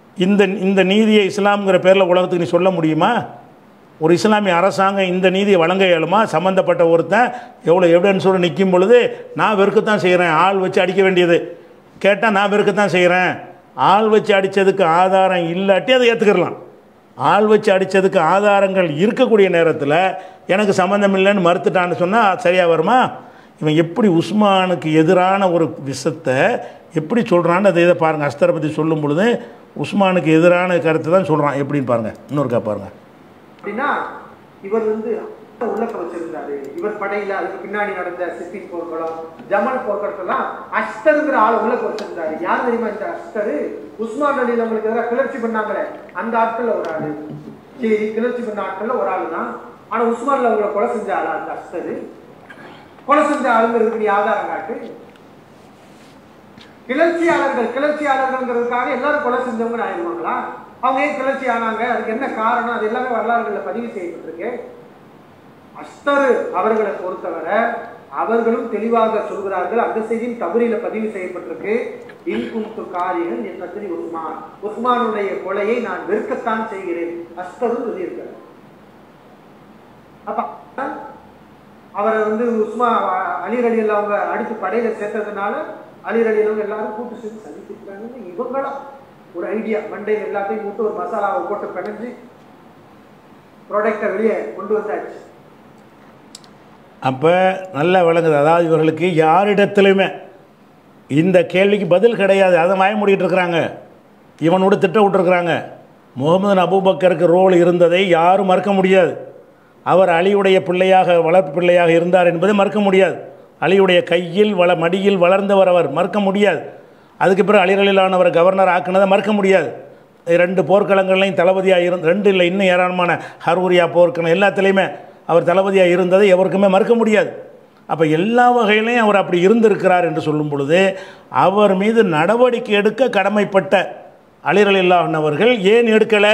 இந்த இந்த நீதியை இஸ்லாம்ங்கிற பேரில் உலகத்துக்கு நீ சொல்ல முடியுமா ஒரு இஸ்லாமிய அரசாங்கம் இந்த நீதியை வழங்க இயலுமா சம்மந்தப்பட்ட ஒருத்தன் எவ்வளோ எவிடன்ஸோடு நிற்கும் பொழுது நான் வெறுக்கத்தான் செய்கிறேன் ஆள் வச்சு அடிக்க வேண்டியது கேட்டால் நான் வெறுக்கத்தான் செய்கிறேன் ஆள் வச்சு அடித்ததுக்கு ஆதாரம் இல்லாட்டி அதை ஏற்றுக்கிடலாம் ஆள் வச்சு அடித்ததுக்கு ஆதாரங்கள் இருக்கக்கூடிய நேரத்தில் எனக்கு சம்மந்தம் இல்லைன்னு மறுத்துட்டான்னு சொன்னால் சரியாக வருமா இவன் எப்படி உஸ்மானுக்கு எதிரான ஒரு விஷத்தை எப்படி சொல்கிறான்னு அதை இதை பாருங்கள் அஸ்தரை பற்றி சொல்லும் பொழுது உஸ்மானுக்கு எதிரான கருத்தை தான் சொல்கிறான் எப்படின்னு பாருங்கள் இன்னொருக்கா பாருங்கள் அப்படின்னா இவர் வந்து உள்ளக்க வச்சிருந்தாரு இவர் படையில அதுக்கு பின்னாடி நடந்த சிப்பின் போர்க்களம் ஜமல் போர்க்களத்தெல்லாம் அஸ்தருங்கிற ஆள் உள்ளக்க வச்சிருந்தாரு யார் தெரியுமா இந்த அஸ்தரு உஸ்மான் அலியில் அவங்களுக்கு எதிராக கிளர்ச்சி பண்ணாங்களே அந்த ஆட்கள்ல ஒரு ஆளு சரி கிளர்ச்சி பண்ண ஆட்கள்ல ஒரு ஆளு தான் ஆனா உஸ்மான்ல அவங்களை கொலை செஞ்ச ஆளா அந்த அஸ்தரு கொலை செஞ்ச ஆளுங்கிறதுக்கு நீ ஆதாரம் காட்டு கிளர்ச்சியாளர்கள் கிளர்ச்சியாளர்கள்ங்கிறதுக்காக எல்லாரும் கொலை செஞ்சவங்க ஆயிடுவாங்களா அவங்க ஏன் கிளர்ச்சி ஆனாங்க அதுக்கு என்ன காரணம் அது எல்லாமே வரலாறுகளில் பதிவு செய்யப்பட்டிருக்கு அஸ்தரு அவர்களை பொறுத்தவரை அவர்களும் தெளிவாக சொல்கிறார்கள் அந்த செய்தியும் தபரியில பதிவு செய்யப்பட்டிருக்கு இன்குந்து காரிகள் என்னத்தினி உஸ்மான் உஸ்மானுடைய கொலையை நான் வெறுக்கத்தான் செய்கிறேன் அஸ்தரும் சொல்லியிருக்கிறார் அப்ப அவரை வந்து உஸ்மா அலி அலியில் அவங்க அடுத்து படையில சேர்த்ததுனால அலி அலியில் எல்லாரும் கூட்டு சேர்ந்து சந்திச்சிருக்காங்க இவங்களா ஒரு ஐடியா மண்டையில் எல்லாத்தையும் போட்டு ஒரு மசாலாவை போட்டு பிணைஞ்சு ப்ராடக்டை வெளியே கொண்டு வந்தாச்சு அப்போ நல்லா விளங்குது அதாவது இவர்களுக்கு யாரிடத்துலையுமே இந்த கேள்விக்கு பதில் கிடையாது அதை வாய மூடிட்டு இருக்கிறாங்க இவனோட திட்டம் விட்டுருக்குறாங்க முகமது அபூபக்கருக்கு ரோல் இருந்ததை யாரும் மறுக்க முடியாது அவர் அலியுடைய பிள்ளையாக வளர்ப்பு பிள்ளையாக இருந்தார் என்பதை மறுக்க முடியாது அலியுடைய கையில் வள மடியில் வளர்ந்தவர் அவர் மறுக்க முடியாது அதுக்கு பிறகு அலிரலிலானவர் கவர்னர் ஆக்குனதை மறுக்க முடியாது ரெண்டு போர்க்களங்கள்லையும் தளபதியாக இருந்து ரெண்டு இல்லை இன்னும் ஏராளமான ஹரூரியா போர்க்களம் எல்லாத்துலேயுமே அவர் தளபதியாக இருந்ததை எவருக்குமே மறுக்க முடியாது அப்போ எல்லா வகையிலையும் அவர் அப்படி இருந்திருக்கிறார் என்று சொல்லும் பொழுது அவர் மீது நடவடிக்கை எடுக்க கடமைப்பட்ட அலிரலில்லானவர்கள் ஏன் எடுக்கலை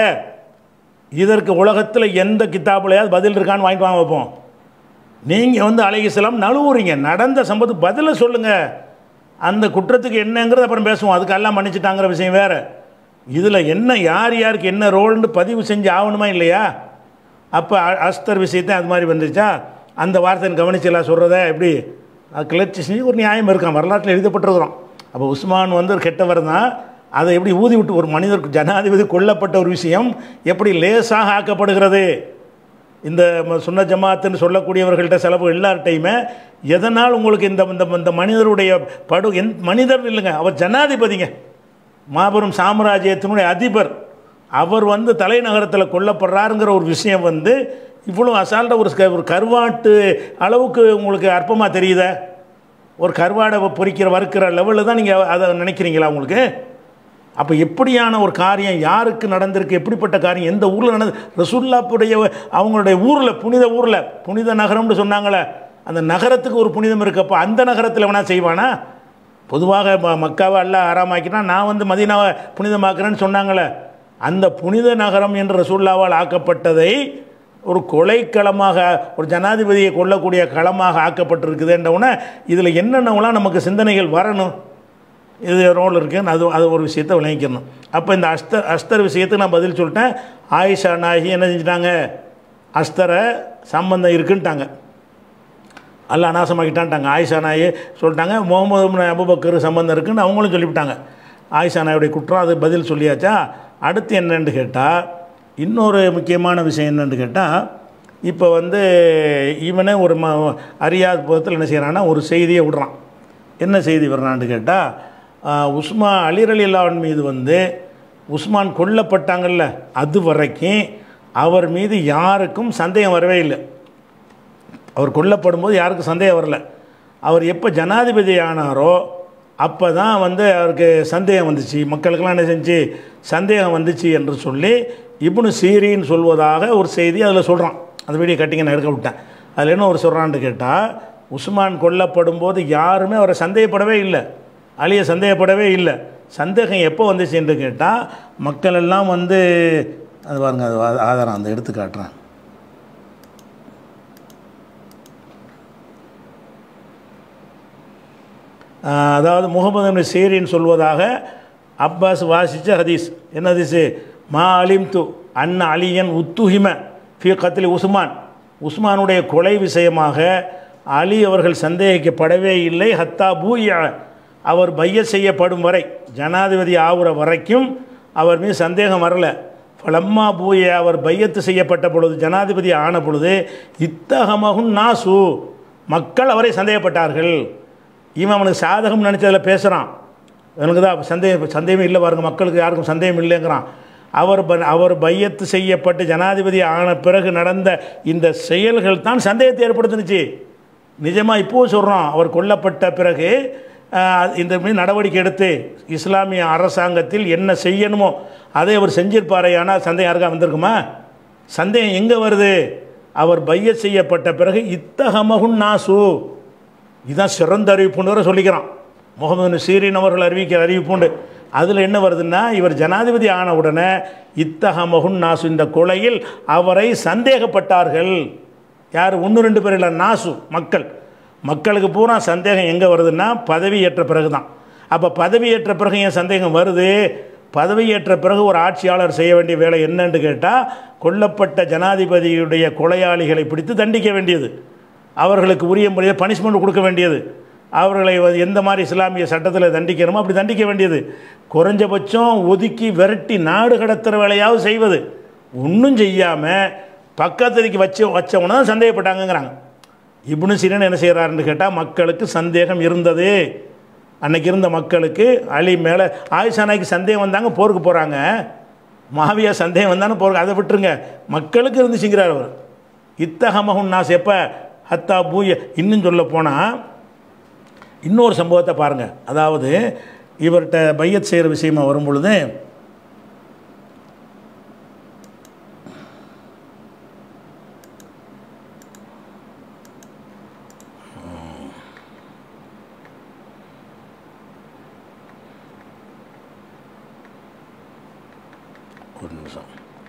இதற்கு உலகத்தில் எந்த கித்தாப்புலையாவது பதில் இருக்கான்னு வாங்கிட்டு வாங்க வைப்போம் நீங்கள் வந்து அலைகிஸ்லாம் நழுவுறீங்க நடந்த சம்பவத்துக்கு பதிலை சொல்லுங்கள் அந்த குற்றத்துக்கு என்னங்கிறது அப்புறம் பேசுவோம் அதுக்கு எல்லாம் மன்னிச்சிட்டாங்கிற விஷயம் வேறு இதில் என்ன யார் யாருக்கு என்ன ரோல்னு பதிவு செஞ்சு ஆகணுமா இல்லையா அப்போ அஸ்தர் விஷயத்தை அது மாதிரி வந்துச்சா அந்த வார்த்தை கவனிச்சலாம் சொல்கிறத எப்படி அது கிளர்ச்சி செஞ்சு ஒரு நியாயம் இருக்கான் வரலாற்றில் எழுதப்பட்டிருக்கிறோம் அப்போ உஸ்மான் வந்து ஒரு கெட்டவர் தான் அதை எப்படி ஊதி விட்டு ஒரு மனிதர் ஜனாதிபதி கொல்லப்பட்ட ஒரு விஷயம் எப்படி லேசாக ஆக்கப்படுகிறது இந்த ம- சுன்ன ஜமாத்துன்னு சொல்லக்கூடியவர்கள்ட்ட செலவு எல்லார்ட்டையுமே எதனால் உங்களுக்கு இந்த இந்த இந்த மனிதருடைய படு எந் மனிதர் இல்லைங்க அவர் ஜனாதிபதிங்க மாபெரும் சாம்ராஜ்யத்தினுடைய அதிபர் அவர் வந்து தலைநகரத்தில் கொல்லப்படுறாருங்கிற ஒரு விஷயம் வந்து இவ்வளோ அசால்ட்டாக ஒரு க- ஒரு கருவாட்டு அளவுக்கு உங்களுக்கு அற்பமாக தெரியுதே ஒரு கருவாடை பொறிக்கிற வறுக்கிற லெவலில் தான் நீங்கள் அதை நினைக்கிறீங்களா உங்களுக்கு அப்போ எப்படியான ஒரு காரியம் யாருக்கு நடந்திருக்கு எப்படிப்பட்ட காரியம் எந்த ஊரில் நடந்து ரசுல்லாப்புடைய அவங்களுடைய ஊரில் புனித ஊரில் புனித நகரம்னு சொன்னாங்களே அந்த நகரத்துக்கு ஒரு புனிதம் இருக்கப்போ அந்த நகரத்தில் வேணால் செய்வானா பொதுவாக ம- மக்காவை எல்லாம் ஆறாமாக்கினா நான் வந்து மதீனாவை புனிதமாக்குறேன்னு சொன்னாங்களே அந்த புனித நகரம் என்று ரசூல்லாவால் ஆக்கப்பட்டதை ஒரு கொலைக்களமாக ஒரு ஜனாதிபதியை கொல்லக்கூடிய களமாக ஆக்கப்பட்டிருக்குதுன்றவுடனே இதில் என்னென்னவெல்லாம் நமக்கு சிந்தனைகள் வரணும் இது ரோல் இருக்குன்னு அது அது ஒரு விஷயத்தை விளங்கிக்கணும் அப்போ இந்த அஸ்தர் அஸ்தர் விஷயத்துக்கு நான் பதில் சொல்லிட்டேன் ஆயிஷா நாயகி என்ன செஞ்சிட்டாங்க அஸ்தரை சம்பந்தம் இருக்குன்ட்டாங்க அல்ல அநாசமாக்கிட்டான்ட்டாங்க ஆயிஷா நாயி சொல்லிட்டாங்க முகமது அபுபக்கர் சம்பந்தம் இருக்குன்னு அவங்களும் சொல்லிவிட்டாங்க ஆயிஷா நாயுடைய குற்றம் அது பதில் சொல்லியாச்சா அடுத்து என்னன்னு கேட்டால் இன்னொரு முக்கியமான விஷயம் என்னன்னு கேட்டால் இப்போ வந்து இவனே ஒரு ம அறியாத புறத்தில் என்ன செய்கிறான்னா ஒரு செய்தியை விடுறான் என்ன செய்தி வர்றான்னு கேட்டால் உஸ்மா அலிரலில்லாவின் மீது வந்து உஸ்மான் கொல்லப்பட்டாங்கல்ல அது வரைக்கும் அவர் மீது யாருக்கும் சந்தேகம் வரவே இல்லை அவர் கொல்லப்படும் போது யாருக்கும் சந்தேகம் வரல அவர் எப்போ ஜனாதிபதி ஆனாரோ அப்போ தான் வந்து அவருக்கு சந்தேகம் வந்துச்சு மக்களுக்கெல்லாம் என்ன செஞ்சு சந்தேகம் வந்துச்சு என்று சொல்லி இப்னு சீரின்னு சொல்வதாக ஒரு செய்தி அதில் சொல்கிறான் அந்த வீடியோ கட்டிங்க நான் எடுக்க விட்டேன் அதில் என்ன ஒரு சொல்கிறான்னு கேட்டால் உஸ்மான் கொல்லப்படும் போது யாருமே அவரை சந்தேகப்படவே இல்லை அலியை சந்தேகப்படவே இல்லை சந்தேகம் எப்போ வந்துச்சுன்னு கேட்டால் மக்கள் எல்லாம் வந்து அது பாருங்க அது ஆ- ஆதாரம் அந்த எடுத்து காட்டுறேன் ஆஹ் அதாவது முகமது இப்னு சீரின் சொல்வதாக அப்பாஸ் வாசித்த ஹதீஸ் என்ன ஹதீஸு மா அலிம் து அன்ன அலியன் உத்துஹிம ஃபி கத்லி உஸ்மான் உஸ்மானுடைய கொலை விஷயமாக அலி அவர்கள் சந்தேகிக்கப்படவே இல்லை ஹத்தா பூயா அவர் பைய செய்யப்படும் வரை ஜனாதிபதி ஆகுற வரைக்கும் அவர் மீது சந்தேகம் வரல ஃபலம்மா பூய அவர் பையத்து செய்யப்பட்ட பொழுது ஜனாதிபதி ஆன பொழுது இத்தகமகும் நாசு மக்கள் அவரை சந்தேகப்பட்டார்கள் இவன் அவனுக்கு சாதகம் நினச்சதில் பேசுகிறான் எனக்கு தான் சந்தேகம் சந்தேகம் இல்லை பாருங்க மக்களுக்கு யாருக்கும் சந்தேகம் இல்லைங்கிறான் அவர் ப- அவர் பையத்து செய்யப்பட்டு ஜனாதிபதி ஆன பிறகு நடந்த இந்த செயல்கள் தான் சந்தேகத்தை ஏற்படுத்துனுச்சு நிஜமாக இப்போவும் சொல்கிறோம் அவர் கொல்லப்பட்ட பிறகு ஆஹ், இந்த மாதிரி நடவடிக்கை எடுத்து இஸ்லாமிய அரசாங்கத்தில் என்ன செய்யணுமோ அதை அவர் செஞ்சிருப்பாரே ஆனால் சந்தேகம் யாருக்கா வந்திருக்குமா சந்தேகம் எங்கே வருது அவர் பைய செய்யப்பட்ட பிறகு இத்தகமகுன் நாசு இதுதான் சிறந்த அறிவிப்புன்னு வேற சொல்லிக்கிறான் முகமது சீரின் அவர்கள் அறிவிக்கிற அறிவிப்புண்டு அதில் என்ன வருதுன்னா இவர் ஜனாதிபதி ஆன உடனே இத்தகமகுன் நாசு இந்த கொலையில் அவரை சந்தேகப்பட்டார்கள் யார் ஒன்று ரெண்டு பேர் இல்லை நாசு மக்கள் மக்களுக்கு பூரா சந்தேகம் எங்கே வருதுன்னா பதவி ஏற்ற பிறகு தான் அப்போ பதவி ஏற்ற பிறகு ஏன் சந்தேகம் வருது பதவி ஏற்ற பிறகு ஒரு ஆட்சியாளர் செய்ய வேண்டிய வேலை என்னன்னு கேட்டால் கொல்லப்பட்ட ஜனாதிபதியுடைய கொலையாளிகளை பிடித்து தண்டிக்க வேண்டியது அவர்களுக்கு உரிய முறையில் பனிஷ்மெண்ட் கொடுக்க வேண்டியது அவர்களை வந்து எந்த மாதிரி இஸ்லாமிய சட்டத்தில் தண்டிக்கணுமோ அப்படி தண்டிக்க வேண்டியது குறைஞ்சபட்சம் ஒதுக்கி விரட்டி நாடு கடத்துகிற வேலையாவது செய்வது ஒன்றும் செய்யாமல் பக்கத்துக்கு வச்சு வச்சவன தான் சந்தேகப்பட்டாங்கங்கிறாங்க இப்னு சீரன் என்ன செய்கிறாருன்னு கேட்டால் மக்களுக்கு சந்தேகம் இருந்தது அன்னைக்கு இருந்த மக்களுக்கு அலி மேலே ஆயிஷா நாய்க்கு சந்தேகம் வந்தாங்க போருக்கு போகிறாங்க மாவியா சந்தேகம் வந்தாலும் போருக்கு அதை விட்டுருங்க மக்களுக்கு இருந்துச்சுங்கிறார் அவர் இத்தகமகுன் நாஸ் எப்போ ஹத்தா பூய இன்னும் சொல்ல போனால் இன்னொரு சம்பவத்தை பாருங்கள் அதாவது இவர்கிட்ட பையத் செய்கிற விஷயமா வரும் பொழுது ஒரு நிமிஷம்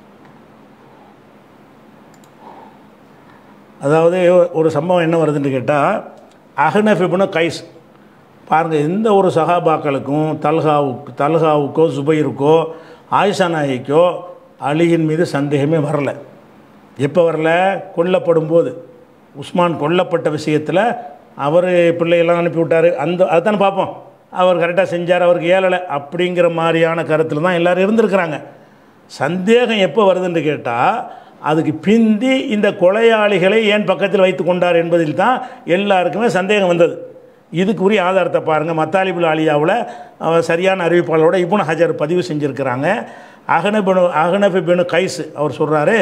அதாவது ஒரு சம்பவம் என்ன வருதுன்னு கேட்டால் அஹ்னஃபிபுன கைஸ் பாருங்கள் எந்த ஒரு சஹாபாக்களுக்கும் தல்ஹாவுக்கு தல்ஹாவுக்கோ சுபைருக்கோ ஆயிஷா நாயிக்கோ அலியின் மீது சந்தேகமே வரல எப்போ வரல கொல்லப்படும் போது உஸ்மான் கொல்லப்பட்ட விஷயத்தில் அவர் பிள்ளையெல்லாம் அனுப்பி விட்டார் அந்த அதுதானே பார்ப்போம் அவர் கரெக்டாக செஞ்சார் அவருக்கு ஏழலை அப்படிங்கிற மாதிரியான கருத்தில் தான் எல்லோரும் இருந்திருக்கிறாங்க சந்தேகம் எப்போ வருதுன்னு கேட்டால் அதுக்கு பிந்தி இந்த கொலையாளிகளை ஏன் பக்கத்தில் வைத்து கொண்டார் என்பதில் தான் எல்லாருக்குமே சந்தேகம் வந்தது இதுக்குரிய ஆதாரத்தை பாருங்கள் மத்தாலிபுல் ஆலியாவில் அவர் சரியான அறிவிப்பாளரோட இப்னு ஹஜர் பதிவு செஞ்சுருக்கிறாங்க அகனபினு அகனபி பினு கைஸ் அவர் சொல்கிறாரு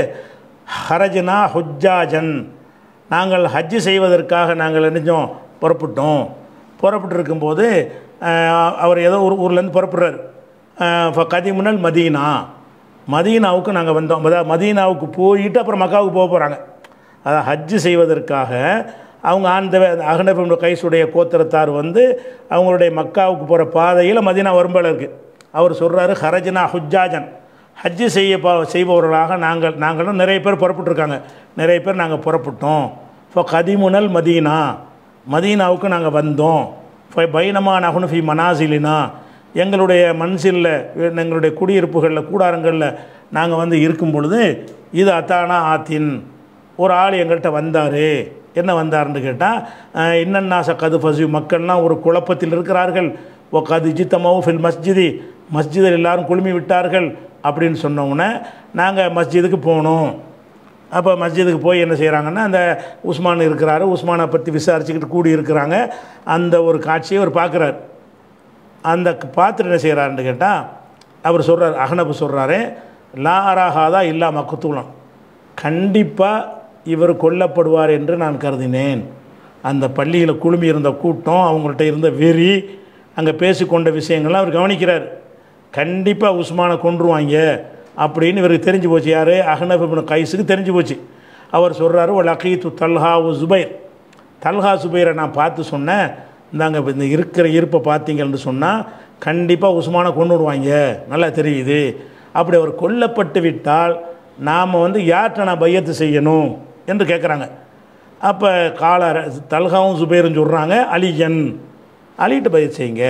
ஹரஜனா ஹுஜ்ஜாஜன் நாங்கள் ஹஜ்ஜு செய்வதற்காக நாங்கள் நினைஞ்சோம் புறப்பட்டோம் புறப்பட்டு இருக்கும்போது அஹ், அவர் ஏதோ ஒரு ஊர்லேருந்து புறப்படுறாரு இப்போ கதிமுனல் மதீனா மதீனாவுக்கு நாங்கள் வந்தோம் அதாவது மதீனாவுக்கு போயிட்டு அப்புறம் மக்காவுக்கு போக போகிறாங்க அதாவது ஹஜ்ஜு செய்வதற்காக அவங்க அந்த அகனபின் கைசுடைய கோத்திரத்தார் வந்து அவங்களுடைய மக்காவுக்கு போகிற பாதையில் மதீனா வரும்போல இருக்குது அவர் சொல்கிறாரு ஹரஜனா ஹுஜ்ஜாஜன் ஹஜ்ஜு செய்ய ப- செய்பவர்களாக நாங்கள் நாங்களும் நிறைய பேர் புறப்பட்டுருக்காங்க நிறைய பேர் நாங்கள் புறப்பட்டோம் இப்போ கதிமுனல் மதீனா மதீனாவுக்கு நாங்கள் வந்தோம் இப்போ பைனமா நகுனு ஃபி மனாசிலினா எங்களுடைய மன்சிலில் எங்களுடைய குடியிருப்புகளில் கூடாரங்களில் நாங்கள் வந்து இருக்கும் பொழுது இது அத்தானா ஆத்தின் ஒரு ஆள் எங்கள்கிட்ட வந்தார் என்ன வந்தாருன்னு கேட்டால் இன்னன்னாச கது ஃபசு மக்கள்லாம் ஒரு குழப்பத்தில் இருக்கிறார்கள் ஓ கது ஜித்தமாவு ஃபில் மஸ்ஜிதி மஸ்ஜிதில் எல்லாரும் குழுமி விட்டார்கள் அப்படின்னு சொன்ன உடனே நாங்கள் மஸ்ஜிதுக்கு போனோம் அப்போ மஸ்ஜிதுக்கு போய் என்ன செய்கிறாங்கன்னா அந்த உஸ்மான் இருக்கிறாரு உஸ்மானை பற்றி விசாரிச்சுக்கிட்டு கூடி இருக்கிறாங்க அந்த ஒரு காட்சியை அவர் பார்க்குறாரு அந்த பார்த்துட்டு என்ன செய்கிறாருன்னு கேட்டால் அவர் சொல்கிறார் அகனபு சொல்கிறாரு லா அராகாதா இல்லா மக்குத்தூலம் கண்டிப்பாக இவர் கொல்லப்படுவார் என்று நான் கருதினேன் அந்த பள்ளியில் குழுமி இருந்த கூட்டம் அவங்கள்ட்ட இருந்த வெறி அங்கே பேசிக்கொண்ட விஷயங்கள்லாம் அவர் கவனிக்கிறார் கண்டிப்பாக உஸ்மானை கொன்றுவாங்க அப்படின்னு இவருக்கு தெரிஞ்சு போச்சு யார் அகனபின் கைஸுக்கு தெரிஞ்சு போச்சு அவர் சொல்கிறாரு ஒரு லக்கீத்து தல்ஹா உ ஜுபைர் தல்ஹா சுபைரை நான் பார்த்து சொன்னேன் இந்தாங்க இப்ப இந்த இருக்கிற இருப்பை பார்த்தீங்கன்னு சொன்னால் கண்டிப்பாக உஸ்மானை கொண்டு விடுவாங்க நல்லா தெரியுது அப்படி அவர் கொல்லப்பட்டு விட்டால் நாம் வந்து யார்கிட்ட நான் பையத்து செய்யணும் என்று கேட்குறாங்க அப்போ கால தல்காவும் சுபைரும் சொல்கிறாங்க அலிஜன் அலிகிட்ட பையத் செய்யுங்க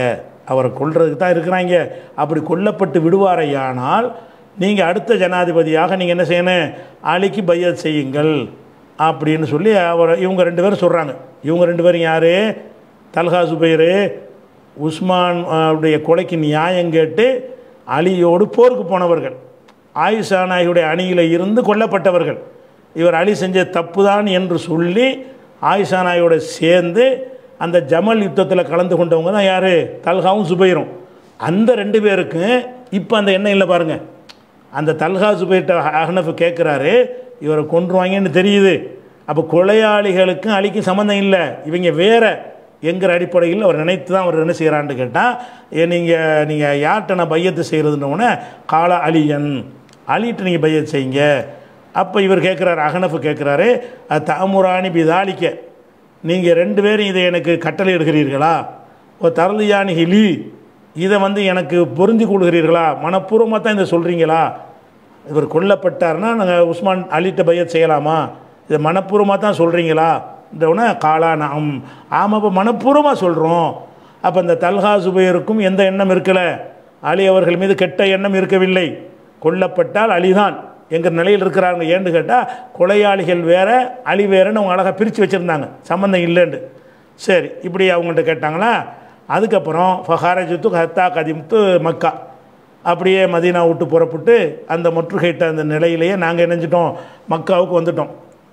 அவரை கொல்றதுக்கு தான் இருக்கிறாங்க அப்படி கொல்லப்பட்டு விடுவாரையானால் நீங்கள் அடுத்த ஜனாதிபதியாக நீங்கள் என்ன செய்யணும் அலிக்கு பையத் செய்யுங்கள் அப்படின்னு சொல்லி அவர் இவங்க ரெண்டு பேரும் சொல்கிறாங்க இவங்க ரெண்டு பேரும் யார் தல்ஹா சுபைரு உஸ்மான் அஹ், உடைய கொலைக்கு நியாயம் கேட்டு அலியோடு போருக்கு போனவர்கள் ஆயிஷா நாயுடைய அணியில் இருந்து கொல்லப்பட்டவர்கள் இவர் அலி செஞ்ச தப்பு தான் என்று சொல்லி ஆயிஷா நாயோட சேர்ந்து அந்த ஜமல் யுத்தத்தில் கலந்து கொண்டவங்க தான் யார் தல்ஹாவும் சுபைரும் அந்த ரெண்டு பேருக்கும் இப்போ அந்த எண்ணம் இல்லை பாருங்கள் அந்த தல்ஹா சுபைர்ட்ட அஹ்னஃப் கேட்குறாரு இவரை கொன்றுவாங்கன்னு தெரியுது அப்போ கொலையாளிகளுக்கும் அலிக்கும் சம்மந்தம் இல்லை இவங்க வேற என்கிற அடிப்படையில் அவர் நினைத்து தான் அவர் என்ன செய்கிறான்னு கேட்டால் நீங்கள் நீங்கள் யார்கிட்ட நான் பையத்து செய்கிறதுன்னு கால அலியன் அலிட்டு நீங்கள் பையத்து செய்யுங்க அப்போ இவர் கேட்குறாரு அகனஃப் கேட்குறாரு தாமுராணி பிதாலிக்க நீங்கள் ரெண்டு பேரும் இதை எனக்கு கட்டளை எடுக்கிறீர்களா ஓ தரலியானி ஹிலி இதை வந்து எனக்கு பொருந்தி கொள்கிறீர்களா மனப்பூர்வமாக தான் இதை சொல்கிறீங்களா இவர் கொல்லப்பட்டார்னா நாங்கள் உஸ்மான் அலிட்ட பையத் செய்யலாமா இதை மனப்பூர்வமாக தான் சொல்கிறீங்களா உடனே காலா நாம் ஆமாம் இப்போ மனப்பூர்வமாக சொல்கிறோம் அப்போ இந்த தல்ஹா சுபையருக்கும் எந்த எண்ணம் இருக்கலை அலி அவர்கள் மீது கெட்ட எண்ணம் இருக்கவில்லை கொல்லப்பட்டால் அலிதான் என்கிற நிலையில் இருக்கிறாங்க ஏன்னு கேட்டால் கொலையாளிகள் வேற அலி வேறன்னு அவங்க அழகாக பிரித்து வச்சுருந்தாங்க சம்மந்தம் இல்லைன்னு சரி இப்படி அவங்கள்ட்ட கேட்டாங்களா அதுக்கப்புறம் ஃபஹாரஜத்து ஹத்தா கதிம்த்து மக்கா அப்படியே மதீனா விட்டு புறப்பட்டு அந்த முற்றுகையிட்ட அந்த நிலையிலேயே நாங்கள் இணைஞ்சிட்டோம் மக்காவுக்கு வந்துட்டோம்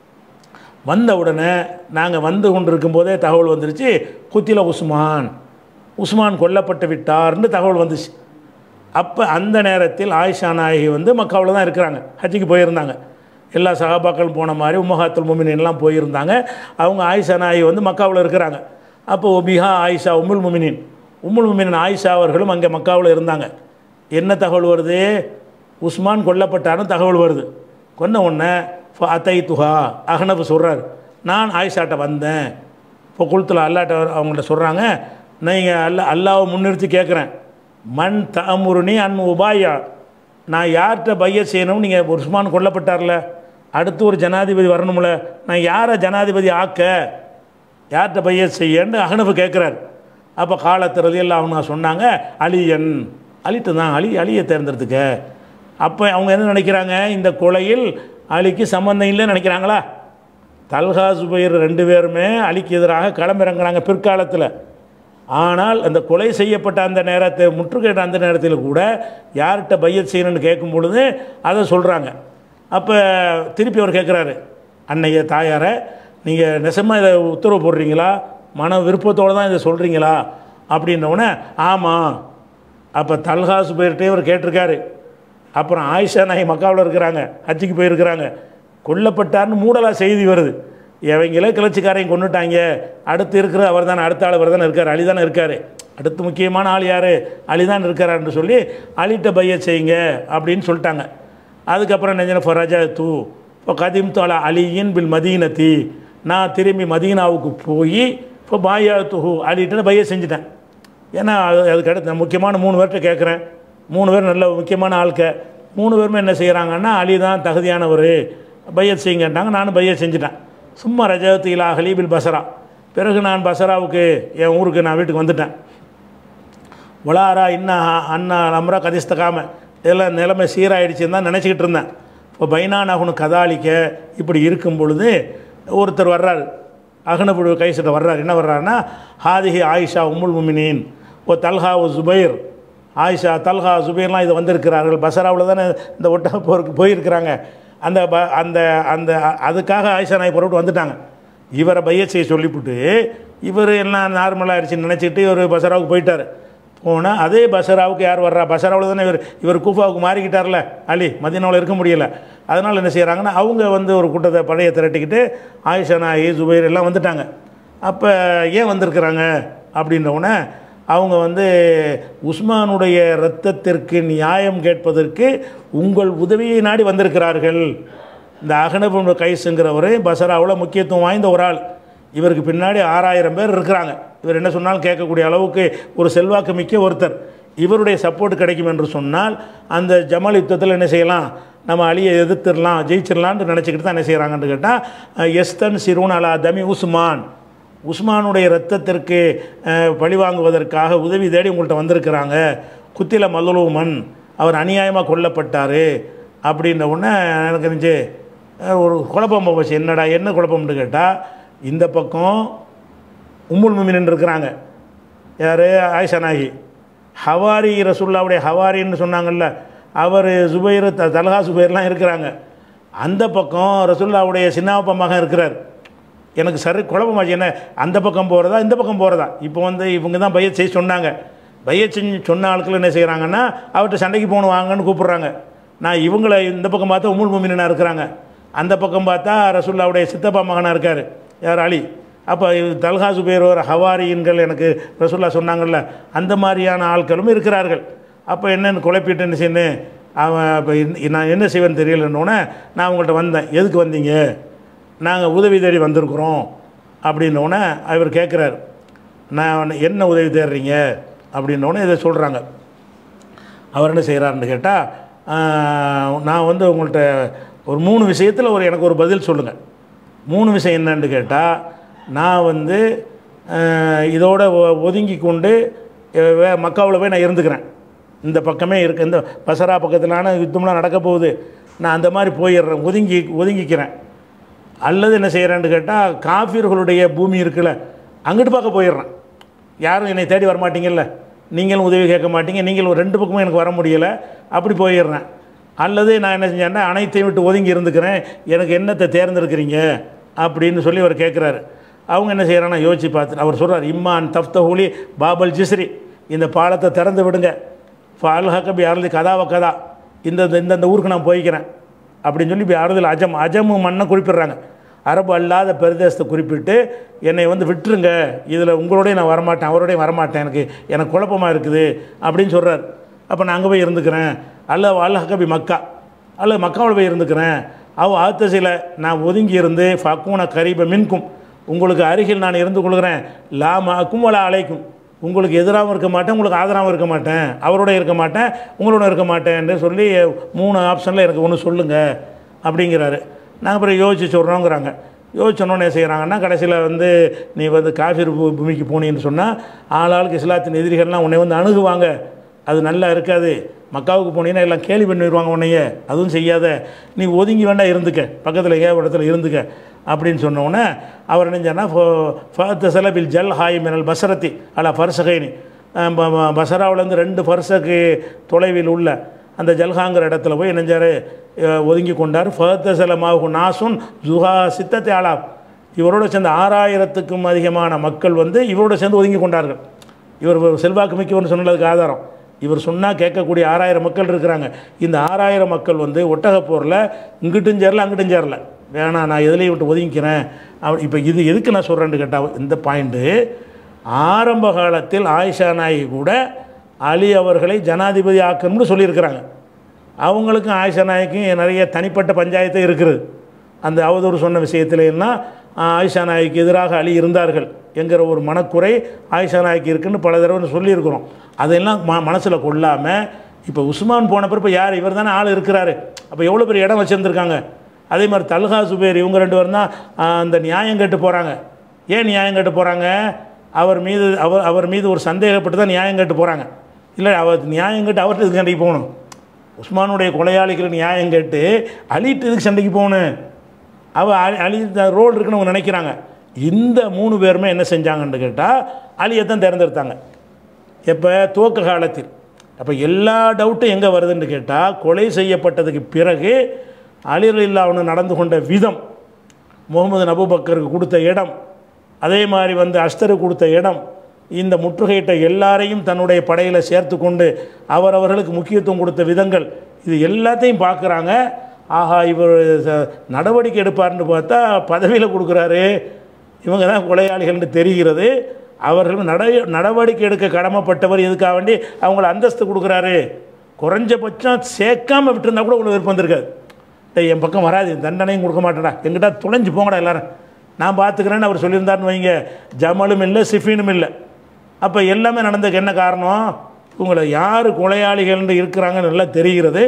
வந்த உடனே நாங்கள் வந்து கொண்டு இருக்கும்போதே தகவல் வந்துருச்சு குத்தில உஸ்மான் உஸ்மான் கொல்லப்பட்டு விட்டார்னு தகவல் வந்துச்சு அப்போ அந்த நேரத்தில் ஆயிஷா நாயகி வந்து மக்காவில் தான் இருக்கிறாங்க ஹஜ்ஜுக்கு போயிருந்தாங்க எல்லா சகாபாக்களும் போன மாதிரி உம்மஹாத்துல் முமினின்லாம் போயிருந்தாங்க அவங்க ஆயிஷா நாயகி வந்து மக்காவில் இருக்கிறாங்க அப்போ ஒபிஹா ஆயிஷா உம்முல் முமினின் உம்முல் முமினின் ஆயிஷா அவர்களும் அங்கே மக்காவில் இருந்தாங்க என்ன தகவல் வருது உஸ்மான் கொல்லப்பட்டான்னு தகவல் வருது கொன்ன உடனே அத்தை துஹா அகனப்பு சொல்கிறார் நான் ஆயிஷாட்ட வந்தேன் இப்போ குளத்தில் அல்லாட்ட அவங்கள்ட்ட சொல்கிறாங்க நீங்கள் அல்லா அல்லாவை முன்னிறுத்தி கேட்குறேன் மண் தமுருனி அன் உபாயா நான் யார்கிட்ட பைய செய்யணும் நீங்கள் உஸ்மான் கொல்லப்பட்டார்ல அடுத்து ஒரு ஜனாதிபதி வரணும்ல நான் யாரை ஜனாதிபதி ஆக்க யார்கிட்ட பைய செய்யன்னு அகனப்பு கேட்குறாரு அப்போ காலத்துறது எல்லாம் அவங்க சொன்னாங்க அலியன் அலிட்டு தான் அலி அலியை தேர்ந்தெடுத்துக்க அப்போ அவங்க என்ன நினைக்கிறாங்க இந்த கொலையில் அலிக்கு சம்மந்தம் இல்லைன்னு நினைக்கிறாங்களா தல்ஹா சுபைர் ரெண்டு பேருமே அலிக்கு எதிராக களமிறங்குறாங்க பிற்காலத்தில் ஆனால் அந்த கொலை செய்யப்பட்ட அந்த நேரத்தை முற்றுகையிட்ட அந்த நேரத்தில் கூட யார்கிட்ட பையத் செய்யணும்னு கேட்கும் பொழுது அதை சொல்கிறாங்க அப்போ திருப்பி அவர் கேட்குறாரு அன்னைய தாயாரை நீங்கள் நெசமாக இதை உத்தரவு போடுறீங்களா மன விருப்பத்தோடு தான் இதை சொல்கிறீங்களா அப்படின்னோடனே ஆமாம் அப்போ தல்ஹா சுபைர்கிட்டே அவர் கேட்டிருக்காரு அப்புறம் ஆயிஷா நாய் மக்காவில் இருக்கிறாங்க ஹஜ்ஜிக்கு போயிருக்கிறாங்க கொல்லப்பட்டார்னு மூடலாக செய்தி வருது இவங்களே கிளர்ச்சிக்காரையும் கொண்டுட்டாங்க அடுத்து இருக்கிற அவர் தானே அடுத்த ஆள் அவர் தானே இருக்கார் அலி தானே இருக்கார் அடுத்து முக்கியமான ஆள் யார் அலி தான் இருக்கிறாருன்னு சொல்லி அலிட்ட பைய செய்யுங்க அப்படின்னு சொல்லிட்டாங்க அதுக்கப்புறம் நெஞ்சன ஃபரஜா தூ இப்போ கதிம் தோலா அலியின் பில் மதீனத்தி நான் திரும்பி மதீனாவுக்கு போய் இப்போ பாயா துஹு அலிட்டு பைய செஞ்சுட்டேன் ஏன்னா அது அதுக்கு அடுத்து நான் முக்கியமான மூணு பேர்கிட்ட கேட்குறேன் மூணு பேர் நல்ல முக்கியமான ஆட்க மூணு பேருமே என்ன செய்கிறாங்கன்னா அலி தான் தகுதியானவர் பையத் செய்யுங்கன்ட்டாங்க நானும் பையத் செஞ்சுட்டேன் சும்மா ரஜகத்து இலா ஹலீபில் பசரா பிறகு நான் பசராவுக்கு என் ஊருக்கு நான் வீட்டுக்கு வந்துட்டேன் வளாரா இன்னா அண்ணா அம்ரா கதிஸ்தகாம இதெல்லாம் நிலைமை சீராயிடுச்சுன்னு தான் நினச்சிக்கிட்டு இருந்தேன் இப்போ பைனானகுனு கதாலிக்க இப்படி இருக்கும் பொழுது ஒருத்தர் வர்றாரு அகனபுடு கைசிட்ட வர்றார் என்ன வர்றாருன்னா ஹாதிஹி ஆயிஷா உம்முல் முமினின் ஓ தல்ஹா ஓ ஜுபைர் ஆயிஷா தல்ஹா ஜுபைர்லாம் இது வந்திருக்கிறார்கள் பசராவில் தானே இந்த ஒட்டக போருக்கு போயிருக்கிறாங்க அந்த ப அந்த அந்த அதுக்காக ஆயிஷா நாய் புறப்பட்டு வந்துட்டாங்க இவரை பைய செய்ய சொல்லிவிட்டு இவர் எல்லாம் நார்மலாகிடுச்சின்னு நினச்சிட்டு இவர் பசராவுக்கு போயிட்டார் போனால் அதே பசராவுக்கு யார் வர்றா பசராவில் தானே இவர் இவர் கூஃபாவுக்கு மாறிக்கிட்டார்ல அலி மதினாவில் இருக்க முடியல அதனால் என்ன செய்கிறாங்கன்னா அவங்க வந்து ஒரு கூட்டத்தை பழைய திரட்டிக்கிட்டு ஆயிஷா நாயி ஜுபைர் எல்லாம் வந்துட்டாங்க அப்போ ஏன் வந்திருக்கிறாங்க அப்படின்றவுடனே அவங்க வந்து உஸ்மானுடைய இரத்தத்திற்கு நியாயம் கேட்பதற்கு உங்கள் உதவியை நாடி வந்திருக்கிறார்கள் இந்த அகனபு கைஸுங்கிறவர் பசராவில் முக்கியத்துவம் வாய்ந்த ஒரு ஆள் இவருக்கு பின்னாடி ஆறாயிரம் பேர் இருக்கிறாங்க இவர் என்ன சொன்னாலும் கேட்கக்கூடிய அளவுக்கு ஒரு செல்வாக்கு மிக்க ஒருத்தர் இவருடைய சப்போர்ட் கிடைக்கும் என்று சொன்னால் அந்த ஜமல் யுத்தத்தில் என்ன செய்யலாம் நம்ம அலியை எதிர்த்துடலாம் ஜெயிச்சிடலான்னு நினச்சிக்கிட்டு தான் என்ன செய்கிறாங்கன்னு கேட்டால் எஸ்தன் சிறுவன் அலா தமி உஸ்மான் உஸ்மானுடைய இரத்தத்திற்கு அஹ், பழிவாங்குவதற்காக உதவி தேடி உங்கள்கிட்ட வந்திருக்கிறாங்க குத்தில மல்லூமன் அவர் அநியாயமாக கொல்லப்பட்டார் அப்படின்ன உடனே எனக்கு இருந்துச்சு அஹ், ஒரு குழப்பம் போச்சு என்னடா என்ன குழப்பம்னு கேட்டால் இந்த பக்கம் உம்முல் முமினின் இருக்கிறாங்க யார் ஆயிஷா நாயகி ஹவாரி ரசுல்லாவுடைய ஹவாரின்னு சொன்னாங்கல்ல அவர் சுபைர் த தலஹா சுபைர்லாம் இருக்கிறாங்க அந்த பக்கம் ரசுல்லாவுடைய சின்னாப்பா மகன் இருக்கிறார் எனக்கு சரி குழப்பமாச்சு என்ன அந்த பக்கம் போகிறதா இந்த பக்கம் போகிறதா இப்போ வந்து இவங்க தான் பையத் செய்ய சொன்னாங்க பையத் செஞ்சு சொன்ன ஆட்கள் என்ன செய்கிறாங்கன்னா அவர்கிட்ட சண்டைக்கு போகணும் வாங்கன்னு கூப்பிட்றாங்க நான் இவங்களை இந்த பக்கம் பார்த்தா உமுல் முமினா இருக்கிறாங்க அந்த பக்கம் பார்த்தா ரசுல்லாவுடைய சித்தப்பா மகனாக இருக்கார் யார் அலி அப்போ தல்ஹா சுபேர் ஒரு ஹவாரியின்கள் எனக்கு ரசுல்லா சொன்னாங்கல்ல அந்த மாதிரியான ஆட்களும் இருக்கிறார்கள் அப்போ என்னென்னு குழப்பிட்டு என்ன செய்யணும் அவன் இப்போ நான் என்ன செய்வேன்னு தெரியலன்னொன்னே நான் அவங்கள்ட்ட வந்தேன் எதுக்கு வந்தீங்க நாங்கள் உதவி தேடி வந்திருக்கிறோம் அப்படின்னோடனே அவர் கேட்குறாரு நான் என்ன உதவி தேடுறீங்க அப்படின்னோடனே இதை சொல்கிறாங்க அவர் என்ன செய்கிறாருன்னு கேட்டால் நான் வந்து உங்கள்கிட்ட ஒரு மூணு விஷயத்தில் ஒரு எனக்கு ஒரு பதில் சொல்லுங்கள் மூணு விஷயம் என்னன்னு கேட்டால் நான் வந்து ஆஹ், இதோட ஒ- ஒதுங்கி கொண்டு அஹ், வே மக்காவில் போய் நான் இருந்துக்கிறேன் இந்த பக்கமே இருக்கு இந்த பசரா பக்கத்திலான யுத்தம்லாம் நடக்க போகுது நான் அந்த மாதிரி போயிடுறேன் ஒதுங்கி ஒதுங்கிக்கிறேன் அல்லது என்ன செய்கிறேன்னு கேட்டால் காஃபிர்களுடைய பூமி இருக்குல்ல அங்கிட்டு பார்க்க போயிடுறேன் யாரும் என்னை தேடி வர மாட்டீங்கல்ல நீங்களும் உதவி கேட்க மாட்டீங்க நீங்களும் ரெண்டு பக்கமும் எனக்கு வர முடியலை அப்படி போயிடுறேன் அல்லது நான் என்ன செஞ்சேன்னா அனைத்தையும் விட்டு ஒதுங்கி இருந்துக்கிறேன் எனக்கு என்னத்தை தேர்ந்தெடுக்கிறீங்க அப்படின்னு சொல்லி அவர் கேட்குறாரு அவங்க என்ன செய்கிறாங்கன்னா யோசிச்சு பார்த்து அவர் சொல்கிறார் இம்மான் தஃப்தஹூலி பாபல் ஜிஸ்ரி இந்த பாலத்தை திறந்து விடுங்க ஃபால் ஹக்கபி அறுதி கதாவ கதா இந்த இந்த இந்த ஊருக்கு நான் போய்க்கிறேன் அப்படின்னு சொல்லி இப்போ அறுதல் அஜம் அஜமு மண்ணை குறிப்பிடுறாங்க அரபு அல்லாத பிரதேசத்தை குறிப்பிட்டு என்னை வந்து விட்டுருங்க இதில் உங்களோடய நான் வரமாட்டேன் அவரோடய வரமாட்டேன் எனக்கு எனக்கு குழப்பமாக இருக்குது அப்படின்னு சொல்கிறார் அப்போ நான் அங்கே போய் இருந்துக்கிறேன் அல்ல அல்ல ஹக்கபி மக்கா அல்ல மக்காவில் போய் இருந்துக்கிறேன் அவ ஆத்தசில நான் ஒதுங்கி இருந்து ஃபக்கூன கரீப மின்கும் உங்களுக்கு அருகில் நான் இருந்து கொள்கிறேன் லா மாக்கும் வலா அழைக்கும் உங்களுக்கு எதிராகவும் இருக்க மாட்டேன் உங்களுக்கு ஆதரவாகவும் இருக்க மாட்டேன் அவரோட இருக்க மாட்டேன் உங்களோட இருக்க மாட்டேன்னு சொல்லி மூணு ஆப்ஷனில் எனக்கு ஒன்று சொல்லுங்கள் அப்படிங்கிறாரு நாங்கள் அப்புறம் யோசிச்சு சொல்கிறோங்கிறாங்க யோசிச்சோன்னே செய்கிறாங்கன்னா கடைசியில் வந்து நீ வந்து காஃபிர் பூ- பூமிக்கு போனீன்னு சொன்னால் ஆளாளுக்கு இஸ்லாத்தின் எதிரிகள்லாம் உன்னை வந்து அணுகுவாங்க அது நல்லா இருக்காது மக்காவுக்கு போனீங்கன்னா எல்லாம் கேலி பண்ணிடுவாங்க உன்னையே அதுவும் செய்யாத நீ ஒதுங்கி வேண்டாம் இருந்துக்க பக்கத்தில் எங்கேயா ஒரு இடத்துல இருந்துக்க அப்படின்னு சொன்ன உடனே அவர் நினைஞ்சானா ஃபத்த செலபில் ஜல் ஹாய் மினல் பசரத்தி அல்ல ஃபர்சகைனி பசராவிலேருந்து ரெண்டு ஃபர்சக்கு தொலைவில் உள்ள அந்த ஜல்ஹாங்கிற இடத்துல போய் நெஞ்சார் ஒதுங்கி கொண்டார் ஃபத்த செலமாகு நாசுன் ஜுஹா சித்தத்தை ஆளா இவரோட சேர்ந்த ஆறாயிரத்துக்கும் அதிகமான மக்கள் வந்து இவரோட சேர்ந்து ஒதுங்கி கொண்டார்கள் இவர் செல்வாக்கு மிக்கவர்னு சொன்னதுக்கு ஆதாரம் இவர் சொன்னால் கேட்கக்கூடிய ஆறாயிரம் மக்கள் இருக்கிறாங்க இந்த ஆறாயிரம் மக்கள் வந்து ஒட்டகப்போரில் இங்கிட்டும் சேரல அங்கிட்டும் சேரல வேணாம் நான் எதுலேயும் விட்டு ஒதுங்கிக்கிறேன் அப்படி இப்போ இது எதுக்கு நான் சொல்கிறேன்னு கேட்டால் இந்த பாயிண்ட்டு ஆரம்ப காலத்தில் ஆயிஷா நாயகி கூட அலி அவர்களை ஜனாதிபதி ஆக்கணும்னு சொல்லியிருக்கிறாங்க அவங்களுக்கும் ஆயிஷா நாயக்கும் நிறைய தனிப்பட்ட பஞ்சாயத்து இருக்குது அந்த அவதூறு சொன்ன விஷயத்துலலாம் ஆயிஷா நாய்க்கு எதிராக அலி இருந்தார்கள் என்கிற ஒரு மனக்குறை ஆயிஷா நாய்க்கு இருக்குன்னு பல தடவை சொல்லியிருக்கிறோம் அதெல்லாம் ம மனசில் கொள்ளாமல் இப்போ உஸ்மான் போன பிறப்பு யார் இவர் தானே ஆள் இருக்கிறாரு அப்போ எவ்வளோ பெரிய இடம் வச்சுருந்துருக்காங்க அதே மாதிரி தல்ஹா சுபேர் இவங்க ரெண்டு பேரும் தான் ஆ, அந்த நியாயம் கேட்டு போகிறாங்க ஏன் நியாயம் கேட்டு போகிறாங்க அவர் மீது அவர் அவர் மீது ஒரு சந்தேகப்பட்டு தான் நியாயம் கேட்டு போகிறாங்க இல்லை அவர் நியாயம் கேட்டு அவர்கிட்ட இதுக்கு சண்டைக்கு போகணும் உஸ்மானுடைய கொலையாளிகள் நியாயம் கேட்டு அலிட்டு இதுக்கு சண்டைக்கு போகணும் அவ அலி அலி ரோல் இருக்குன்னு அவங்க நினைக்கிறாங்க இந்த மூணு பேருமே என்ன செஞ்சாங்கன்னு கேட்டால் அலியை தான் தேர்ந்தெடுத்தாங்க எப்போ துவக்க காலத்தில் அப்போ எல்லா டவுட்டும் எங்கே வருதுன்னு கேட்டால் கொலை செய்யப்பட்டதுக்கு பிறகு அலிரலில்லா அவனு நடந்து கொண்ட விதம் முகமது நபுபக்கருக்கு கொடுத்த இடம் அதே மாதிரி வந்து அஸ்தருக்கு கொடுத்த இடம் இந்த முற்றுகையிட்ட எல்லாரையும் தன்னுடைய படையில் சேர்த்து கொண்டு அவரவர்களுக்கு முக்கியத்துவம் கொடுத்த விதங்கள் இது எல்லாத்தையும் பார்க்குறாங்க ஆஹா இவர் ச- நடவடிக்கை எடுப்பார்னு பார்த்தா பதவியில் கொடுக்குறாரு இவங்க தான் கொலையாளிகள்னு தெரிகிறது அவர்கள் நட நடவடிக்கை எடுக்க கடமைப்பட்டவர் எதுக்காக வேண்டி அவங்கள அந்தஸ்து கொடுக்குறாரு குறைஞ்சபட்சம் சேர்க்காம விட்டுருந்தா கூட உங்களுக்கு விருப்பம் இருக்காது டேய் என் பக்கம் வராது தண்டனையும் கொடுக்க மாட்டேடா எங்கிட்ட துளைஞ்சு போங்கடா எல்லாரும் நான் பார்த்துக்கிறேன்னு அவர் சொல்லியிருந்தாருன்னு வைங்க ஜமலும் இல்லை சிஃபினும் இல்லை அப்போ எல்லாமே நடந்ததுக்கு என்ன காரணம் உங்களை யார் கொலையாளிகள்னு இருக்கிறாங்கன்னு நல்லா தெரிகிறது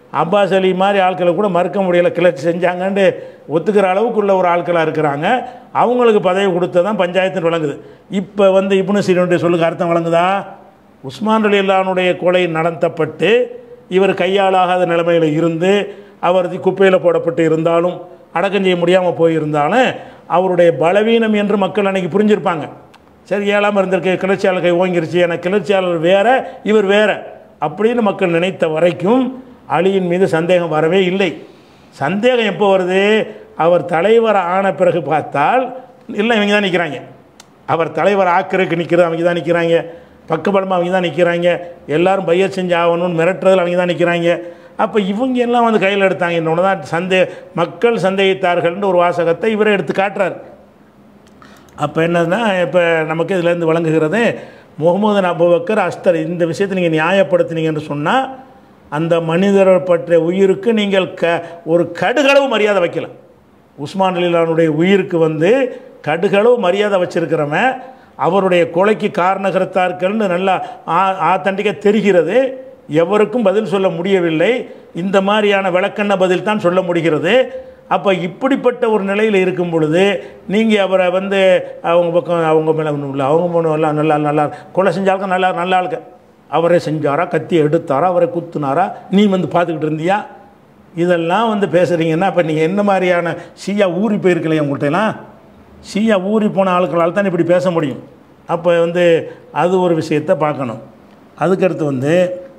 அப்பாஸ் அலி மாதிரி ஆட்களை கூட மறுக்க முடியல கிளர்ச்சி செஞ்சாங்கன்னு ஒத்துக்கிற அளவுக்கு உள்ள ஒரு ஆட்களாக இருக்கிறாங்க அவங்களுக்கு பதவி கொடுத்ததான் பஞ்சாயத்து விளங்குது இப்போ வந்து இப்னு சீனுடைய சொல்லுக்கு அர்த்தம் வழங்குதா உஸ்மான் அலி அல்லானுடைய கொலை நடத்தப்பட்டு இவர் கையாளாகாத நிலைமையில் இருந்து அவர் குப்பையில் போடப்பட்டு இருந்தாலும் அடக்கம் செய்ய முடியாமல் போயிருந்தாலும் அவருடைய பலவீனம் என்று மக்கள் அன்னைக்கு புரிஞ்சிருப்பாங்க சரி ஏழாமல் இருந்திருக்கு கிளர்ச்சியாளர் கை ஓங்கிருச்சு எனக்கு கிளர்ச்சியாளர் வேற இவர் வேற அப்படின்னு மக்கள் நினைத்த வரைக்கும் அலியின் மீது சந்தேகம் வரவே இல்லை சந்தேகம் எப்போ வருது அவர் தலைவர் ஆன பிறகு பார்த்தால் இல்லை இவங்க தான் நிற்கிறாங்க அவர் தலைவர் ஆக்கிறதுக்கு நிற்கிறது அவங்க தான் நிற்கிறாங்க பக்கபலமாக அவங்க தான் நிற்கிறாங்க எல்லாரும் பையர் செஞ்சு ஆகணும்னு மிரட்டுறதுல அவங்க தான் நிற்கிறாங்க அப்போ இவங்க எல்லாம் வந்து கையில் எடுத்தாங்க இன்னொன்று தான் சந்தே மக்கள் சந்தேகித்தார்கள்னு ஒரு வாசகத்தை இவரே எடுத்து காட்டுறார் அப்போ என்னன்னா இப்போ நமக்கு இதிலேருந்து வழங்குகிறது முகமது அபுபக்கர் அஸ்தர் இந்த விஷயத்தை நீங்கள் நியாயப்படுத்தினீங்கன்னு சொன்னால் அந்த மனிதரை பற்றிய உயிருக்கு நீங்கள் க ஒரு கடுகளவு மரியாதை வைக்கல உஸ்மான் அலிலானுடைய உயிருக்கு வந்து கடுகளவு மரியாதை வச்சிருக்கிறவன் அவருடைய கொலைக்கு காரணகர்த்தார்கள்னு நல்லா ஆத்தண்டிக்க தெரிகிறது எவருக்கும் பதில் சொல்ல முடியவில்லை இந்த மாதிரியான விளக்கண்ண பதில் தான் சொல்ல முடிகிறது அப்போ இப்படிப்பட்ட ஒரு நிலையில் இருக்கும் பொழுது நீங்கள் அவரை வந்து அவங்க பக்கம் அவங்க மேலே ஒன்றும் இல்லை அவங்க மூணு எல்லாம் நல்லா நல்லா கொலை செஞ்சாலும் நல்லா நல்லா இருக்க அவரே செஞ்சாரா கத்தி எடுத்தாரா அவரை குத்துனாரா நீ வந்து பார்த்துக்கிட்டு இருந்தியா இதெல்லாம் வந்து பேசுகிறீங்கன்னா அப்போ நீங்கள் என்ன மாதிரியான ஷியா ஊறி போயிருக்கலையா உங்கள்கிட்டலாம் ஷியா ஊறி போன ஆட்களால் தான் இப்படி பேச முடியும் அப்போ வந்து அது ஒரு விஷயத்தை பார்க்கணும் அதுக்கடுத்து வந்து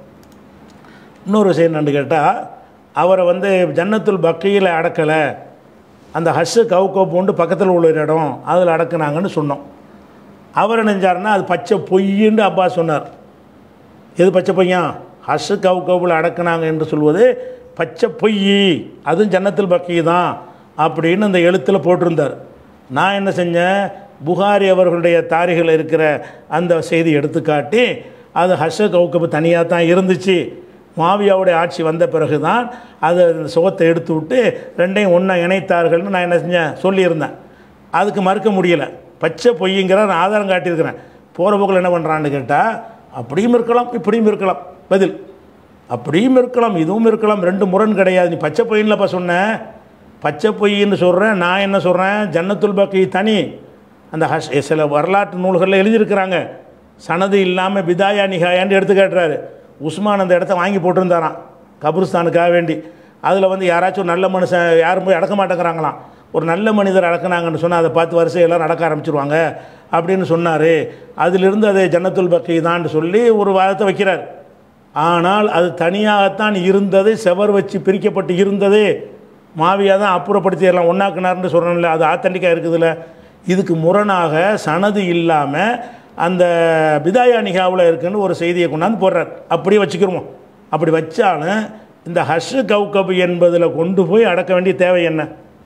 இன்னொரு விஷயம் என்னன்னு கேட்டால் அவரை வந்து ஜன்னத்துல் பக்கையில் அடக்கலை அந்த ஹஸ்ஸு கவுக்கோ பூண்டு பக்கத்தில் உள்ள ஒரு இடம் அதில் அடக்குனாங்கன்னு சொன்னோம் அவர் நினைஞ்சாருன்னா அது பச்சை பொய்ன்னு அப்பா சொன்னார் எது பச்சை பொய்யா ஹஸ்ஸு கவுக்கோவில் அடக்குனாங்க என்று சொல்வது பச்சை பொய் அதுவும் ஜன்னத்தில் பக்கி தான் அப்படின்னு அந்த எழுத்தில் போட்டிருந்தார் நான் என்ன செஞ்சேன் புகாரி அவர்களுடைய தாரிகள் இருக்கிற அந்த செய்தி எடுத்துக்காட்டி அது ஹர்ஷ கவுக்கப்பு தனியாக தான் இருந்துச்சு மாவியாவுடைய ஆட்சி வந்த பிறகு தான் அதை சுகத்தை எடுத்து விட்டு ரெண்டையும் ஒன்றா இணைத்தார்கள்னு நான் என்ன செஞ்சேன் சொல்லியிருந்தேன் அதுக்கு மறுக்க முடியலை பச்சை பொய்ங்கிற நான் ஆதாரம் காட்டியிருக்கிறேன் போகிற போக்கில் என்ன பண்ணுறான்னு கேட்டால் அப்படியும் இருக்கலாம் இப்படியும் இருக்கலாம் பதில் அப்படியும் இருக்கலாம் இதுவும் இருக்கலாம் ரெண்டு முரண் கிடையாது நீ பச்சை பொய்ன்லப்பா சொன்னேன் பச்சை பொய்ன்னு சொல்கிறேன் நான் என்ன சொல்கிறேன் ஜன்னத்துல் பக்கி தனி அந்த ஹஷ் சில வரலாற்று நூல்களில் எழுதியிருக்கிறாங்க சனது இல்லாமல் பிதாயா நிகாயான்னு எடுத்து காட்டுறாரு உஸ்மான் அந்த இடத்த வாங்கி போட்டிருந்தாராம் கபருஸ்தானுக்காக வேண்டி அதில் வந்து யாராச்சும் ஒரு நல்ல மனுஷன் யாரும் போய் அடக்க மாட்டேங்கிறாங்களாம் ஒரு நல்ல மனிதர் அடக்குனாங்கன்னு சொன்னால் அதை பார்த்து வரிசை எல்லாம் நடக்க ஆரம்பிச்சிருவாங்க அப்படின்னு சொன்னார் அதிலிருந்து அது ஜன்னத்துல் பக்கி தான் சொல்லி ஒரு வாதத்தை வைக்கிறார் ஆனால் அது தனியாகத்தான் இருந்தது செவர் வச்சு பிரிக்கப்பட்டு இருந்தது மாவியா தான் அப்புறப்படுத்திடலாம் ஒன்றாக்குனார்னு சொல்கிறேன்ல அது ஆத்தண்டிக்காக இருக்குதுல்ல இதுக்கு முரணாக சனது இல்லாமல் அந்த பிதாயா நிகாவில் இருக்குன்னு ஒரு செய்தியை கொண்டாந்து போடுறார் அப்படியே வச்சுக்கிறோமோ அப்படி வச்சாலும் இந்த ஹஷ் கவுகப் என்பதில் கொண்டு போய் அடக்க வேண்டிய தேவை என்ன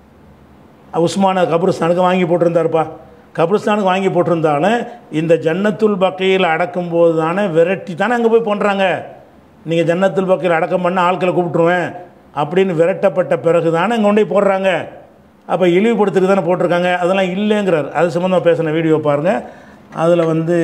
உஸ்மான கபிரிஸ்தானுக்கு வாங்கி போட்டிருந்தாருப்பா கபிரிஸ்தானுக்கு வாங்கி போட்டிருந்தாலும் இந்த ஜன்னத்துல் பக்கையில் அடக்கும்போது தானே விரட்டி தானே அங்கே போய் பண்ணுறாங்க நீங்கள் ஜன்னத்துல் பக்கையில் அடக்கம் பண்ண ஆட்களை கூப்பிட்ருவேன் அப்படின்னு விரட்டப்பட்ட பிறகு தானே இங்கே கொண்டு போய் போடுறாங்க அப்போ இழிவுபடுத்துக்கு தானே போட்டிருக்காங்க அதெல்லாம் இல்லைங்கிறார் அது சம்மந்தமாக பேசின வீடியோ பாருங்கள் அதில் வந்து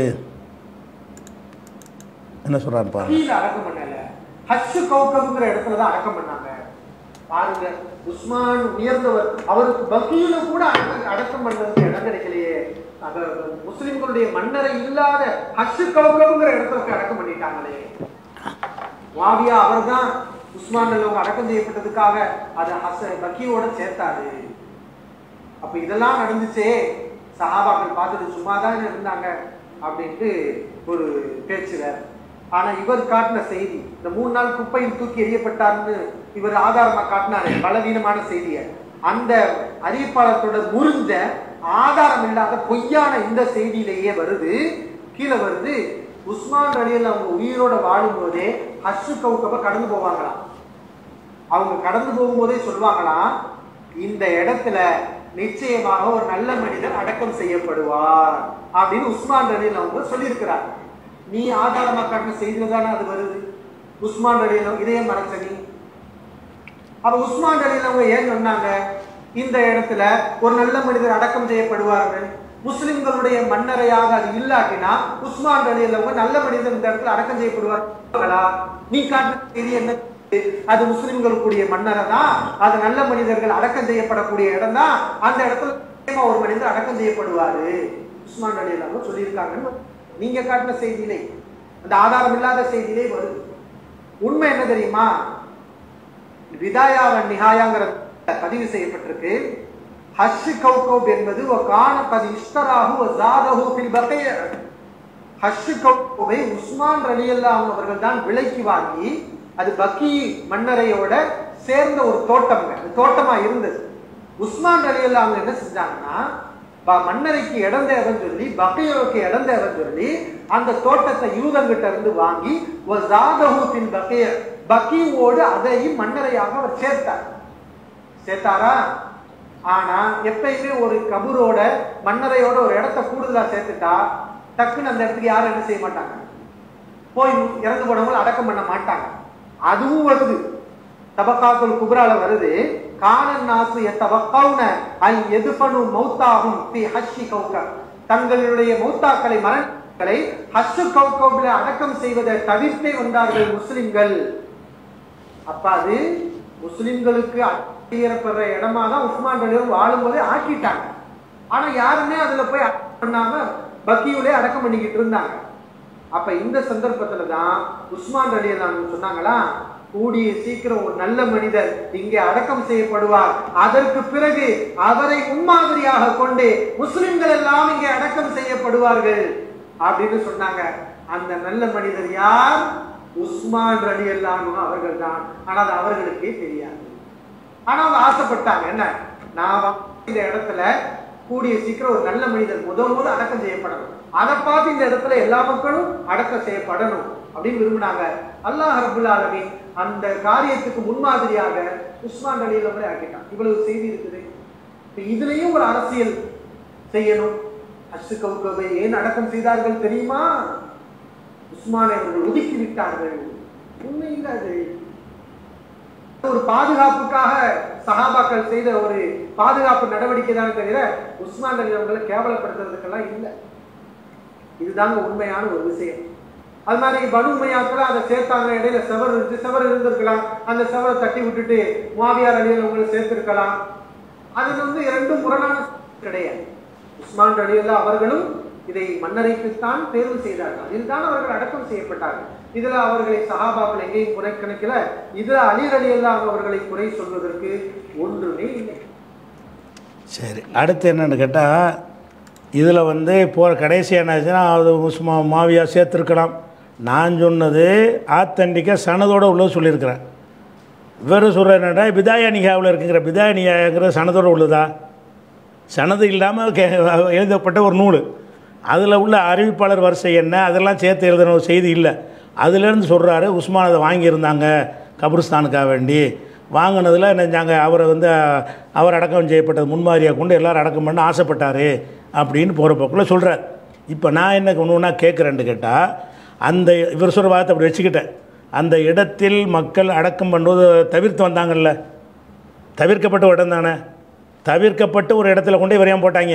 என்ன சொல்கிறாரு பாருங்க கீழ அடக்கம் பண்ணல ஹச்சு கௌகப்ங்கிற இடத்துல தான் அடக்கம் பண்ணாங்க பாருங்க உஸ்மான் உயர்ந்தவர் அவருக்கு பக்கீல கூட அடக்க- அடக்கம் பண்றதுக்கு இடம் கிடைக்கலையே அந்த முஸ்லிம்களுடைய மன்னரை இல்லாத ஹச்சு கௌகப்ங்கிற இடத்துல போய் அடக்கம் பண்ணிட்டாங்களே வாவியா அவர்தான் உஸ்மான் நல்லவங்க அடக்கம் செய்யப்பட்டதுக்காக அதை ஹச பக்கியோட சேர்த்தாரு அப்ப இதெல்லாம் நடந்துச்சே சஹாபாக்கள் பார்த்துட்டு சும்மா தான் இருந்தாங்க அப்படின்ட்டு ஒரு பேச்சு வேற ஆனா இவர் காட்டின செய்தி இந்த மூணு நாள் குப்பையில் தூக்கி எறியப்பட்டார்னு இவர் ஆதாரமா காட்டினாரு பலவீனமான செய்தியை அந்த அறிவிப்பாளர்களோட முறிஞ்ச ஆதாரம் இல்லாத பொய்யான இந்த செய்தியிலேயே வருது கீழே வருது உஸ்மான் அலியில் அவங்க உயிரோட வாழும்போதே ஹர்ஷு கவுக்கப்ப கடந்து போவாங்களாம் அவங்க கடந்து போகும்போதே சொல்லுவாங்களாம் இந்த இடத்துல நிச்சயமாக ஒரு நல்ல மனிதர் அடக்கம் செய்யப்படுவார் அப்படின்னு உஸ்மான் ரலியில் அவங்க சொல்லியிருக்கிறார் நீ ஆதாரமா காட்டின செய்தியில தானே அது வருது உஸ்மான் ரலியில் இதே மறைச்ச நீ அப்ப உஸ்மான் ரலியில் அவங்க ஏன் சொன்னாங்க இந்த இடத்துல ஒரு நல்ல மனிதர் அடக்கம் செய்யப்படுவார்கள் முஸ்லிம்களுடைய மன்னரையாக அது இல்லாட்டினா உஸ்மான் ரலியில் அவங்க நல்ல மனிதர் இந்த இடத்துல அடக்கம் செய்யப்படுவார்களா நீ காட்டின செய்தி என்ன அது முஸ்லிம்களுக்குரிய மன்னரை தான் அது நல்ல மனிதர்கள் அடக்கம் செய்யப்படக்கூடிய இடம் தான் அந்த இடத்துல நிச்சயமா ஒரு மனிதர் அடக்கம் செய்யப்படுவாரு உஸ்மான் அலி அல்லாம சொல்லியிருக்காங்கன்னு நீங்க காட்டின செய்தியிலே அந்த ஆதாரம் இல்லாத செய்தியிலே வருது உண்மை என்ன தெரியுமா விதாயாவன் நிகாயாங்கிற பதிவு செய்யப்பட்டிருக்கு ஹஷ் கௌகௌப் என்பது ஒரு காண கது இஷ்டராகு ஒரு ஜாதகு பில் பகைய ஹஷ் கௌகௌபை உஸ்மான் ரலியல்லாஹு அவர்கள் தான் விலைக்கு வாங்கி அது பக்கி மன்னரையோட சேர்ந்த ஒரு தோட்டம்ங்க அது தோட்டமா இருந்தது உஸ்மான் ரலியல்லாஹு என்ன செஞ்சாங்கன்னா ப- மன்னரைக்கு இடம் தேவைன்னு சொல்லி பக்கையோக்கு இடம் தேவைன்னு சொல்லி அந்த தோட்டத்தை யூதங்கிட்ட இருந்து வாங்கி ஒரு ஜாதகு பின் பக்கைய பக்கியோடு அதையும் மன்னரையாக அவர் சேர்த்தார் சேர்த்தாரா ஆனா எப்பயுமே ஒரு கபூரோட மன்னரையோட ஒரு இடத்த கூடுதலா சேர்த்துட்டா டக்குன்னு அந்த இடத்துக்கு யாரும் என்ன செய்ய மாட்டாங்க போய் இறந்து போனவங்க அடக்கம் பண்ண மாட்டாங்க அதுவும் வருது தபக்காக்குல் குப்ரால வருது காணன் நாசு எத்தவக்கவுன ஐ எதுபனு மௌத்தாகும் பி ஹஷி கௌக தங்களுடைய மௌத்தாக்களை மரணங்களை ஹஷு கௌகவுல அடக்கம் செய்வதை தவிர்த்தே வந்தார்கள் முஸ்லிம்கள் அப்ப அது முஸ்லிம்களுக்கு அங்கீகரப்படுற இடமா தான் உஸ்மான் ரலியும் வாழும்போது ஆக்கிட்டாங்க ஆனா யாருமே அதுல போய் அடக்கம் பண்ணாம பக்கியூலே அடக்கம் பண்ணிக்கிட்டு இருந்தாங்க அப்ப இந்த சந்தர்ப்பத்துல தான் உஸ்மான் ரலி சொன்னாங்களா கூடிய சீக்கிரம் ஒரு நல்ல மனிதர் இங்கே அடக்கம் செய்யப்படுவார் அதற்கு பிறகு அவரை முன்மாதிரியாக கொண்டு முஸ்லிம்கள் எல்லாம் இங்கே அடக்கம் செய்யப்படுவார்கள் அப்படின்னு சொன்னாங்க அந்த நல்ல மனிதர் யார் உஸ்மான் ரலி அவர்கள் தான் ஆனா அது அவர்களுக்கே தெரியாது ஆனா அவங்க ஆசைப்பட்டாங்க என்ன நான் வந்து இந்த இடத்துல கூடிய சீக்கிரம் ஒரு நல்ல மனிதர் முதல் முதல் அடக்கம் செய்யப்படணும் அதை பார்த்து இந்த இடத்துல எல்லா மக்களும் அடக்கம் செய்யப்படணும் அப்படின்னு விரும்பினாங்க அல்லாஹ் ரபுல் ஆலமீன் அந்த காரியத்துக்கு முன்மாதிரியாக உஸ்மான் அலி அவரை ஆக்கிட்டான் இவ்வளவு செய்தி இருக்குது இப்ப இதுலயும் ஒரு அரசியல் செய்யணும் அசு கவுகவை ஏன் அடக்கம் செய்தார்கள் தெரியுமா உஸ்மானை அவர்கள் ஒதுக்கி விட்டார்கள் உண்மை இல்லை அது ஒரு பாதுகாப்புக்காக சஹாபாக்கள் செய்த ஒரு பாதுகாப்பு நடவடிக்கை தான் தவிர உஸ்மான் அலி அவர்களை கேவலப்படுத்துறதுக்கெல்லாம் இல்லை இதுதாங்க உண்மையான ஒரு விஷயம் அது மாதிரி பனு உண்மையாக்கள் அதை சேர்த்தாங்க இடையில செவர் இருந்து செவர் இருந்திருக்கலாம் அந்த செவரை தட்டி விட்டுட்டு மாவியார் அலியல் அவங்களை சேர்த்திருக்கலாம் அது வந்து இரண்டும் முரணான கிடையாது உஸ்மான் அலியல்லா அவர்களும் இதை மன்னரைக்குத்தான் தேர்வு செய்தார்கள் அதில் தான் அவர்கள் அடக்கம் செய்யப்பட்டார்கள் இதுல அவர்களை சஹாபாக்கள் எங்கேயும் குறை கணக்கில இதுல அலி அலியல்லா அவர்களை குறை சொல்வதற்கு ஒன்றுமே இல்லை சரி அடுத்து என்னன்னு கேட்டால் இதில் வந்து போகிற கடைசி என்னாச்சுன்னா அது உஸ்மா மாவியா சேர்த்துருக்கலாம் நான் சொன்னது ஆத்தண்டிக்காக சனதோட உள்ளது சொல்லியிருக்கிறேன் இவர் சொல்கிற என்னடா பிதாயா நிகாவில் இருக்குங்கிற பிதாயா நிகாங்கிற சனதோட உள்ளதா சனது இல்லாமல் கே எழுதப்பட்ட ஒரு நூல் அதில் உள்ள அறிவிப்பாளர் வரிசை என்ன அதெல்லாம் சேர்த்து எழுதின ஒரு செய்தி இல்லை அதுலேருந்து சொல்கிறாரு உஸ்மான் அதை வாங்கியிருந்தாங்க கபிரிஸ்தானுக்காக வேண்டி வாங்கினதில் நினைஞ்சாங்க அவரை வந்து அவர் அடக்கம் செய்யப்பட்டது முன்மாதிரியாக கொண்டு எல்லாரும் அடக்கம் பண்ண ஆசைப்பட்டார் அப்படின்னு போகிற போக்குள்ள சொல்கிறார் இப்போ நான் என்ன ஒன்று ஒன்றா கேட்குறேன்னு கேட்டால் அந்த இவர் சொல்கிற வார்த்தை அப்படி வச்சுக்கிட்டேன் அந்த இடத்தில் மக்கள் அடக்கம் பண்ணுவது தவிர்த்து வந்தாங்கல்ல தவிர்க்கப்பட்ட ஒரு இடம் தானே தவிர்க்கப்பட்ட ஒரு இடத்துல கொண்டு இவர் ஏன் போட்டாங்க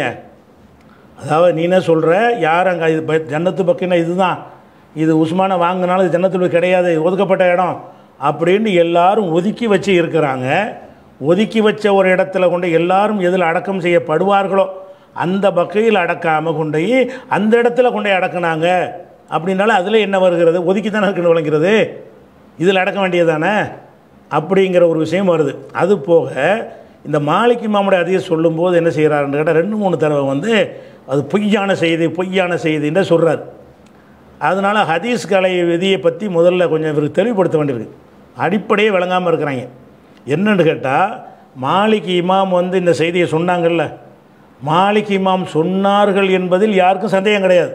அதாவது நீ என்ன சொல்கிற யார் அங்கே இது ப- ஜன்னத்து பக்கினா இதுதான் இது உஸ்மானை வாங்கினாலும் இது ஜன்னத்தில் கிடையாது இது ஒதுக்கப்பட்ட இடம் அப்படின்னு எல்லாரும் ஒதுக்கி வச்சு இருக்கிறாங்க ஒதுக்கி வச்ச ஒரு இடத்துல கொண்டு எல்லாரும் எதில் அடக்கம் செய்யப்படுவார்களோ அந்த பக்கையில் அடக்காமல் கொண்டு போய் அந்த இடத்துல கொண்டு போய் அடக்குனாங்க அப்படின்னாலும் அதில் என்ன வருகிறது ஒதுக்கி தானே இருக்குன்னு விளங்கிறது இதில் அடக்க வேண்டியதானே அப்படிங்கிற ஒரு விஷயம் வருது அது போக இந்த மாலிக் இமாமுடைய அதிகம் சொல்லும்போது என்ன செய்கிறாருன்னு கேட்டால் ரெண்டு மூணு தடவை வந்து அது பொய்யான செய்தி பொய்யான செய்தின்னு சொல்கிறார் அதனால் ஹதீஸ் கலை விதியை பற்றி முதல்ல கொஞ்சம் இவருக்கு தெளிவுபடுத்த வேண்டியிருக்கு அடிப்படையே விளங்காமல் இருக்கிறாங்க என்னன்னு கேட்டால் மாலிக் இமாம் வந்து இந்த செய்தியை சொன்னாங்கல்ல மாலிக் இமாம் சொன்னார்கள் என்பதில் யாருக்கும் சந்தேகம் கிடையாது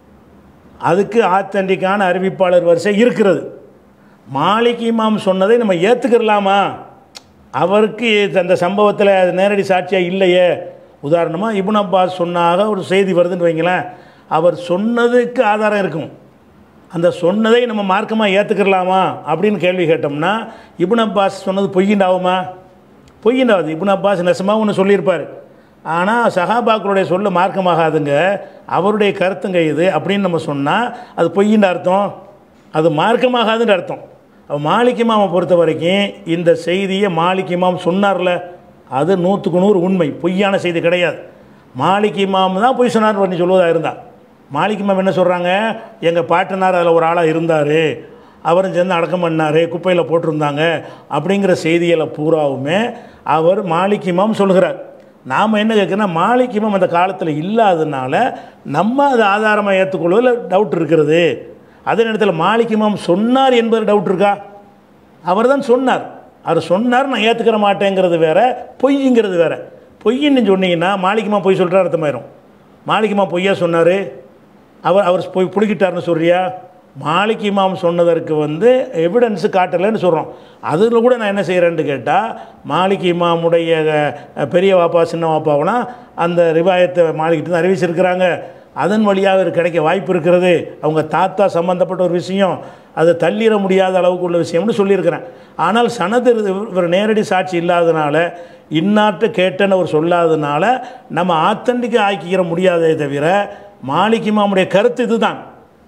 அதுக்கு ஆத்தண்டிக்கான அறிவிப்பாளர் வரிசை இருக்கிறது மாலிக் இமாம் சொன்னதை நம்ம ஏற்றுக்கிறலாமா அவருக்கு அந்த சம்பவத்தில் அது நேரடி சாட்சியாக இல்லையே உதாரணமாக இப்னு அப்பாஸ் சொன்னாக ஒரு செய்தி வருதுன்னு வைங்களேன் அவர் சொன்னதுக்கு ஆதாரம் இருக்கும் அந்த சொன்னதை நம்ம மார்க்கமாக ஏற்றுக்கிறலாமா அப்படின்னு கேள்வி கேட்டோம்னா இப்னு அப்பாஸ் சொன்னது பொய்யிண்டாகுமா பொய்யிண்டாவது இப்னு அப்பாஸ் நெசமாக ஒன்று சொல்லியிருப்பார் ஆனால் சஹாபாக்களுடைய சொல்ல மார்க்கமாகாதுங்க அவருடைய கருத்துங்க இது அப்படின்னு நம்ம சொன்னால் அது பொய்யின்ற அர்த்தம் அது மார்க்கமாகாதுன்ற அர்த்தம் அப்ப மாலிக் இமாமை பொறுத்த வரைக்கும் இந்த செய்தியை மாலிக் இமாம் சொன்னார்ல அது நூற்றுக்கு நூறு உண்மை பொய்யான செய்தி கிடையாது மாலிக் இமாம் தான் பொய் சொன்னார் பண்ணி சொல்வதாக இருந்தா மாலிக் இமாம் என்ன சொல்கிறாங்க எங்கள் பாட்டனார் அதில் ஒரு ஆளாக இருந்தார் அவரும் சேர்ந்து அடக்கம் பண்ணார் குப்பையில் போட்டிருந்தாங்க அப்படிங்கிற செய்திகளை பூராவுமே அவர் மாலிக் இமாம் சொல்கிறார் நாம் என்ன கேட்குறோன்னா மாலிக் இமாம் அந்த காலத்தில் இல்லாததுனால நம்ம அதை ஆதாரமாக ஏற்றுக்கொள்வதில் டவுட் இருக்கிறது அதே நேரத்தில் மாலிக் இமாம் சொன்னார் என்பது டவுட் இருக்கா அவர் தான் சொன்னார் அவர் சொன்னார் நான் ஏற்றுக்கிற மாட்டேங்கிறது வேற பொய்ங்கிறது வேற பொய்ன்னு சொன்னீங்கன்னா மாலிகமாக பொய் சொல்கிற அர்த்தமாயிரும் மாலிகமா பொய்யா சொன்னார் அவர் அவர் போய் பிடிக்கிட்டாருன்னு சொல்றியா மாலிக் இமாம் சொன்னதற்கு வந்து எவிடன்ஸு காட்டலைன்னு சொல்கிறோம் அதில் கூட நான் என்ன செய்கிறேன்னு கேட்டால் மாலிக் இமாமுடைய அஹ், பெரிய வாப்பா சின்ன வாப்பாவெல்லாம் அந்த ரிவாயத்தை மாலிக்கிட்டு தான் அறிவிச்சிருக்கிறாங்க அதன் வழியாக இது கிடைக்க வாய்ப்பு இருக்கிறது அவங்க தாத்தா சம்மந்தப்பட்ட ஒரு விஷயம் அதை தள்ளிட முடியாத அளவுக்கு உள்ள விஷயம்னு சொல்லியிருக்கிறேன் ஆனால் சனது இவர் நேரடி சாட்சி இல்லாதனால இன்னார்ட்ட கேட்டேன்னு அவர் சொல்லாதனால நம்ம ஆத்தண்டிக்க ஆக்கிக்கிற முடியாதே தவிர மாலிக் இமாமுடைய கருத்து இதுதான்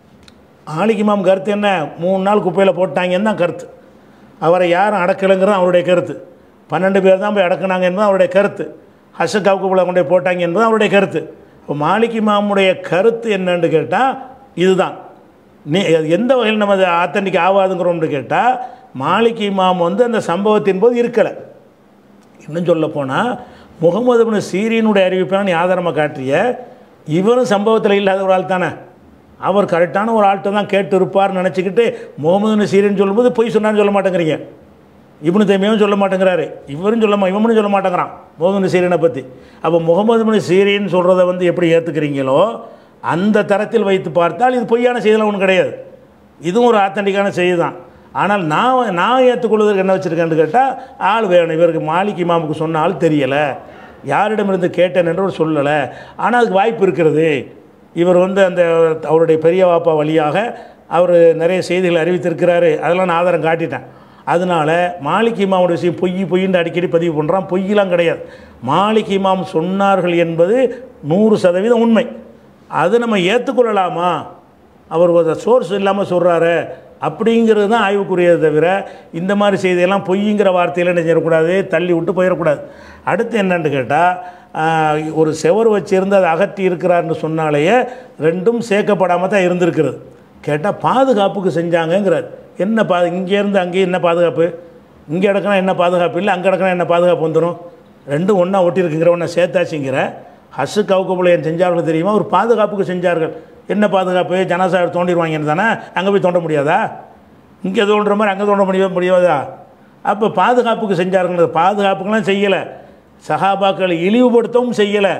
மாலிக் இமாம் கருத்து என்ன மூணு நாள் குப்பையில் போட்டாங்கன்னு தான் கருத்து அவரை யாரும் அடக்கலைங்கிறது அவருடைய கருத்து பன்னெண்டு பேர் தான் போய் அடக்குனாங்க என்பது அவருடைய கருத்து ஹசக்காவுக்குள்ளே கொண்டு போய் போட்டாங்க என்பது அவருடைய கருத்து இப்போ மாலிக் இமாமுடைய கருத்து என்னன்னு கேட்டால் இதுதான் நீ எந்த வகையில் நம்ம அதை ஆத்தண்டிக் ஆகாதுங்கிறோம்னு கேட்டால் மாலிக் இமாம் வந்து அந்த சம்பவத்தின் போது இருக்கலை இன்னும் சொல்ல போனால் முகமது பின் சீரியனுடைய அறிவிப்பை நீ ஆதாரமாக காட்டிய இவரும் சம்பவத்தில் இல்லாத ஒரு ஆள் தானே அவர் கரெக்டான ஒரு ஆள்கிட்ட தான் கேட்டு இருப்பார்னு நினச்சிக்கிட்டு முகமது பின் சீரியன் சொல்லும்போது பொய் சொன்னான்னு சொல்ல மாட்டேங்கிறீங்க இப்னு தைமியாவும் சொல்ல மாட்டேங்கிறாரு இவரும் சொல்ல மா இவனும் சொல்ல மாட்டேங்கிறான் முகமது பின் சீரியனை பற்றி அப்போ முகமது பின் சீரியன் சொல்கிறத வந்து எப்படி ஏற்றுக்கிறீங்களோ அந்த தரத்தில் வைத்து பார்த்தால் இது பொய்யான செய்திலாம் ஒன்றும் கிடையாது இதுவும் ஒரு ஆத்தண்டிக்கான செய்தி தான் ஆனால் நான் நான் ஏற்றுக்கொள்வதற்கு என்ன வச்சுருக்கேன்னு கேட்டால் ஆள் வேணும் இவருக்கு மாலிக் இமாமுக்கு சொன்ன ஆள் தெரியலை யாரிடமிருந்து கேட்டேன் என்று அவர் சொல்லலை ஆனால் அதுக்கு வாய்ப்பு இருக்கிறது இவர் வந்து அந்த அவருடைய பெரிய வாப்பா வழியாக அவர் நிறைய செய்திகளை அறிவித்திருக்கிறாரு அதெல்லாம் நான் ஆதாரம் காட்டிட்டேன் அதனால் மாலிக் இமாமுடைய விஷயம் பொய் பொய்ன்னு அடிக்கடி பதிவு பண்ணுறான் பொய்யெல்லாம் கிடையாது மாலிக் இமாம் சொன்னார்கள் என்பது நூறு சதவீதம் உண்மை அது நம்ம ஏற்றுக்கொள்ளலாமா அவர் ஒரு சோர்ஸ் இல்லாமல் சொல்கிறாரு அப்படிங்கிறது தான் ஆய்வுக்குரியது தவிர இந்த மாதிரி செய்தியெல்லாம் பொய்ங்கிற வார்த்தையில் என்ன செய்யக்கூடாது தள்ளி விட்டு போயிடக்கூடாது அடுத்து என்னன்னு கேட்டால் ஒரு செவர் வச்சிருந்து அதை அகற்றி இருக்கிறார்னு சொன்னாலேயே ரெண்டும் சேர்க்கப்படாமல் தான் இருந்திருக்கிறது கேட்டால் பாதுகாப்புக்கு செஞ்சாங்கங்கிறார் என்ன பா இங்கேருந்து அங்கேயும் என்ன பாதுகாப்பு இங்கே இடக்கனா என்ன பாதுகாப்பு இல்லை அங்கே இடக்கனா என்ன பாதுகாப்பு வந்துடும் ரெண்டும் ஒன்றா ஒட்டியிருக்குங்கிற ஒன்றா சேர்த்தாச்சுங்கிற ஹசு கவுக்கப்புலையன் செஞ்சார்கள் தெரியுமா ஒரு பாதுகாப்புக்கு செஞ்சார்கள் என்ன பாதுகாப்பு ஜனாசா தோண்டிடுவாங்கன்னு தானே அங்கே போய் தோண்ட முடியாதா இங்கே தோன்ற மாதிரி அங்கே தோண்ட முடிய முடியாதா அப்போ பாதுகாப்புக்கு செஞ்சார்கள் பாதுகாப்புக்கெல்லாம் செய்யலை சகாபாக்களை இழிவுபடுத்தவும் செய்யலை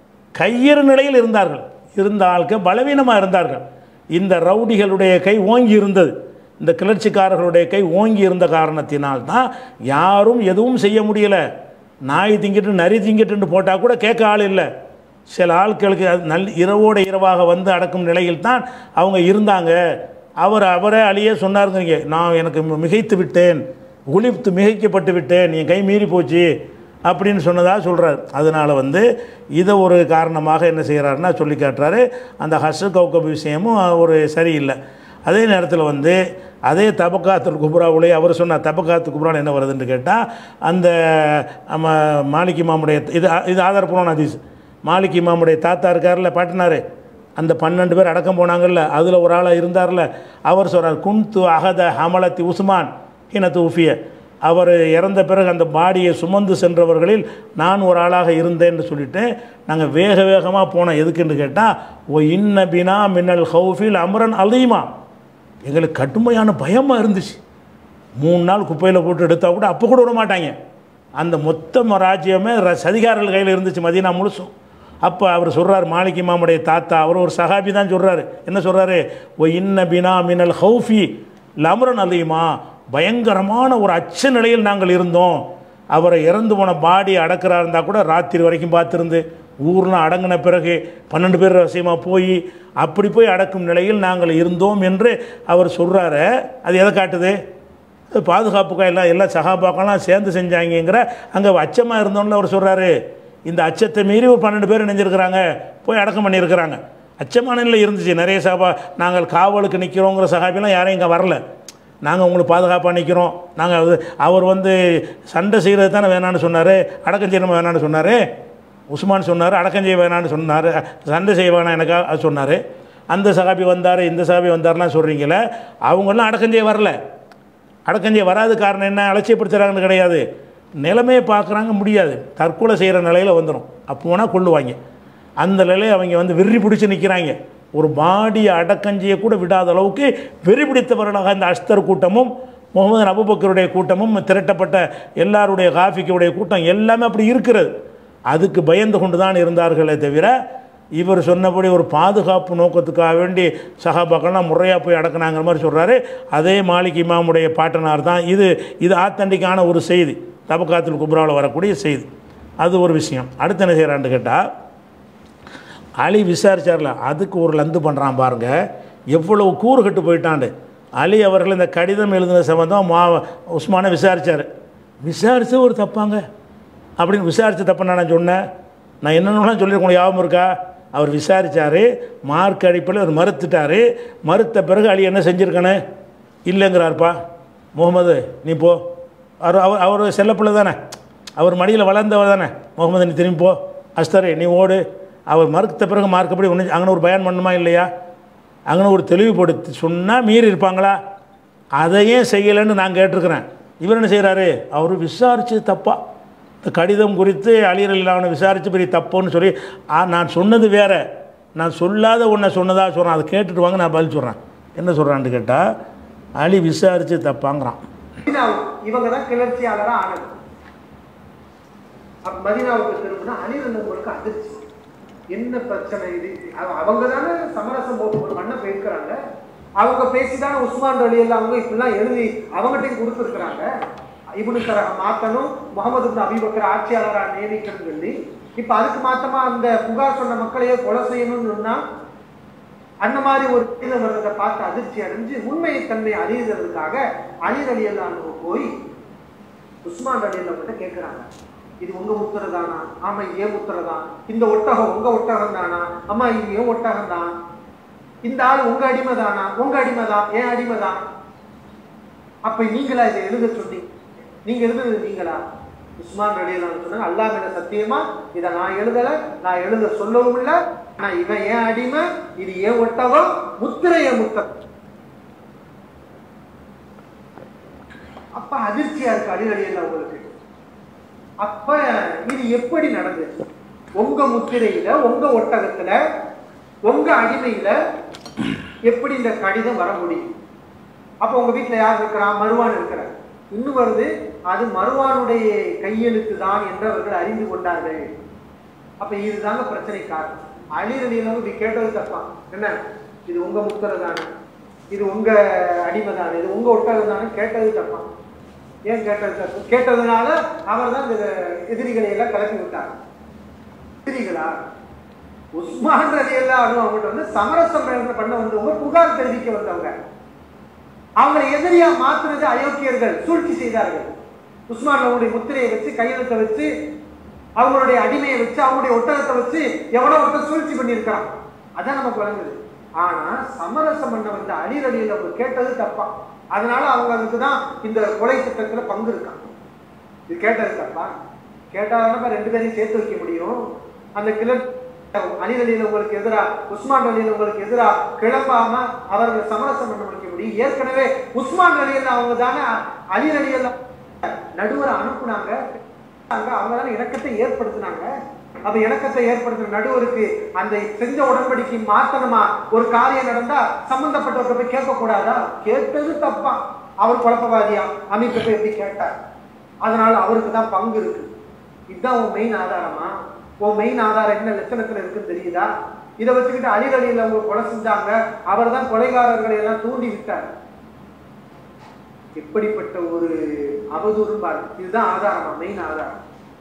கையறு நிலையில் இருந்தார்கள் இருந்த ஆட்கள் பலவீனமாக இருந்தார்கள் இந்த ரவுடிகளுடைய கை ஓங்கி இருந்தது இந்த கிளர்ச்சிக்காரர்களுடைய கை ஓங்கி இருந்த காரணத்தினால் தான் யாரும் எதுவும் செய்ய முடியலை நாய் திங்கிட்டு நரி திங்கிட்டுன்னு போட்டால் கூட கேட்க ஆள் இல்லை சில ஆட்களுக்கு அது நல் இரவோட இரவாக வந்து அடக்கும் நிலையில் தான் அவங்க இருந்தாங்க அவர் அவரே அழியே சொன்னாருங்க நான் எனக்கு மி- மிகைத்து விட்டேன் குளித்து மிகைக்கப்பட்டு விட்டேன் என் கை மீறி போச்சு அப்படின்னு சொன்னதாக சொல்கிறார் அதனால் வந்து இதை ஒரு காரணமாக என்ன செய்கிறாருன்னா சொல்லி காட்டுறாரு அந்த ஹசு கௌகப் விஷயமும் ஒரு சரியில்லை அதே நேரத்தில் வந்து அதே தபக்காத்துல் குப்ராவுடைய அவர் சொன்ன தபக்காத்து குப்ரான் என்ன வருதுன்னு கேட்டால் அந்த நம்ம மாலிக் இமாமுடைய இது இது ஆதாரப்பூர்வமான ஹதீஸ் மாலிக் இமாமுடைய தாத்தா இருக்கார்ல பாட்டினார் அந்த பன்னெண்டு பேர் அடக்கம் போனாங்கல்ல அதில் ஒரு ஆளாக இருந்தார்ல அவர் சொல்கிறார் குன்து அகத ஹமலத்தி உஸ்மான் ஹினத்து உஃபிய அவர் இறந்த பிறகு அந்த பாடியை சுமந்து சென்றவர்களில் நான் ஒரு ஆளாக இருந்தேன்னு சொல்லிட்டு நாங்கள் வேக வேகமாக போனோம் எதுக்குன்னு கேட்டால் ஓ இன்ன பினா மின்னல் ஹவுஃபில் அமரன் அலீமா எங்களுக்கு கடுமையான பயமாக இருந்துச்சு மூணு நாள் குப்பையில் போட்டு எடுத்தால் கூட அப்போ கூட விட மாட்டாங்க அந்த மொத்த ராஜ்யமே ர சதிகாரர்கள் கையில் இருந்துச்சு மதீனா முழுசும் அப்போ அவர் சொல்கிறார் மாலிக் இமாமுடைய தாத்தா அவர் ஒரு சஹாபி தான் சொல்கிறாரு என்ன சொல்கிறாரு ஓ இன்ன பினா மினல் ஹவுஃபி லம்ரன் அலீமா பயங்கரமான ஒரு அச்ச நிலையில் நாங்கள் இருந்தோம் அவரை இறந்து போன பாடி அடக்கிறா இருந்தால் கூட ராத்திரி வரைக்கும் பார்த்துருந்து ஊர்லாம் அடங்கின பிறகு பன்னெண்டு பேர் ரகசியமாக போய் அப்படி போய் அடக்கும் நிலையில் நாங்கள் இருந்தோம் என்று அவர் சொல்கிறாரு அது எதை காட்டுது அது பாதுகாப்புக்காக எல்லாம் எல்லா சகாபாக்கெல்லாம் சேர்ந்து செஞ்சாங்கங்கிற அங்கே அச்சமாக இருந்தோம்னு அவர் சொல்கிறாரு இந்த அச்சத்தை மீறி ஒரு பன்னெண்டு பேர் நினைஞ்சிருக்கிறாங்க போய் அடக்கம் பண்ணியிருக்கிறாங்க அச்சமான நிலை இருந்துச்சு நிறைய சபா நாங்கள் காவலுக்கு நிற்கிறோங்கிற சகாபிலாம் யாரையும் இங்கே வரல நாங்கள் உங்களுக்கு பாதுகாப்பாக நிற்கிறோம் நாங்கள் அது அவர் வந்து சண்டை செய்கிறது தானே வேணான்னு சொன்னார் அடக்கம் செய்யணும் வேணான்னு சொன்னார் உஸ்மான் சொன்னார் அடக்கம் செய்ய வேணான்னு சொன்னார் சண்டை செய்ய வேணாம் எனக்கா அது சொன்னார் அந்த சகாபி வந்தார் இந்த சகாபி வந்தார்லாம் சொல்கிறீங்களே அவங்கெல்லாம் அடக்கம் செய்ய வரல அடக்கம் செய்ய வராது காரணம் என்ன அலட்சியப்படுத்துகிறாங்கன்னு கிடையாது நிலைமையை பார்க்குறாங்க முடியாது தற்கொலை செய்கிற நிலையில் வந்துடும் அப்போ வேணால் கொள்ளுவாங்க அந்த நிலையை அவங்க வந்து வெறி பிடிச்சி நிற்கிறாங்க ஒரு பாடியை அடக்கஞ்சியை கூட விடாத அளவுக்கு வெறி பிடித்தவர்களாக இந்த அஸ்தர் கூட்டமும் முகமது அபுபக்கருடைய கூட்டமும் திரட்டப்பட்ட எல்லாருடைய காஃபிக்குடைய கூட்டம் எல்லாமே அப்படி இருக்கிறது அதுக்கு பயந்து கொண்டு தான் இருந்தார்களே தவிர இவர் சொன்னபடி ஒரு பாதுகாப்பு நோக்கத்துக்காக வேண்டி சகாபாக்கள்லாம் முறையாக போய் அடக்குனாங்கிற மாதிரி சொல்கிறாரு அதே மாலிக் இமாமுடைய பாட்டனார் தான் இது இது ஆத்தண்டிக்கான ஒரு செய்தி தபக்காத்தில் குப்ராவில் வரக்கூடிய செய்தி அது ஒரு விஷயம் அடுத்து என்ன செய்கிறான்னு கேட்டால் அலி விசாரிச்சார்ல அதுக்கு ஒரு லந்து பண்ணுறான் பாருங்க எவ்வளவு கூறு கட்டு போயிட்டாண்டு அலி அவர்கள் இந்த கடிதம் எழுதின சம்பந்தம் மா உஸ்மானை விசாரித்தார் விசாரித்து ஒரு தப்பாங்க அப்படின்னு விசாரித்து தப்புன்னு நான் சொன்னேன் நான் என்னென்னலாம் சொல்லியிருக்கோம் ஞாபகம் இருக்கா அவர் விசாரித்தார் மார்க் அடிப்பில் அவர் மறுத்துட்டார் மறுத்த பிறகு அலி என்ன செஞ்சுருக்கணும் இல்லைங்கிறார்ப்பா முகமது நீ போ அவர் அவர் அவர் செல்லப்பிள்ளை தானே அவர் மடியில் வளர்ந்தவர் தானே முகமது நீ திரும்பி போ அஸ்தரே நீ ஓடு அவர் மறுத்த பிறகு மார்க்கப்படி ஒன்று அங்கே ஒரு பயன் பண்ணுமா இல்லையா அங்கே ஒரு தெளிவுபடுத்தி சொன்னால் மீறி இருப்பாங்களா அதையே செய்யலைன்னு நான் கேட்டிருக்கிறேன் இவர் என்ன செய்கிறாரு அவர் விசாரித்து தப்பா இந்த கடிதம் குறித்து அழியரில் அவனை விசாரித்து பெரிய தப்புன்னு சொல்லி ஆ, நான் சொன்னது வேற நான் சொல்லாத ஒன்றை சொன்னதாக சொல்கிறேன் அதை கேட்டுட்டு வாங்க நான் பதில் சொல்கிறேன் என்ன சொல்கிறான்னு கேட்டால் அலி விசாரித்து தப்பாங்கிறான் மதீனாவுக்கு இவங்க தான் கிளர்ச்சியாளராக ஆனது அப்ப மதீனாவுக்கு திரும்பினா அலிரந்தவங்களுக்கு அதிர்ச்சி என்ன பிரச்சனை இது அவ- அவங்க தானே சமரசம் போட்டு ஒரு மண்ணை போயிருக்கிறாங்க அவங்க பேசிதானே உஸ்மான் அலி எல்லாம் அவங்க இப்படிலாம் எழுதி அவங்ககிட்டையும் கொடுத்துருக்குறாங்க இவனு தரக மாத்தணும் முகமது இப்னு அபிபக்கர் ஆட்சியாளராக நியமிக்கணும்னு சொல்லி இப்ப அதுக்கு மாத்தமா அந்த புகார் சொன்ன மக்களையே கொலை செய்யணும்னு சொன்னா அந்த மாதிரி ஒரு கடிதம் வர்றதை பார்த்து அதிர்ச்சி அடைஞ்சு உண்மையை தன்மை அறியுறதுக்காக அலி அலி அல்லாஹ் போய் உஸ்மான் அலி அல்லா கிட்ட கேட்குறாங்க இது உங்க முத்திரை தானா ஆமா இது ஏன் முத்திரை தான் இந்த ஒட்டகம் உங்க ஒட்டகம் தானா அம்மா இது ஏன் ஒட்டகம் தான் இந்த ஆள் உங்க அடிமை தானா உங்க அடிமை தான் ஏன் அடிமை தான் அப்ப நீங்களா இதை எழுத சொன்னீங்க நீங்க எழுதுனது நீங்களா உஸ்மான் ரலியல்லாஹு சொன்னாங்க அல்லாஹ் மேல சத்தியமா இதை நான் எழுதல நான் எழுத சொல்லவும் இல்லை ஆனா இவன் ஏன் அடிமை இது ஏன் ஒட்டகம் முத்திரைய முத்தம் அப்ப அதிர்ச்சியா இருக்கு அடி அடியல்ல உங்களுக்கு அப்ப இது எப்படி நடந்தது உங்க முத்திரையில உங்க ஒட்டகத்துல உங்க அடிமையில எப்படி இந்த கடிதம் வர முடியும் அப்ப உங்க வீட்டுல யார் இருக்கிறா மருவான் இருக்கிறார் இன்னும் வருது அது மருவானுடைய கையெழுத்து தான் என்று அவர்கள் அறிந்து கொண்டார்கள் அப்ப இதுதாங்க பிரச்சனை காரணம் அழிரலியில இப்படி கேட்டது தப்பா என்ன இது உங்க முத்திரை தானே இது உங்க அடிமை தானே இது உங்க ஒட்டகம் தானே கேட்டது தப்பா ஏன் கேட்டது தப்பு கேட்டதுனால அவர் தான் இந்த எதிரிகளை எல்லாம் கிளப்பி விட்டார் எதிரிகளா உஸ்மான் ரலி எல்லாம் அவங்ககிட்ட வந்து சமரசம் பண்ண வந்தவங்க புகார் தெரிவிக்க வந்தவங்க அவங்களை எதிரியா மாத்துறது அயோக்கியர்கள் சூழ்ச்சி செய்தார்கள் உஸ்மான் அவங்களுடைய முத்திரையை வச்சு கையெழுத்தை வச்சு அவங்களுடைய அடிமையை வச்சு அவங்களுடைய ஒட்டகத்தை வச்சு எவ்வளவு ஒருத்தர் சூழ்ச்சி பண்ணியிருக்கிறான் அதான் நமக்கு வழங்குது ஆனா சமரசம் பண்ண வந்த அலிரலியில் அவங்க கேட்டது தப்பா அதனால அவங்களுக்கு தான் இந்த கொலை திட்டத்துல பங்கு இருக்கான் இது கேட்டது தப்பா கேட்டாதான் ரெண்டு பேரையும் சேர்த்து வைக்க முடியும் அந்த கிளர் அலிரலியில் உங்களுக்கு எதிரா உஸ்மான் அலியில் உங்களுக்கு எதிரா கிளம்பாம அவர்கள் சமரசம் பண்ண முடிக்க முடியும் ஏற்கனவே உஸ்மான் அலியில் அவங்க தானே அலி அலியில் நடுவரை அனுப்புனாங்க அவங்க தானே இணக்கத்தை ஏற்படுத்தினாங்க அப்ப இணக்கத்தை ஏற்படுத்தின நடுவருக்கு அந்த செஞ்ச உடன்படிக்கை மாத்தணுமா ஒரு காரியம் நடந்தா சம்பந்தப்பட்டவர்கிட்ட போய் கேட்க கூடாதா கேட்டது தப்பா அவர் குழப்பவாதியா அமைப்பு போய் எப்படி கேட்டார் அதனால அவருக்கு தான் பங்கு இருக்கு இதுதான் உன் மெயின் ஆதாரமா உன் மெயின் ஆதாரம் என்ன லட்சணத்துல இருக்குன்னு தெரியுதா இதை வச்சுக்கிட்டு அலிரலியில் அவங்க கொலை செஞ்சாங்க அவர் தான் கொலைகாரர்களை எல்லாம் தூண்டி விட்டார் எப்படிப்பட்ட ஒரு அவதூறும் பாருங்க இதுதான் ஆதாரமா மெயின் ஆதாரம்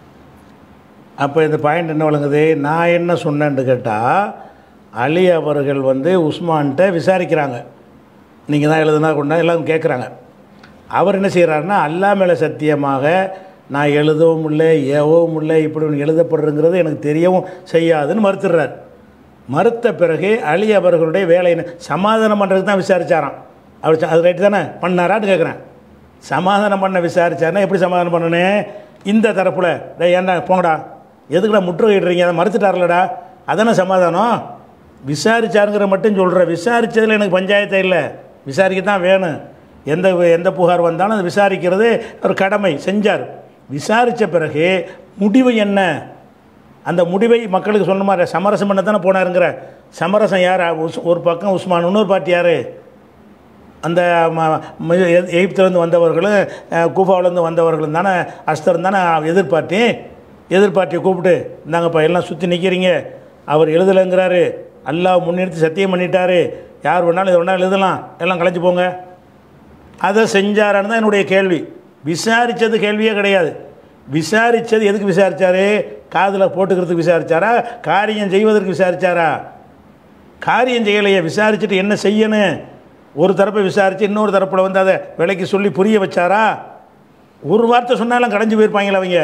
அப்போ இந்த பாயிண்ட் என்ன வழங்குது நான் என்ன சொன்னேன்னு கேட்டால் அலி அவர்கள் வந்து உஸ்மான்கிட்ட விசாரிக்கிறாங்க நீங்கள் தான் எழுதுனா கொண்டா எல்லாரும் கேட்குறாங்க அவர் என்ன செய்கிறாருன்னா அல்லா மேலே சத்தியமாக நான் எழுதவும் இல்லை ஏவவும் இல்லை இப்படி ஒன்று எழுதப்படுறங்கிறது எனக்கு தெரியவும் செய்யாதுன்னு மறுத்துடுறார் மறுத்த பிறகு அலி அவர்களுடைய வேலை என்ன சமாதானம் பண்ணுறதுக்கு தான் விசாரிச்சாராம் அவர் சொ- அது ரைட்டு தானே பண்ணாரான்னு கேட்குறேன் சமாதானம் பண்ண விசாரிச்சாருன்னா எப்படி சமாதானம் பண்ணணும் இந்த தரப்பில் டேய் ஏன்டா போங்கடா எதுக்குடா முற்றுகையிடுறீங்க அதை மறுத்துட்டார்லடா அதானே சமாதானம் விசாரிச்சாருங்கிற மட்டும் சொல்கிறேன் விசாரித்ததில் எனக்கு பஞ்சாயத்தே இல்லை விசாரிக்க தான் வேணும் எந்த எந்த புகார் வந்தாலும் அதை விசாரிக்கிறது ஒரு கடமை செஞ்சார் விசாரித்த பிறகு முடிவு என்ன அந்த முடிவை மக்களுக்கு சொன்ன மாதிரி சமரசம் பண்ண தானே போனாருங்கிற சமரசம் யார் உஸ்- ஒரு பக்கம் உஸ்மான் இன்னொரு பார்ட்டி யார் அந்த ம- ம- எ- எகிப்திலேருந்து வந்தவர்களும் அஹ், கூஃபாவிலேருந்து வந்தவர்களும் தானே அஸ்தர் தானே எதிர்பார்ட்டி எதிர்பார்ட்டியை கூப்பிட்டு இந்தாங்கப்பா எல்லாம் சுற்றி நிற்கிறீங்க அவர் எழுதலைங்கிறாரு அல்லாஹ் முன்னிறுத்தி சத்தியம் பண்ணிட்டாரு யார் வேணாலும் இது வேணாலும் எழுதலாம் எல்லாம் கலைஞ்சு போங்க அதை செஞ்சாரான்னு தான் என்னுடைய கேள்வி விசாரித்தது கேள்வியே கிடையாது விசாரித்தது எதுக்கு விசாரிச்சாரு காதில் போட்டுக்கிறதுக்கு விசாரிச்சாரா காரியம் செய்வதற்கு விசாரிச்சாரா காரியம் செய்யலையே விசாரிச்சுட்டு என்ன செய்யணும் ஒரு தரப்பை விசாரித்து இன்னொரு தரப்பில் வந்து அதை விலைக்கு சொல்லி புரிய வச்சாரா ஒரு வார்த்தை சொன்னாலும் கடைஞ்சு போயிருப்பாங்களே அவங்க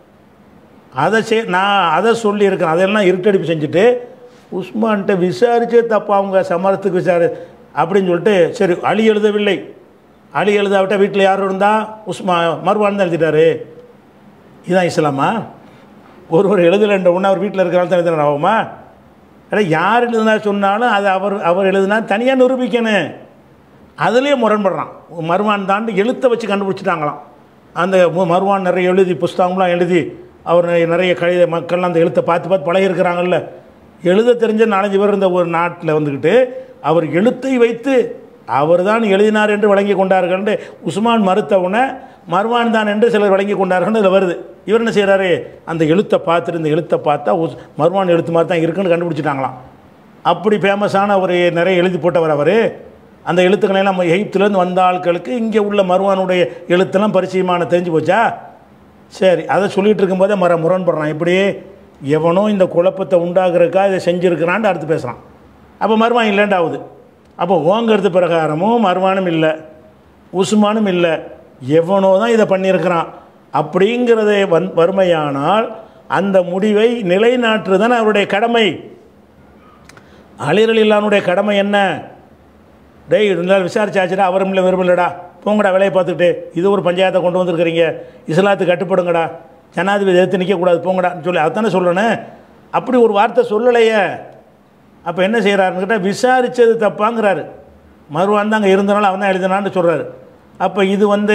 அதை செய் நான் அதை சொல்லியிருக்கேன் அதெல்லாம் இருட்டடிப்பு செஞ்சுட்டு உஸ்மான்கிட்ட விசாரிச்சே தப்பா அவங்க சமரத்துக்கு விசாரி அப்படின்னு சொல்லிட்டு சரி அலி எழுதவில்லை அலி எழுதாவிட்டா வீட்டில் யார் இருந்தா உஸ்மா மறுவான் தான் எழுதிட்டாரு இதுதான் இஸ்லாமா ஒருவர் எழுதலைன்ற ஒன்று அவர் வீட்டில் இருக்கிறாள் தான் எழுதுனா ஆகுமா இல்லை யார் எழுதுனா சொன்னாலும் அது அவர் அவர் எழுதுனா தனியாக நிரூபிக்கணும் அதுலேயே முரண்படுறான் மருவான் தாண்டி எழுத்தை வச்சு கண்டுபிடிச்சிட்டாங்களாம் அந்த மு- மருவான் நிறைய எழுதி புஸ்தகம்லாம் எழுதி அவர் நிறைய- நிறைய கழித மக்கள்லாம் அந்த எழுத்தை பார்த்து பார்த்து பழகிருக்கிறாங்கல்ல எழுத தெரிஞ்ச நாலஞ்சு பேர் இருந்த ஒரு நாட்டில் வந்துக்கிட்டு அவர் எழுத்தை வைத்து அவர் தான் எழுதினார் என்று வழங்கி கொண்டார்கள் என்று உஸ்மான் மறுத்தவுடனே மர்வான் தான் என்று சிலர் வழங்கி கொண்டார்கள் இதில் வருது இவர் என்ன செய்கிறாரு அந்த எழுத்தை பார்த்துட்டு இந்த எழுத்தை பார்த்தா உஸ் மர்வான் எழுத்து மாதிரி தான் இருக்குன்னு கண்டுபிடிச்சிட்டாங்களாம் அப்படி ஃபேமஸான ஒரு நிறைய எழுதி போட்டவர் அவர் அந்த எழுத்துக்களை நம்ம எகிப்துலேருந்து வந்த ஆட்களுக்கு இங்கே உள்ள மருவானுடைய எழுத்தெல்லாம் பரிச்சயமான தெரிஞ்சு போச்சா சரி அதை சொல்லிட்டு இருக்கும்போதே மர முரண்படுறான் இப்படி எவனோ இந்த குழப்பத்தை உண்டாக்குறக்கா இதை செஞ்சுருக்கிறான்ட்டு அடுத்து பேசுகிறான் அப்போ மருவான் இல்லைண்டாவுது அப்போ ஓங்கிறது பிரகாரமும் மருவானும் இல்லை உஸ்மானும் இல்லை எவனோ தான் இதை பண்ணியிருக்கிறான் அப்படிங்கிறதை வந் வறுமையானால் அந்த முடிவை நிலைநாட்டுறது தானே அவருடைய கடமை அலிரலில்லானுடைய கடமை என்ன டேய் இருந்தாலும் விசாரிச்சாச்சுடா அவரும் இல்லை விரும்பலடா போங்கடா வேலையை பார்த்துக்கிட்டு இது ஒரு பஞ்சாயத்தை கொண்டு வந்திருக்கிறீங்க இஸ்லாத்துக்கு கட்டுப்படுங்கடா ஜனாதிபதி எதிர்த்து நிற்கக்கூடாது போங்கடான்னு சொல்லி அதானே சொல்லணும் அப்படி ஒரு வார்த்தை சொல்லலையே அப்போ என்ன செய்கிறாருன்னு கேட்டால் விசாரித்தது தப்பாங்கிறாரு மறுவான் அங்கே இருந்தனால அவன் தான் எழுதினான்னு சொல்கிறாரு அப்போ இது வந்து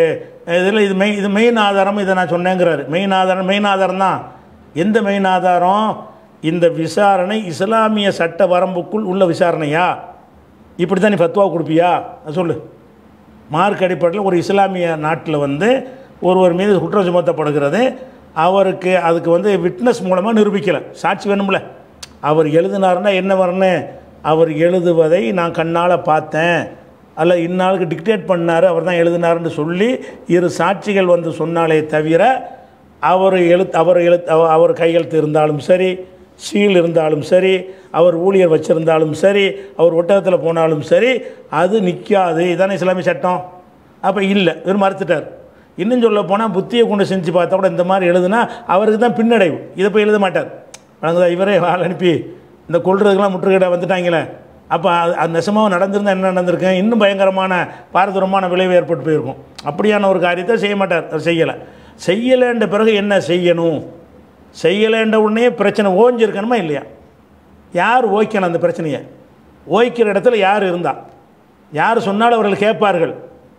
இதில் இது மெய் இது மெயின் ஆதாரம் இதை நான் சொன்னேங்கிறாரு மெயின் ஆதாரம் மெயின் ஆதாரம் தான் எந்த மெயின் ஆதாரம் இந்த விசாரணை இஸ்லாமிய சட்ட வரம்புக்குள் உள்ள விசாரணையா இப்படி தான் நீ ஃபத்வா கொடுப்பியா அது சொல்லு மார்க் அடிப்படையில் ஒரு இஸ்லாமிய நாட்டில் வந்து ஒருவர் மீது குற்றம் சுமத்தப்படுகிறது அவருக்கு அதுக்கு வந்து விட்னஸ் மூலமாக நிரூபிக்கலை சாட்சி வேணும்ல அவர் எழுதினாருன்னா என்ன வரணும் அவர் எழுதுவதை நான் கண்ணால் பார்த்தேன் அல்ல இந்நாளுக்கு டிக்டேட் பண்ணார் அவர் தான் எழுதினாருன்னு சொல்லி இரு சாட்சிகள் வந்து சொன்னாலே தவிர அவர் எழுத் அவர் எழுத் அவ- அவர் கையெழுத்து இருந்தாலும் சரி சீல் இருந்தாலும் சரி அவர் ஊழியர் வச்சிருந்தாலும் சரி அவர் ஒட்டகத்தில் போனாலும் சரி அது நிற்காது இதானே இஸ்லாமிய சட்டம் அப்போ இல்லை இவர் மறுத்துட்டார் இன்னும் சொல்ல போனால் புத்தியை கொண்டு செஞ்சு பார்த்தா கூட இந்த மாதிரி எழுதுனா அவருக்கு தான் பின்னடைவு இதை போய் எழுத மாட்டார் வழங்குதா இவரே ஆள் அனுப்பி இந்த கொள்றதுக்கெல்லாம் முற்றுகையிட வந்துட்டாங்களே அப்போ அது அது நெசமாக நடந்திருந்தால் என்ன நடந்திருக்கும் இன்னும் பயங்கரமான பாரதூரமான விளைவு ஏற்பட்டு போயிருக்கும் அப்படியான ஒரு காரியத்தை செய்ய மாட்டார் அவர் செய்யலை செய்யலைன்ற பிறகு என்ன செய்யணும் செய்யலைன்ற உடனே பிரச்சனை ஓஞ்சிருக்கணுமா இல்லையா யார் ஓய்க்கணும் அந்த பிரச்சனையை ஓய்க்கிற இடத்துல யார் இருந்தா யார் சொன்னாலும் அவர்கள் கேட்பார்கள்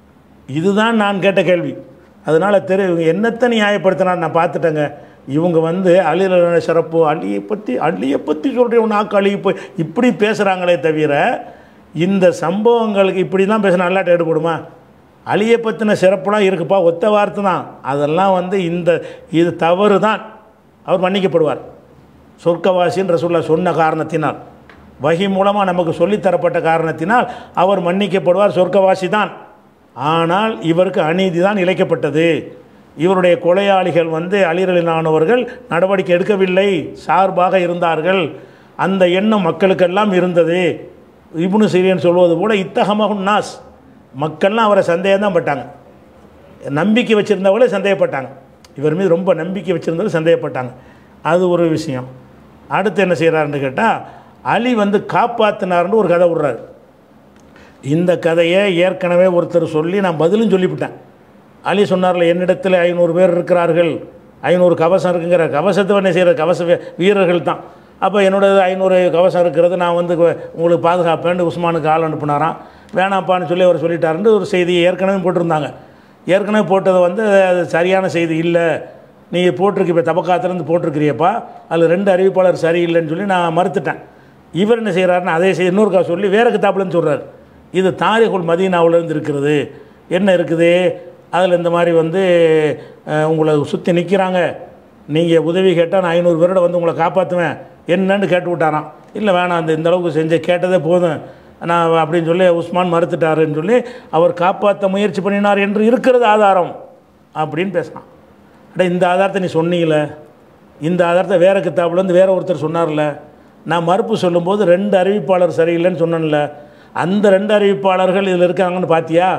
இதுதான் நான் கேட்ட கேள்வி அதனால் தெரு இவங்க என்னத்தை நியாயப்படுத்தினா நான் பார்த்துட்டேங்க இவங்க வந்து அழில சிறப்பு அழியை பற்றி அழியை பற்றி சொல்கிறேன் நாக்கு அழி போய் இப்படி பேசுகிறாங்களே தவிர இந்த சம்பவங்களுக்கு இப்படி தான் பேசினா அல்லாட்ட எடுபடுமா அழியை பற்றின சிறப்புலாம் இருக்குப்பா ஒத்த வார்த்தை தான் அதெல்லாம் வந்து இந்த இது தவறு தான் அவர் மன்னிக்கப்படுவார் சொர்க்கவாசின்னு ரசூல்லா சொன்ன காரணத்தினால் வகி மூலமாக நமக்கு சொல்லித்தரப்பட்ட காரணத்தினால் அவர் மன்னிக்கப்படுவார் சொர்க்கவாசி தான் ஆனால் இவருக்கு அநீதி தான் இழைக்கப்பட்டது இவருடைய கொலையாளிகள் வந்து அலிரலினானவர்கள் நடவடிக்கை எடுக்கவில்லை சார்பாக இருந்தார்கள் அந்த எண்ணம் மக்களுக்கெல்லாம் இருந்தது இப்னு சிரியன் சொல்வது போல இத்தகமகுன் நாஸ் மக்கள்லாம் அவரை சந்தேகம் தான் பட்டாங்க நம்பிக்கை வச்சுருந்தவங்களே சந்தேகப்பட்டாங்க இவர் மீது ரொம்ப நம்பிக்கை வச்சுருந்தவங்க சந்தேகப்பட்டாங்க அது ஒரு விஷயம் அடுத்து என்ன செய்கிறாருன்னு கேட்டால் அலி வந்து காப்பாற்றினார்னு ஒரு கதை விடுறாரு இந்த கதையை ஏற்கனவே ஒருத்தர் சொல்லி நான் பதிலும் சொல்லிவிட்டேன் அலி சொன்னார்ல என்னிடத்தில் ஐநூறு பேர் இருக்கிறார்கள் ஐநூறு கவசம் இருக்குங்கிற கவசத்தை என்ன செய்கிற கவச வீ- வீரர்கள் தான் அப்போ என்னோட ஐநூறு கவசம் இருக்கிறது நான் வந்து கு- உங்களுக்கு பாதுகாப்பேன்னு உஸ்மானுக்கு ஆள் அனுப்புனாராம் வேணாப்பான்னு சொல்லி அவர் சொல்லிட்டாருன்னு ஒரு செய்தியை ஏற்கனவே போட்டிருந்தாங்க ஏற்கனவே போட்டது வந்து அது சரியான செய்தி இல்லை நீ போட்டிருக்கு இப்போ தபக்காத்துலேருந்து போட்டிருக்கிறியப்பா அதில் ரெண்டு அறிவிப்பாளர் சரியில்லைன்னு சொல்லி நான் மறுத்துட்டேன் இவர் என்ன செய்கிறாருன்னு அதே செய்தி இன்னொருக்கா சொல்லி வேற கித்தாப்புலன்னு சொல்கிறார் இது தாரிகுல் மதீனாவுலேருந்து இருக்கிறது என்ன இருக்குது அதில் இந்த மாதிரி வந்து அஹ், உங்களை சுற்றி நிற்கிறாங்க நீங்கள் உதவி கேட்டால் நான் ஐநூறு பேரோட வந்து உங்களை காப்பாற்றுவேன் என்னன்னு கேட்டு விட்டாராம் இல்லை வேணாம் அந்த இந்த அளவுக்கு செஞ்ச கேட்டதே போதும் நான் அப்படின்னு சொல்லி உஸ்மான் மறுத்துட்டாருன்னு சொல்லி அவர் காப்பாற்ற முயற்சி பண்ணினார் என்று இருக்கிறது ஆதாரம் அப்படின்னு பேசுகிறான் அட இந்த ஆதாரத்தை நீ சொன்னீங்களே இந்த ஆதாரத்தை வேற கித்தாப்புலேருந்து வேற ஒருத்தர் சொன்னார்ல நான் மறுப்பு சொல்லும்போது ரெண்டு அறிவிப்பாளர் சரியில்லைன்னு சொன்னேன்ல அந்த ரெண்டு அறிவிப்பாளர்கள் இதில் இருக்காங்கன்னு பார்த்தியா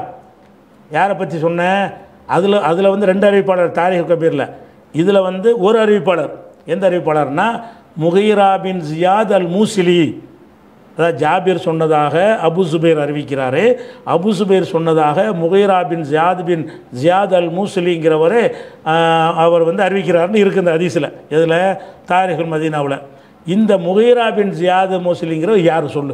யாரை பற்றி சொன்னேன் அதில் அதில் வந்து ரெண்டு அறிவிப்பாளர் தாரிக் கபீரில் இதில் வந்து ஒரு அறிவிப்பாளர் எந்த அறிவிப்பாளர்னா முகைரா பின் ஜியாத் அல் மூசிலி அதாவது ஜாபீர் சொன்னதாக அபு சுபைர் அறிவிக்கிறாரு அபு சுபைர் சொன்னதாக முகைரா பின் ஜியாத் பின் ஜியாத் அல் மூசிலிங்கிறவர் அவர் வந்து அறிவிக்கிறாருன்னு இருக்குது இந்த ஹதீஸில் இதில் தாரிகுல் மதீனாவில் இந்த முகைரா பின் ஜியாத் மூசிலிங்கிறவர் யார் சொல்லு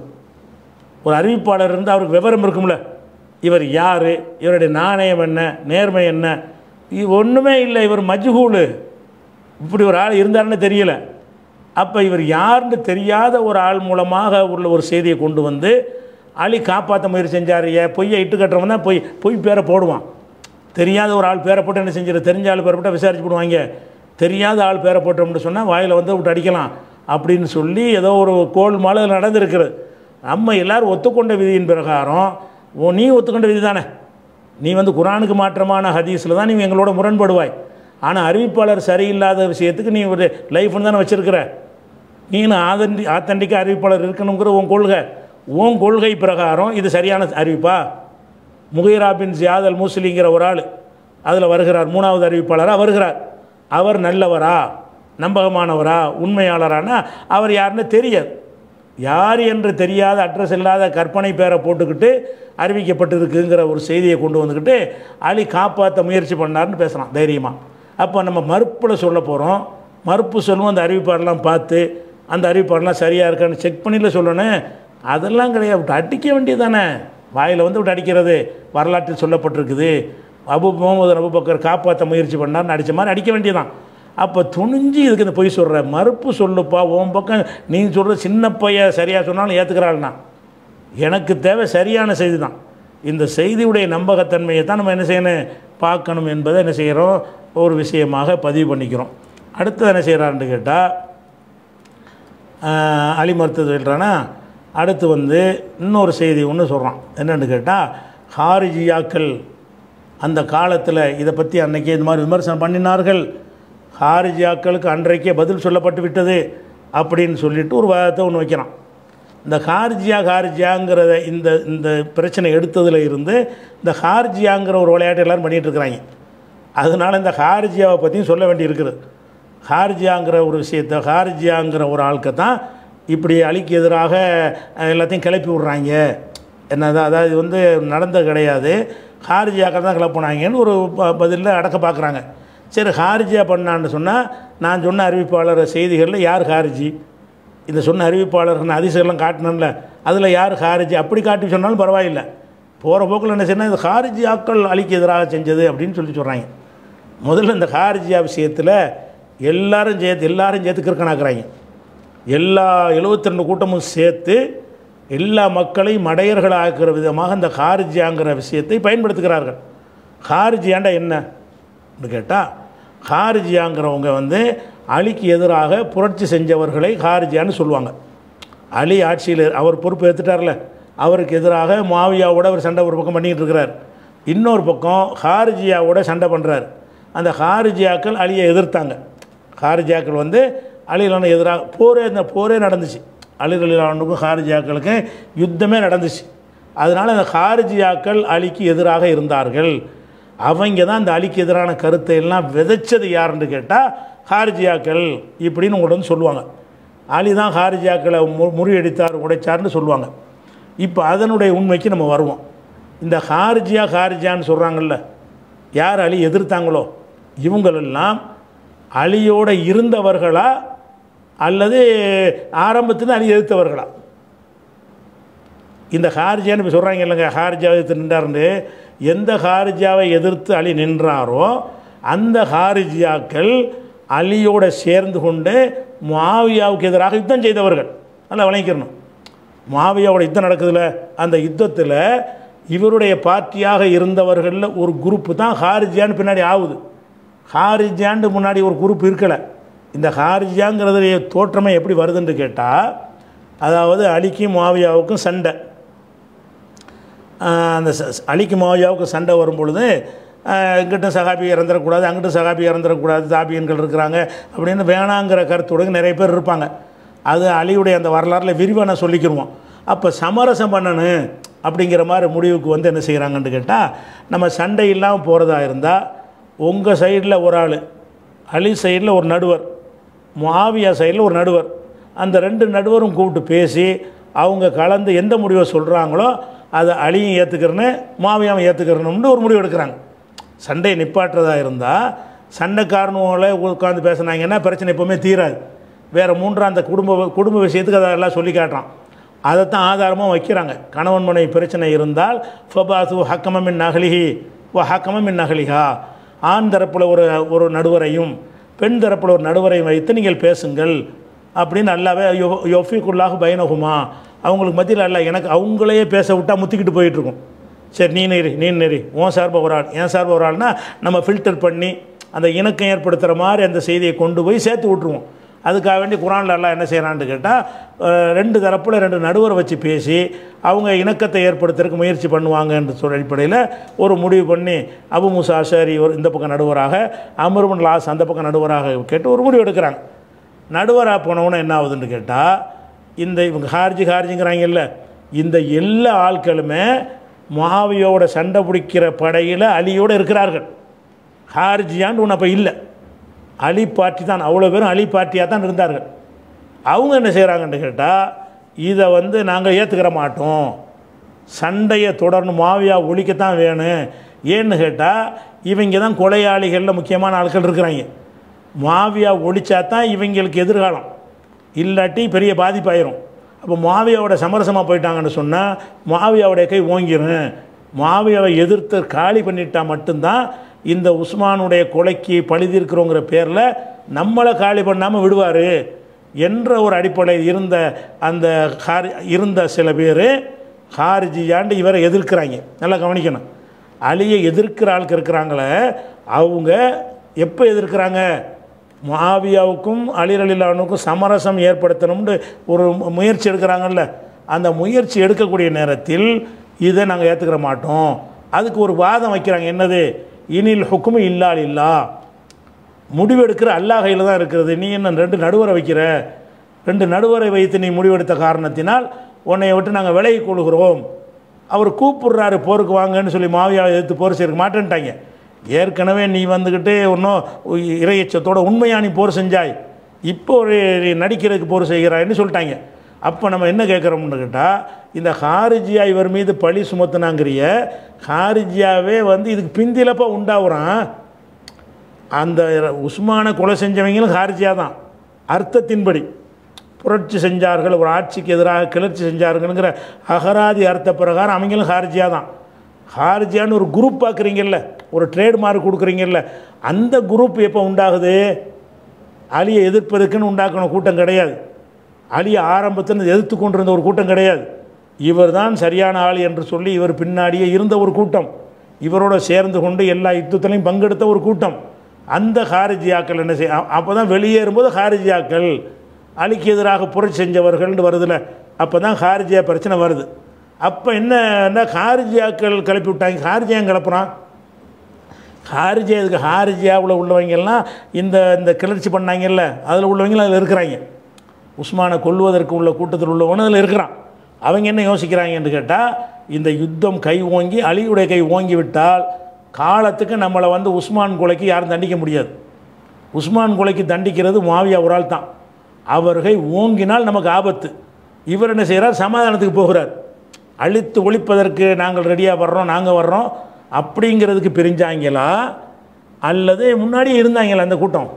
ஒரு அறிவிப்பாளர் இருந்து அவருக்கு விவரம் இருக்கும்ல இவர் யார் இவருடைய நாணயம் என்ன நேர்மை என்ன இது ஒன்றுமே இல்லை இவர் மஜ்ஹூலு இப்படி ஒரு ஆள் இருந்தாருன்னு தெரியல அப்போ இவர் யாருன்னு தெரியாத ஒரு ஆள் மூலமாக உள்ள ஒரு செய்தியை கொண்டு வந்து அலி காப்பாற்ற முயற்சி செஞ்சார் ஏன் பொய்யை இட்டு கட்டுறவன் தான் பொய் பொய் பேரை போடுவான் தெரியாத ஒரு ஆள் பேரை போட்டு என்ன செஞ்சிரு தெரிஞ்ச ஆள் பேரை போட்டால் விசாரிச்சு போடுவாங்க தெரியாத ஆள் பேரை போட்டோம்னு சொன்னால் வாயில் வந்து விட்டு அடிக்கலாம் அப்படின்னு சொல்லி ஏதோ ஒரு கோல் மாலை நடந்திருக்கிறது நம்ம எல்லாரும் ஒத்துக்கொண்ட விதியின் பிரகாரம் ஓ நீ ஒத்துக்கொண்ட விதி தானே நீ வந்து குரானுக்கு மாற்றமான ஹதீஸில் தான் நீ எங்களோட முரண்படுவாய் ஆனால் அறிவிப்பாளர் சரியில்லாத விஷயத்துக்கு நீ ஒரு லைஃப்னு தானே வச்சுருக்கிற நீனு ஆதண்டி ஆத்தண்டிக்க அறிவிப்பாளர் இருக்கணுங்கிற உன் கொள்கை உன் கொள்கை பிரகாரம் இது சரியான அறிவிப்பா முகைரா பின் ஜியாத் அல் மூஸ்லிங்கிற ஒரு ஆள் அதில் வருகிறார் மூணாவது அறிவிப்பாளராக வருகிறார் அவர் நல்லவரா நம்பகமானவரா உண்மையாளரானா அவர் யாருன்னு தெரியாது யார் என்று தெரியாத அட்ரஸ் இல்லாத கற்பனை பேரை போட்டுக்கிட்டு அறிவிக்கப்பட்டிருக்குங்கிற ஒரு செய்தியை கொண்டு வந்துக்கிட்டு அலி காப்பாற்ற முயற்சி பண்ணார்னு பேசுகிறான் தைரியமாக அப்போ நம்ம மறுப்பில் சொல்ல போகிறோம் மறுப்பு சொல்லுவோம் அந்த அறிவிப்பாடெல்லாம் பார்த்து அந்த அறிவிப்பாடெல்லாம் சரியாக இருக்கான்னு செக் பண்ணில சொல்லணும் அதெல்லாம் கிடையாது விட்டு அடிக்க வேண்டியது தானே வாயில் வந்து விட்டு அடிக்கிறது வரலாற்றில் சொல்லப்பட்டிருக்குது அபு முகமது அபுபக்கர் காப்பாற்ற முயற்சி பண்ணார்னு அடித்த மாதிரி அடிக்க வேண்டியதான் அப்போ துணிஞ்சு இதுக்கு இந்த பொய் சொல்கிற மறுப்பு சொல்லுப்பா உன் பக்கம் நீ சொல்கிற சின்ன பையன் சரியாக சொன்னாலும் ஏற்றுக்கிறாள்னா எனக்கு தேவை சரியான செய்தி தான் இந்த செய்தியுடைய நம்பகத்தன்மையை தான் நம்ம என்ன செய்யணும் பார்க்கணும் என்பதை என்ன செய்கிறோம் ஒரு விஷயமாக பதிவு பண்ணிக்கிறோம் அடுத்தது என்ன செய்கிறான்னு கேட்டால் அலி மருத்துவ சொல்கிறானா அடுத்து வந்து இன்னொரு செய்தி ஒன்று சொல்கிறான் என்னென்னு கேட்டால் ஹாரிஜியாக்கள் அந்த காலத்தில் இதை பற்றி அன்னைக்கே இந்த மாதிரி விமர்சனம் பண்ணினார்கள் ஹாரிஜியாக்களுக்கு அன்றைக்கே பதில் சொல்லப்பட்டு விட்டது அப்படின்னு சொல்லிட்டு ஒரு வாதத்தை ஒன்று வைக்கிறான் இந்த ஹார்ஜியா ஹார்ஜியாங்கிறத இந்த இந்த பிரச்சனை எடுத்ததில் இருந்து இந்த ஹார்ஜியாங்கிற ஒரு விளையாட்டு எல்லோரும் பண்ணிகிட்டு இருக்கிறாங்க அதனால் இந்த ஹார்ஜியாவை பற்றியும் சொல்ல வேண்டி இருக்குது ஹார்ஜியாங்கிற ஒரு விஷயத்தை ஹார்ஜியாங்கிற ஒரு ஆளுக்கு தான் இப்படி அலிக்கு எதிராக அஹ், எல்லாத்தையும் கிளப்பி விட்றாங்க என்னதான் அதாவது இது வந்து நடந்தது கிடையாது ஹார்ஜியாக்கள் தான் கிளப்புனாங்கன்னு ஒரு ப- பதிலில் அடக்க பார்க்குறாங்க சரி ஹார்ஜியா பண்ணான்னு சொன்னால் நான் சொன்ன அறிவிப்பாளர் செய்திகளில் யார் ஹார்ஜி இந்த சொன்ன அறிவிப்பாளர்கள் அதிசயம்லாம் காட்டினேன்ல அதில் யார் ஹாரிஜி அப்படி காட்டி சொன்னாலும் பரவாயில்லை போகிற போக்கில் என்ன செய்யணும் இது ஹாரிஜி ஆக்கள் அலிக்கு எதிராக செஞ்சது அப்படின்னு சொல்லி சொல்கிறாங்க முதல்ல இந்த ஹாரிஜியா விஷயத்தில் எல்லாரும் சேர்த்து எல்லாரும் சேர்த்து கிறுக்கணாக்குறாங்க எல்லா 72 ரெண்டு கூட்டமும் சேர்த்து எல்லா மக்களையும் மடையர்கள் ஆக்குற விதமாக இந்த ஹாரிஜியாங்கிற விஷயத்தை பயன்படுத்துகிறார்கள் ஹாரிஜியாண்டா என்ன கேட்டால் ஹாரிஜியாங்கிறவங்க வந்து அலிக்கு எதிராக புரட்சி செஞ்சவர்களை ஹாரிஜியான்னு சொல்லுவாங்க அலி ஆட்சியில் அவர் பொறுப்பு எடுத்துட்டார்ல அவருக்கு எதிராக மாவியாவோட அவர் சண்டை ஒரு பக்கம் பண்ணிக்கிட்டு இருக்கிறார் இன்னொரு பக்கம் ஹாரிஜியாவோட சண்டை பண்ணுறார் அந்த ஹாரிஜியாக்கள் அலியை எதிர்த்தாங்க ஹாரிஜியாக்கள் வந்து அலிலான எதிராக போரே இந்த போரே நடந்துச்சு அலிரலிலானுக்கும் ஹாரிஜியாக்களுக்கும் யுத்தமே நடந்துச்சு அதனால் அந்த ஹாரிஜியாக்கள் அலிக்கு எதிராக இருந்தார்கள் அவங்க தான் இந்த அலிக்கு எதிரான கருத்தை எல்லாம் விதைச்சது யாருன்னு கேட்டால் ஹாரிஜியாக்கள் இப்படின்னு உங்கள்ட்ட வந்து சொல்லுவாங்க அலி தான் ஹாரிஜியாக்களை மு முறியடித்தார் உடைச்சார்னு சொல்லுவாங்க இப்போ அதனுடைய உண்மைக்கு நம்ம வருவோம் இந்த ஹாரிஜியா ஹாரிஜியான்னு சொல்கிறாங்கல்ல யார் அலி எதிர்த்தாங்களோ இவங்களெல்லாம் அலியோட இருந்தவர்களா அல்லது ஆரம்பத்தில் அலி எதிர்த்தவர்களா இந்த ஹாரிஜான்னு இப்போ சொல்கிறாங்க இல்லைங்க ஹாரிஜாவை எதிர்த்து நின்றாருன்னு எந்த ஹாரிஜாவை எதிர்த்து அலி நின்றாரோ அந்த ஹாரிஜியாக்கள் அலியோட சேர்ந்து கொண்டு மாவியாவுக்கு எதிராக யுத்தம் செய்தவர்கள் நல்லா விளங்கிக்கிறணும் மாவியாவோட யுத்தம் நடக்குதுல அந்த யுத்தத்தில் இவருடைய பார்ட்டியாக இருந்தவர்களில் ஒரு குரூப்பு தான் ஹாரிஜியான்னு பின்னாடி ஆகுது ஹாரிஜியான்னு முன்னாடி ஒரு குரூப் இருக்கலை இந்த ஹாரிஜியாங்கிறது தோற்றமே எப்படி வருதுன்னு கேட்டால் அதாவது அலிக்கும் மாவியாவுக்கும் சண்டை ஆஹ் அந்த ச- ச- அலிக்கு மாவியாவுக்கு சண்டை வரும் பொழுது ஆஹ் இங்கிட்டும் சகாபி இறந்துடக்கூடாது அங்கிட்டும் சகாபி இறந்துடக்கூடாது தாபியன்கள் இருக்கிறாங்க அப்படின்னு வேணாங்கிற கருத்துடன் நிறைய பேர் இருப்பாங்க அது அலியுடைய அந்த வரலாறுல விரிவாக நான் சொல்லிக்கிருவோம் அப்போ சமரசம் பண்ணணும் அப்படிங்கிற மாதிரி முடிவுக்கு வந்து என்ன செய்கிறாங்கன்னு கேட்டால் நம்ம சண்டை இல்லாமல் போகிறதா இருந்தால் உங்கள் சைடில் ஒரு ஆள் அலி சைடில் ஒரு நடுவர் முஆவியா சைடில் ஒரு நடுவர் அந்த ரெண்டு நடுவரும் கூப்பிட்டு பேசி அவங்க கலந்து எந்த முடிவை சொல்கிறாங்களோ அதை அலியும் ஏற்றுக்கிறேன்னு மாவியாவும் ஏற்றுக்கிறணும்னு ஒரு முடிவு எடுக்கிறாங்க சண்டையை நிப்பாட்டுறதா இருந்தால் சண்டைக்காரனுங்களே உட்காந்து பேசுனாங்கன்னா பிரச்சனை எப்போவுமே தீராது வேறு மூன்றாம் அந்த குடும்ப குடும்ப விஷயத்துக்கு அதெல்லாம் சொல்லி காட்டுறான் அதைத்தான் ஆதாரமாக வைக்கிறாங்க கணவன் மனைவி பிரச்சனை இருந்தால் ஃபபாசு ஹக்கமமின் நகலிஹி ஓ ஹக்கமமின் நகலிஹா ஆண் தரப்பில் ஒரு ஒரு நடுவரையும் பெண் தரப்பில் ஒரு நடுவரையும் வைத்து நீங்கள் பேசுங்கள் அப்படின்னு நல்லாவே யொஃபிக்குள்ளாக பயனகுமா அவங்களுக்கு மத்தியில் அல்ல எனக்கு அவங்களையே பேச விட்டால் முத்திக்கிட்டு போயிட்டுருக்கும் சரி நீ நெறி நீ நெறி உன் சார்பை ஒரு ஆள் என் சார்பை ஒரு ஆள்னா நம்ம ஃபில்டர் பண்ணி அந்த இணக்கம் ஏற்படுத்துகிற மாதிரி அந்த செய்தியை கொண்டு போய் சேர்த்து விட்ருவோம் அதுக்காக வேண்டி குரானில் எல்லாம் என்ன செய்கிறான்னு கேட்டால் ரெண்டு தரப்பில் ரெண்டு நடுவரை வச்சு பேசி அவங்க இணக்கத்தை ஏற்படுத்துறதுக்கு முயற்சி பண்ணுவாங்கன்ற சொல் அடிப்படையில் ஒரு முடிவு பண்ணி அபு முசா அஷாரி ஒரு இந்த பக்கம் நடுவராக அமருமன் லாஸ் அந்த பக்கம் நடுவராக கேட்டு ஒரு முடிவு எடுக்கிறாங்க நடுவராக போனவொன்னே என்ன ஆகுதுன்னு கேட்டால் இந்த இவங்க ஹார்ஜி ஹார்ஜிங்கிறாங்கல்ல இந்த எல்லா ஆட்களுமே மாவியோட சண்டை பிடிக்கிற படையில் அலியோடு இருக்கிறார்கள் ஹார்ஜியான்னு ஒன்று அப்போ இல்லை அலி பார்ட்டி தான் அவ்வளோ பேரும் அலி பார்ட்டியாக தான் இருந்தார்கள் அவங்க என்ன செய்கிறாங்கன்னு கேட்டால் இதை வந்து நாங்கள் ஏற்றுக்கிற மாட்டோம் சண்டையை தொடரணும் மாவியா ஒழிக்கத்தான் வேணும் ஏன்னு கேட்டால் இவங்க தான் கொலையாளிகளில் முக்கியமான ஆட்கள் இருக்கிறாங்க மாவியா ஒழிச்சா தான் இவங்களுக்கு எதிர்காலம் இல்லாட்டி பெரிய பாதிப்பாயிரும் அப்போ மாவியாவோட சமரசமாக போயிட்டாங்கன்னு சொன்னால் மாவியாவுடைய கை ஓங்கிரும் மாவியாவை எதிர்த்து காலி பண்ணிட்டா மட்டும்தான் இந்த உஸ்மானுடைய கொலைக்கு பழிதீர்க்கிறோங்கிற பேரில் நம்மளை காலி பண்ணாமல் விடுவார் என்ற ஒரு அடிப்படையில் இருந்த அந்த ஹாரி இருந்த சில பேர் ஹாரிஜியாண்டு இவரை எதிர்க்கிறாங்க நல்லா கவனிக்கணும் அலியை எதிர்க்கிற ஆளுக்கு இருக்கிறாங்களே அவங்க எப்போ எதிர்க்கிறாங்க மாவியாவுக்கும் அலிரலிலானுக்கும் சமரசம் ஏற்படுத்தணும்னு ஒரு மு- முயற்சி எடுக்கிறாங்கல்ல அந்த முயற்சி எடுக்கக்கூடிய நேரத்தில் இதை நாங்கள் ஏற்றுக்கிற மாட்டோம் அதுக்கு ஒரு வாதம் வைக்கிறாங்க என்னது இனில் ஹுக்குமு இல்லால் இல்லா முடிவெடுக்கிற அல்லாஹ் கையில் தான் இருக்கிறது நீ என்ன ரெண்டு நடுவரை வைக்கிற ரெண்டு நடுவரை வைத்து நீ முடிவெடுத்த காரணத்தினால் உன்னை விட்டு நாங்கள் விலகி கொள்கிறோம் அவர் கூப்பிடுறாரு போருக்கு வாங்கன்னு சொல்லி மாவியாவை எதிர்த்து போர் செய்ய மாட்டேன்ட்டாங்க ஏற்கனவே நீ வந்துக்கிட்டு இன்னும் இறையச்சத்தோட உண்மையா நீ போர் செஞ்சாய் இப்போ ஒரு நடிக்கிறதுக்கு போர் செய்கிறாய்ன்னு சொல்லிட்டாங்க அப்போ நம்ம என்ன கேட்குறோம்னு கேட்டால் இந்த ஹாரிஜியா இவர் மீது பழி சுமத்துனாங்கிறிய ஹாரிஜியாவே வந்து இதுக்கு பிந்திலப்பா உண்டாகுறான் அந்த உஸ்மானை கொலை செஞ்சவங்களும் ஹாரிஜியா தான் அர்த்தத்தின்படி புரட்சி செஞ்சார்கள் ஒரு ஆட்சிக்கு எதிராக கிளர்ச்சி செஞ்சார்கள்ங்கிற அகராதி அர்த்த பிரகாரம் அவங்களும் ஹாரிஜியா தான் ஹாரிஜியான்னு ஒரு குரூப் பார்க்குறீங்கல்ல ஒரு ட்ரேட்மார்க் கொடுக்குறீங்கல்ல அந்த குரூப் எப்போ உண்டாகுது அலியை எதிர்ப்பதற்குன்னு உண்டாக்கின கூட்டம் கிடையாது அலியை ஆரம்பத்தில் எதிர்த்து கொண்டிருந்த ஒரு கூட்டம் கிடையாது இவர் தான் சரியான ஆள் என்று சொல்லி இவர் பின்னாடியே இருந்த ஒரு கூட்டம் இவரோட சேர்ந்து கொண்டு எல்லா யுத்தத்திலையும் பங்கெடுத்த ஒரு கூட்டம் அந்த ஹாரிஜியாக்கள் என்ன செய்ய அப்போ தான் வெளியேறும்போது ஹாரிஜியாக்கள் அலிக்கு எதிராக புரட்சி செஞ்சவர்கள்னு வருதுல அப்போ தான் ஹாரிஜியா பிரச்சனை வருது அப்போ என்ன ஹாரிஜியாக்கள் கிளப்பி விட்டாங்க ஹாரிஜியான் கிளப்புறான் ஹாரிஜியா இதுக்கு ஹாரிஜியாவில் உள்ளவங்கெல்லாம் இந்த இந்த கிளர்ச்சி பண்ணாங்கல்ல அதில் உள்ளவங்களும் அதில் இருக்கிறாங்க உஸ்மானை கொல்வதற்கு உள்ள கூட்டத்தில் உள்ளவனும் அதில் இருக்கிறான் அவங்க என்ன யோசிக்கிறாங்கன்னு கேட்டால் இந்த யுத்தம் கை ஓங்கி அலியுடைய கை ஓங்கி விட்டால் காலத்துக்கு நம்மளை வந்து உஸ்மான் கொலைக்கு யாரும் தண்டிக்க முடியாது உஸ்மான் கொலைக்கு தண்டிக்கிறது மாவியா ஒரு ஆள் தான் அவர்கள் ஓங்கினால் நமக்கு ஆபத்து இவர் என்ன செய்கிறார் சமாதானத்துக்கு போகிறார் அழித்து ஒழிப்பதற்கு நாங்கள் ரெடியாக வர்றோம் நாங்கள் வர்றோம் அப்படிங்கிறதுக்கு பிரிஞ்சாங்களா அல்லது முன்னாடியே இருந்தாங்களா அந்த கூட்டம்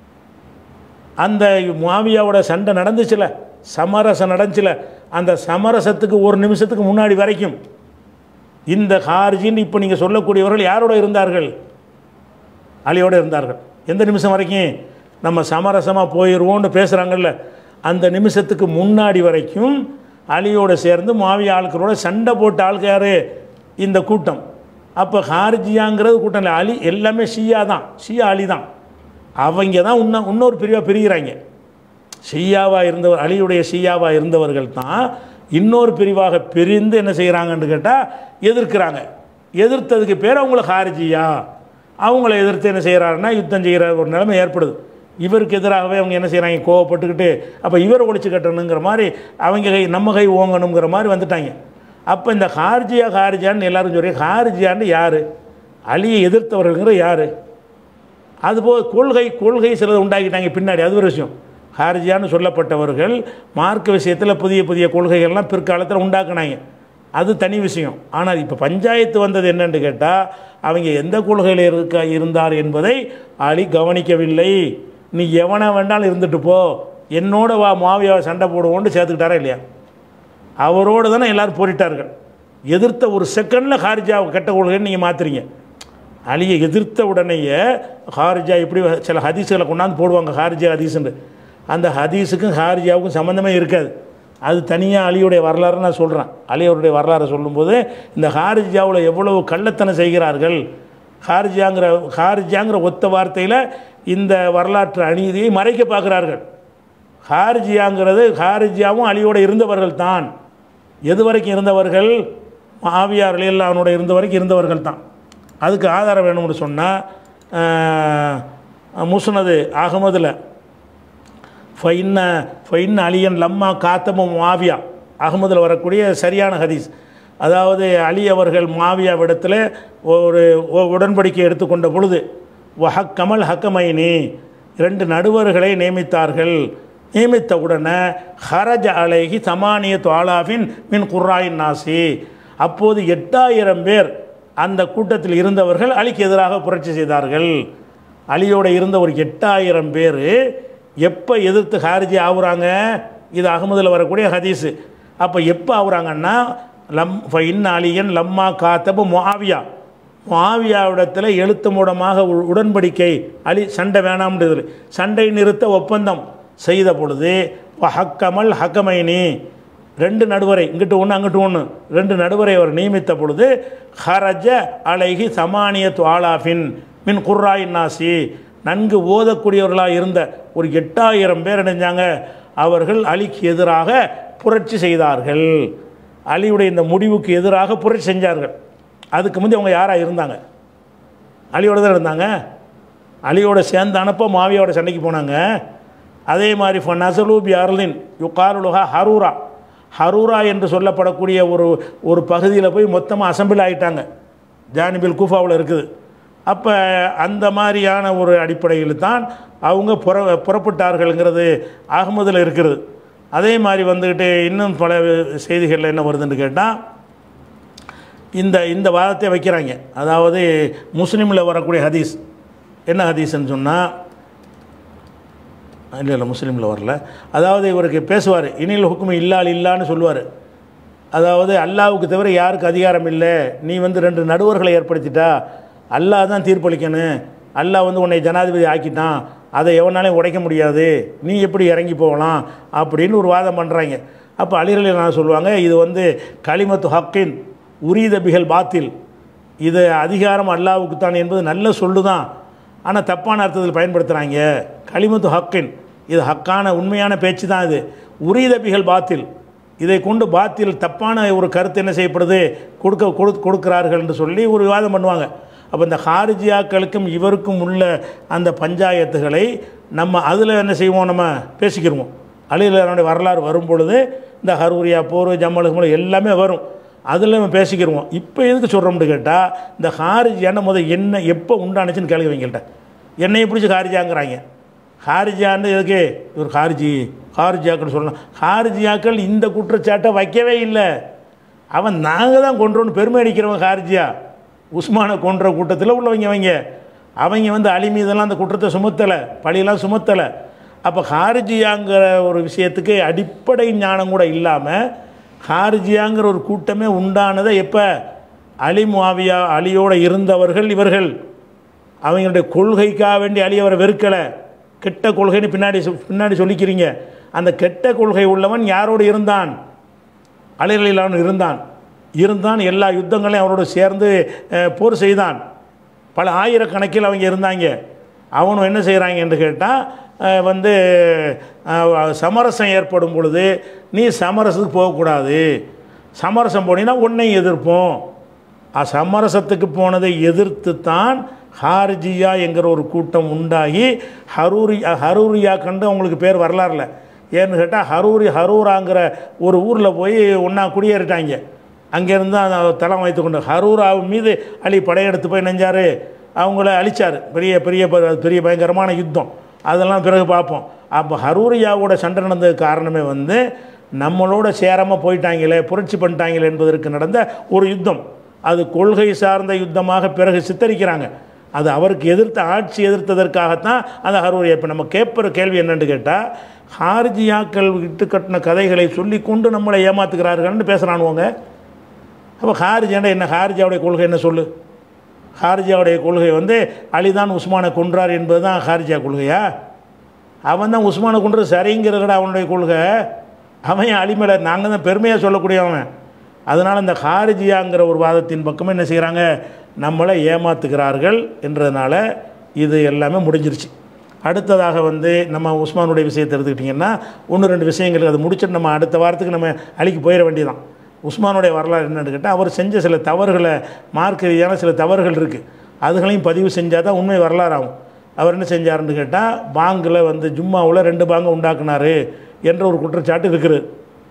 அந்த மாவியாவோட சண்டை நடந்துச்சுல சமரசம் நடந்துச்சுல அந்த சமரசத்துக்கு ஒரு நிமிஷத்துக்கு முன்னாடி வரைக்கும் இந்த ஹார்ஜின்னு இப்போ நீங்கள் சொல்லக்கூடியவர்கள் யாரோட இருந்தார்கள் அலியோட இருந்தார்கள் எந்த நிமிஷம் வரைக்கும் நம்ம சமரசமாக போயிடுவோம்னு பேசுகிறாங்கல்ல அந்த நிமிஷத்துக்கு முன்னாடி வரைக்கும் அலியோட சேர்ந்து மாவிய ஆட்களோட சண்டை போட்ட ஆளுக்கு யார் இந்த கூட்டம் அப்போ ஹார்ஜியாங்கிறது கூட்டம் இல்லை அலி எல்லாமே ஷியா தான் ஷியா அலி தான் அவங்க தான் இன்னும் இன்னொரு பிரிவாக பிரிகிறாங்க ஷியாவாக இருந்தவர் அலியுடைய ஷியாவாக இருந்தவர்கள் தான் இன்னொரு பிரிவாக பிரிந்து என்ன செய்கிறாங்கன்னு கேட்டால் எதிர்க்கிறாங்க எதிர்த்ததுக்கு பேர் அவங்கள ஹாரிஜியா அவங்கள எதிர்த்து என்ன செய்கிறாருன்னா யுத்தம் செய்கிற ஒரு நிலைமை ஏற்படுது இவருக்கு எதிராகவே அவங்க என்ன செய்கிறாங்க கோவப்பட்டுக்கிட்டு அப்போ இவரை ஒழிச்சு கட்டணுங்கிற மாதிரி அவங்க கை நம்ம கை ஓங்கணுங்கிற மாதிரி வந்துட்டாங்க அப்போ இந்த ஹார்ஜியா ஹார்ஜியான்னு எல்லாரும் சொல்லி ஹார்ஜியான்னு யார் அலியை எதிர்த்தவர்கள்ங்கிற யார் அதுபோல் கொள்கை கொள்கை சிலது உண்டாக்கிட்டாங்க பின்னாடி அது ஒரு விஷயம் ஹாரிஜியான்னு சொல்லப்பட்டவர்கள் மார்க்க விஷயத்தில் புதிய புதிய கொள்கைகள்லாம் பிற்காலத்தில் உண்டாக்குனாங்க அது தனி விஷயம் ஆனால் இப்போ பஞ்சாயத்து வந்தது என்னன்னு கேட்டால் அவங்க எந்த கொள்கையில் இருக்க இருந்தார் என்பதை அலி கவனிக்கவில்லை நீ எவனை வேண்டாலும் இருந்துட்டு போ என்னோட வா மாவியாவை சண்டை போடுவோன்னு சேர்த்துக்கிட்டாரா இல்லையா அவரோடு தானே எல்லாரும் போரிட்டார்கள் எதிர்த்த ஒரு செகண்டில் ஹாரிஜா கெட்ட கொள்கைன்னு நீங்கள் மாற்றுறீங்க அலியை எதிர்த்த உடனேயே ஹாரிஜா இப்படி சில ஹதீஸுகளை கொண்டாந்து போடுவாங்க ஹாரிஜா ஹதீஸுன்னு அந்த ஹதீஸுக்கும் ஹாரிஜாவுக்கும் சம்மந்தமே இருக்காது அது தனியாக அலியுடைய வரலாறு நான் சொல்கிறேன் அலியவருடைய வரலாறை சொல்லும்போது இந்த ஹாரிஜாவில் எவ்வளவு கள்ளத்தனம் செய்கிறார்கள் ஹாரிஜாங்கிற ஹாரிஜாங்கிற ஒத்த வார்த்தையில் இந்த வரலாற்று அநீதியை மறைக்க பார்க்குறார்கள் ஹாரிஜியாங்கிறது ஹாரிஜியாவும் அலியோடு இருந்தவர்கள் தான் எது வரைக்கும் இருந்தவர்கள் மாவியார் அலியல்லா அவனோட இருந்த வரைக்கும் இருந்தவர்கள் தான் அதுக்கு ஆதாரம் வேணும்னு சொன்னால் முஸ்னது அகமதில் ஃபைன்ன ஃபைன் அலியன் லம்மா காத்தமும் மாவியா அகமதில் வரக்கூடிய சரியான ஹதீஸ் அதாவது அலி அவர்கள் மாவியாவிடத்தில் ஒரு ஒ- உடன்படிக்கை எடுத்துக்கொண்ட பொழுது வஹக் கமல் ஹக்கமைனி இரண்டு நடுவர்களை நியமித்தார்கள் நியமித்த உடனே ஹரஜ அலைஹி சமானியத்து ஆலாஃபின் மின் குர்ராயின் நாசி அப்போது எட்டாயிரம் பேர் அந்த கூட்டத்தில் இருந்தவர்கள் அலிக்கு எதிராக புரட்சி செய்தார்கள் அலியோட இருந்த ஒரு எட்டாயிரம் பேர் எப்போ எதிர்த்து ஹாரிஜி ஆகுறாங்க இது அகமதில் வரக்கூடிய ஹதீஸு அப்போ எப்போ ஆகுறாங்கன்னா லம் இன் அலியன் லம்மா காத்தபு முஆவியா முஆவியாவிடத்தில் எழுத்து மூலமாக உ- உடன்படிக்கை அலி சண்டை வேணாம்ன்றது சண்டை நிறுத்த ஒப்பந்தம் செய்த பொழுது ஹக்கமல் ஹக்கமைனி ரெண்டு நடுவரை இங்கிட்டு ஒன்று அங்கிட்டு ஒன்று ரெண்டு நடுவரை அவர் நியமித்த பொழுது ஹரஜ அலைஹி சமானியத்து ஆலாஃபின் மின் குர்ராயின் நாசி நன்கு ஓதக்கூடியவர்களாக இருந்த ஒரு எட்டாயிரம் பேர் இணைஞ்சாங்க அவர்கள் அலிக்கு எதிராக புரட்சி செய்தார்கள் அலியுடைய இந்த முடிவுக்கு எதிராக புரட்சி செஞ்சார்கள் அதுக்கு முந்தைய அவங்க யாராக இருந்தாங்க அலியோட தான் இருந்தாங்க அலியோட சேர்ந்து அனுப்ப மாவியோட சண்டைக்கு போனாங்க அதே மாதிரி ஃப நசலூபி அர்லின் யுகாருலுஹா ஹரூரா ஹரூரா என்று சொல்லப்படக்கூடிய ஒரு ஒரு பகுதியில் போய் மொத்தமாக அசம்பிள் ஆகிட்டாங்க ஜானிபில் கூஃபாவில் இருக்குது அப்போ அந்த மாதிரியான ஒரு அடிப்படையில் தான் அவங்க புற புறப்பட்டார்கள்ங்கிறது அகமதில் இருக்கிறது அதே மாதிரி வந்துக்கிட்டு இன்னும் பல செய்திகளில் என்ன வருதுன்னு கேட்டால் இந்த இந்த வாதத்தை வைக்கிறாங்க அதாவது முஸ்லீமில் வரக்கூடிய ஹதீஸ் என்ன ஹதீஸ்ன்னு சொன்னால் இல்லை இல்லை முஸ்லீமில் வரல அதாவது இவருக்கு பேசுவார் இனில் ஹுக்கும் இல்லால் இல்லான்னு சொல்லுவார் அதாவது அல்லாவுக்கு தவிர யாருக்கு அதிகாரம் இல்லை நீ வந்து ரெண்டு நடுவர்களை ஏற்படுத்திட்டா அல்லாஹ் தான் தீர்ப்பளிக்கணும் அல்லாஹ் வந்து உன்னை ஜனாதிபதி ஆக்கிட்டான் அதை எவனாலையும் உடைக்க முடியாது நீ எப்படி இறங்கி போகலாம் அப்படின்னு ஒரு வாதம் பண்ணுறாங்க அப்போ அலிரலி நான் சொல்லுவாங்க இது வந்து களிமத்து ஹக்கின் உரீத பிகல் பாத்தில் இது அதிகாரம் அல்லாவுக்கு தான் என்பது நல்ல சொல்லு தான் ஆனால் தப்பான அர்த்தத்தில் பயன்படுத்துகிறாங்க களிமத்து ஹக்கின் இது ஹக்கான உண்மையான பேச்சு தான் இது உரீத பிகல் பாத்தில் இதை கொண்டு பாத்தில் தப்பான ஒரு கருத்து என்ன செய்யப்படுது கொடுக்க கொடு கொடுக்கிறார்கள் என்று சொல்லி ஒரு விவாதம் பண்ணுவாங்க அப்போ இந்த ஹாரிஜியாக்களுக்கும் இவருக்கும் உள்ள அந்த பஞ்சாயத்துகளை நம்ம அதில் என்ன செய்வோம் நம்ம பேசிக்கிருவோம் அலிலனுடைய வரலாறு வரும் பொழுது இந்த ஹரூரியா போர் ஜம்மல் ஜம்மல் எல்லாமே வரும் அதில் நம்ம பேசிக்கிருவோம் இப்போ எதுக்கு சொல்கிறோம்னு கேட்டால் இந்த ஹாரிஜியான முதல் என்ன எப்போ உண்டானுச்சுன்னு கேள்வி வைங்கள்ட்ட என்னையை பிடிச்சி ஹாரிஜாங்கிறாங்க ஹாரிஜான்னு எதுக்கு இவர் ஹாரிஜி ஹாரிஜியாக்கள் சொல்லலாம் ஹாரிஜியாக்கள் இந்த குற்றச்சாட்டை வைக்கவே இல்லை அவன் நாங்கள் தான் கொன்றோன்னு பெருமை அடிக்கிறவன் ஹாரிஜியா உஸ்மானை கொன்ற கூட்டத்தில் உள்ளவங்க அவங்க அவங்க வந்து அலி மீதெல்லாம் அந்த குற்றத்தை சுமத்தலை பழியெல்லாம் சுமத்தலை அப்போ ஹாரிஜியாங்கிற ஒரு விஷயத்துக்கு அடிப்படை ஞானம் கூட இல்லாமல் ஹாரிஜியாங்கிற ஒரு கூட்டமே உண்டானதை எப்போ அலி முவாவியா அலியோடு இருந்தவர்கள் இவர்கள் அவங்களுடைய கொள்கைக்காக வேண்டி அலி அவரை வெறுக்கலை கெட்ட கொள்கைன்னு பின்னாடி சொ- பின்னாடி சொல்லிக்கிறீங்க அந்த கெட்ட கொள்கை உள்ளவன் யாரோடு இருந்தான் அலைகளிலான இருந்தான் இருந்தான் எல்லா யுத்தங்களையும் அவரோடு சேர்ந்து அஹ், போர் செய்தான் பல ஆயிரக்கணக்கில் அவங்க இருந்தாங்க அவனும் என்ன செய்கிறாங்க என்று கேட்டால் வந்து அஹ், சமரசம் ஏற்படும் பொழுது நீ சமரசத்துக்கு போகக்கூடாது சமரசம் போனீங்கன்னா உன்னையும் எதிர்ப்போம் அ- சமரசத்துக்கு போனதை எதிர்த்து தான் ஹாரிஜியா என்கிற ஒரு கூட்டம் உண்டாகி ஹரூரி ஹரூரியா கண்டு அவங்களுக்கு பேர் வரலாறுல ஏன்னு கேட்டால் ஹரூரி ஹரூராங்கிற ஒரு ஊரில் போய் ஒன்றா குடியேறிட்டாங்க அங்கேருந்து அந்த தளம் வைத்து கொண்டு ஹரூரா மீது அலி படையெடுத்து போய் நெஞ்சார் அவங்கள அழிச்சார் பெரிய பெரிய ப- பெரிய பயங்கரமான யுத்தம் அதெல்லாம் பிறகு பார்ப்போம் அப்போ ஹரூரியாவோட சண்டை நடந்ததுக்கு காரணமே வந்து நம்மளோட சேராமல் போயிட்டாங்களே புரட்சி பண்ணிட்டாங்களே என்பதற்கு நடந்த ஒரு யுத்தம் அது கொள்கை சார்ந்த யுத்தமாக பிறகு சித்தரிக்கிறாங்க அது அவருக்கு எதிர்த்த ஆட்சி எதிர்த்ததற்காகத்தான் அந்த ஹரூரியா இப்போ நம்ம கேட்பற கேள்வி என்னன்னு கேட்டால் ஹாரிஜியாக்கள் இட்டு கட்டின கதைகளை சொல்லி கொண்டு நம்மளை ஏமாத்துகிறார்கள்னு பேசுகிறானுவங்க அப்போ ஹாரிஜாண்டா என்ன ஹாரிஜாவுடைய கொள்கை என்ன சொல்லு ஹாரிஜாவுடைய கொள்கை வந்து அலிதான் உஸ்மானை கொன்றார் என்பது தான் ஹாரிஜா கொள்கையா அவன் தான் உஸ்மானை கொன்றது சரிங்கிறத அவனுடைய கொள்கை அவன் அலி மேலே நாங்கள் தான் பெருமையாக சொல்லக்கூடியவன் அதனால் இந்த ஹாரிஜியாங்கிற ஒரு வாதத்தின் பக்கமே என்ன செய்கிறாங்க நம்மளை ஏமாத்துகிறார்கள் என்றதுனால இது எல்லாமே முடிஞ்சிருச்சு அடுத்ததாக வந்து நம்ம உஸ்மானுடைய விஷயத்தை எடுத்துக்கிட்டிங்கன்னா ஒன்று ரெண்டு விஷயங்களுக்கு அது முடிச்சுட்டு நம்ம அடுத்த வாரத்துக்கு நம்ம அழிக்கு போயிட வேண்டியதான் உஸ்மானுடைய வரலாறு என்னன்னு கேட்டால் அவர் செஞ்ச சில தவறுகளை மார்க்க ரீதியான சில தவறுகள் இருக்குது அதுகளையும் பதிவு செஞ்சால் தான் உண்மை வரலாறு ஆகும் அவர் என்ன செஞ்சாருன்னு கேட்டால் பாங்கில் வந்து ஜும்மாவில் ரெண்டு பாங்கை உண்டாக்குனாரு என்ற ஒரு குற்றச்சாட்டு இருக்குது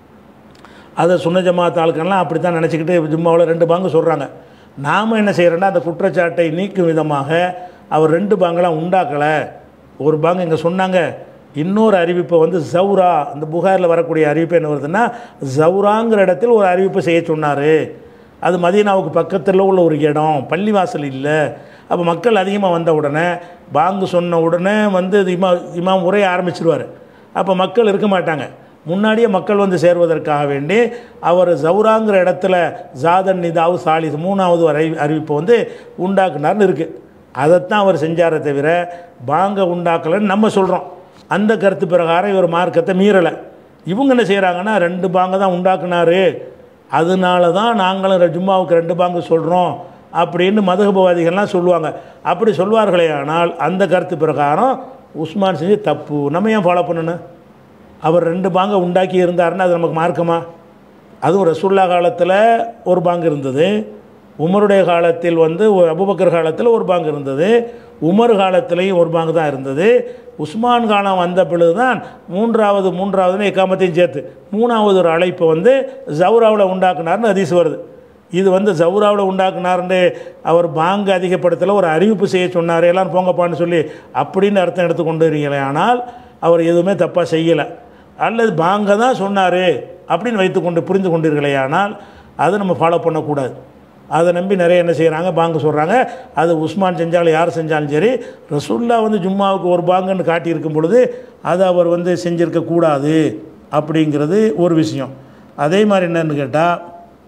அதை சுன்ன ஜமாத் ஆட்கள்லாம் அப்படி தான் நினச்சிக்கிட்டு ஜும்மாவில் ரெண்டு பாங்கு சொல்கிறாங்க நாம் என்ன செய்கிறோன்னா அந்த குற்றச்சாட்டை நீக்கும் விதமாக அவர் ரெண்டு பாங்கெல்லாம் உண்டாக்கலை ஒரு பாங்கு இங்கே சொன்னாங்க இன்னொரு அறிவிப்பை வந்து ஜவுரா இந்த புகாரில் வரக்கூடிய அறிவிப்பு என்ன வருதுன்னா ஜவுராங்கிற இடத்தில் ஒரு அறிவிப்பு செய்ய சொன்னார் அது மதீனாவுக்கு பக்கத்தில் உள்ள ஒரு இடம் பள்ளிவாசல் இல்லை அப்போ மக்கள் அதிகமாக வந்த உடனே பாங்கு சொன்ன உடனே வந்து இது இமா இமாம் உரைய ஆரம்பிச்சிருவார் அப்போ மக்கள் இருக்க மாட்டாங்க முன்னாடியே மக்கள் வந்து சேர்வதற்காக வேண்டி அவர் ஜவுராங்கிற இடத்துல ஜாதன் நிதாவு சாலிஸ் மூணாவது ஒரு அறிவி அறிவிப்பை வந்து உண்டாக்குனார்னு இருக்குது அதைத்தான் அவர் செஞ்சாரே தவிர பாங்க உண்டாக்கலைன்னு நம்ம சொல்கிறோம் அந்த கருத்து பிரகாரம் இவர் மார்க்கத்தை மீறலை இவங்க என்ன செய்கிறாங்கன்னா ரெண்டு பாங்க தான் உண்டாக்குனாரு அதனால தான் நாங்களும் ரெ- ஜும்மாவுக்கு ரெண்டு பாங்கு சொல்கிறோம் அப்படின்னு மதுகபவாதிகள்லாம் சொல்லுவாங்க அப்படி சொல்வார்களே ஆனால் அந்த கருத்து பிரகாரம் உஸ்மான் செஞ்சு தப்பு நம்ம ஏன் ஃபாலோ பண்ணணும் அவர் ரெண்டு பாங்க உண்டாக்கி இருந்தாருன்னா அது நமக்கு மார்க்கமா அதுவும் ரசூல்லா காலத்தில் ஒரு பாங்கு இருந்தது உமருடைய காலத்தில் வந்து ஒரு அபுபக்கர் காலத்தில் ஒரு பாங்கு இருந்தது உமர் காலத்திலையும் ஒரு பாங்கு தான் இருந்தது உஸ்மான் காலம் வந்த பிறகு தான் மூன்றாவது மூன்றாவதுன்னு எக்காமத்தையும் சேர்த்து மூணாவது ஒரு அழைப்பை வந்து ஜவுராவில் உண்டாக்குனார்னு அதிசு வருது இது வந்து ஜவுராவில் உண்டாக்குனார்னு அவர் பாங்கு அதிகப்படுத்தல ஒரு அறிவிப்பு செய்ய சொன்னார் எல்லாரும் போங்கப்பான்னு சொல்லி அப்படின்னு அர்த்தம் எடுத்துக்கொண்டு இருக்கீங்களே ஆனால் அவர் எதுவுமே தப்பாக செய்யலை அல்லது பாங்க தான் சொன்னார் அப்படின்னு வைத்துக்கொண்டு புரிந்து கொண்டீர்களே ஆனால் அதை நம்ம ஃபாலோ பண்ணக்கூடாது அதை நம்பி நிறைய என்ன செய்கிறாங்க பாங்கு சொல்கிறாங்க அது உஸ்மான் செஞ்சாலும் யார் செஞ்சாலும் சரி ரசுல்லா வந்து ஜும்மாவுக்கு ஒரு பாங்குன்னு காட்டியிருக்கும் பொழுது அதை அவர் வந்து செஞ்சிருக்க கூடாது அப்படிங்கிறது ஒரு விஷயம் அதே மாதிரி என்னன்னு கேட்டால்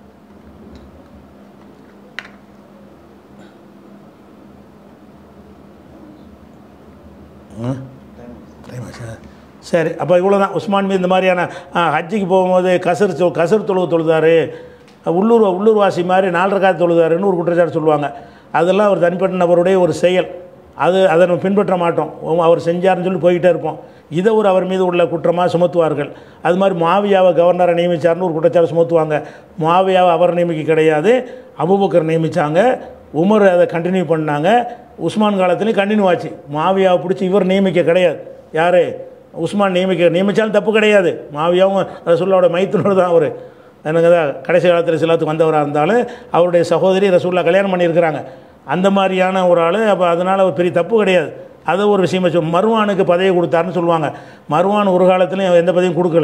டைம் ஆச்சா சரி அப்போ இவ்வளோ தான் உஸ்மான் மீது இந்த மாதிரியான ஆ, ஹஜ்ஜிக்கு போகும்போது கசர் தொ கசர் தொழுவு தொழுதாரு உள்ளூர் உள்ளூர்வாசி மாதிரி நாலரை காத்து தொழுதாருன்னு ஒரு குற்றச்சாட்டு சொல்லுவாங்க அதெல்லாம் அவர் தனிப்பட்ட நபருடைய ஒரு செயல் அது அதை நம்ம பின்பற்ற மாட்டோம் ஓ, அவர் செஞ்சாருன்னு சொல்லி போய்கிட்டே இருப்போம் இதை ஒரு அவர் மீது உள்ள குற்றமாக சுமத்துவார்கள் அது மாதிரி மாவியாவை கவர்னரை நியமிச்சார்னு ஒரு குற்றச்சாட்டு சுமத்துவாங்க மாவியாவை அவர் நியமிக்க கிடையாது அபுபக்கர் நியமித்தாங்க உமர் அதை கண்டினியூ பண்ணாங்க உஸ்மான் காலத்துலேயும் கண்டினியூ ஆச்சு மாவியாவை பிடிச்சி இவர் நியமிக்க கிடையாது யார் உஸ்மான் நியமிக்க நியமித்தாலும் தப்பு கிடையாது மாவியாவும் ரசூல்லாவோட மைத்துனர் தான் அவர் எனக்கு தான் கடைசி காலத்தில் சிலாத்துக்கு வந்தவராக இருந்தாலும் அவருடைய சகோதரி ரசூல்லா கல்யாணம் பண்ணியிருக்கிறாங்க அந்த மாதிரியான ஒரு ஆள் அப்போ அதனால் ஒரு பெரிய தப்பு கிடையாது அதை ஒரு விஷயம் வச்சு மருவானுக்கு பதவி கொடுத்தாருன்னு சொல்லுவாங்க மருவான் ஒரு காலத்துலையும் எந்த பதவியும் கொடுக்கல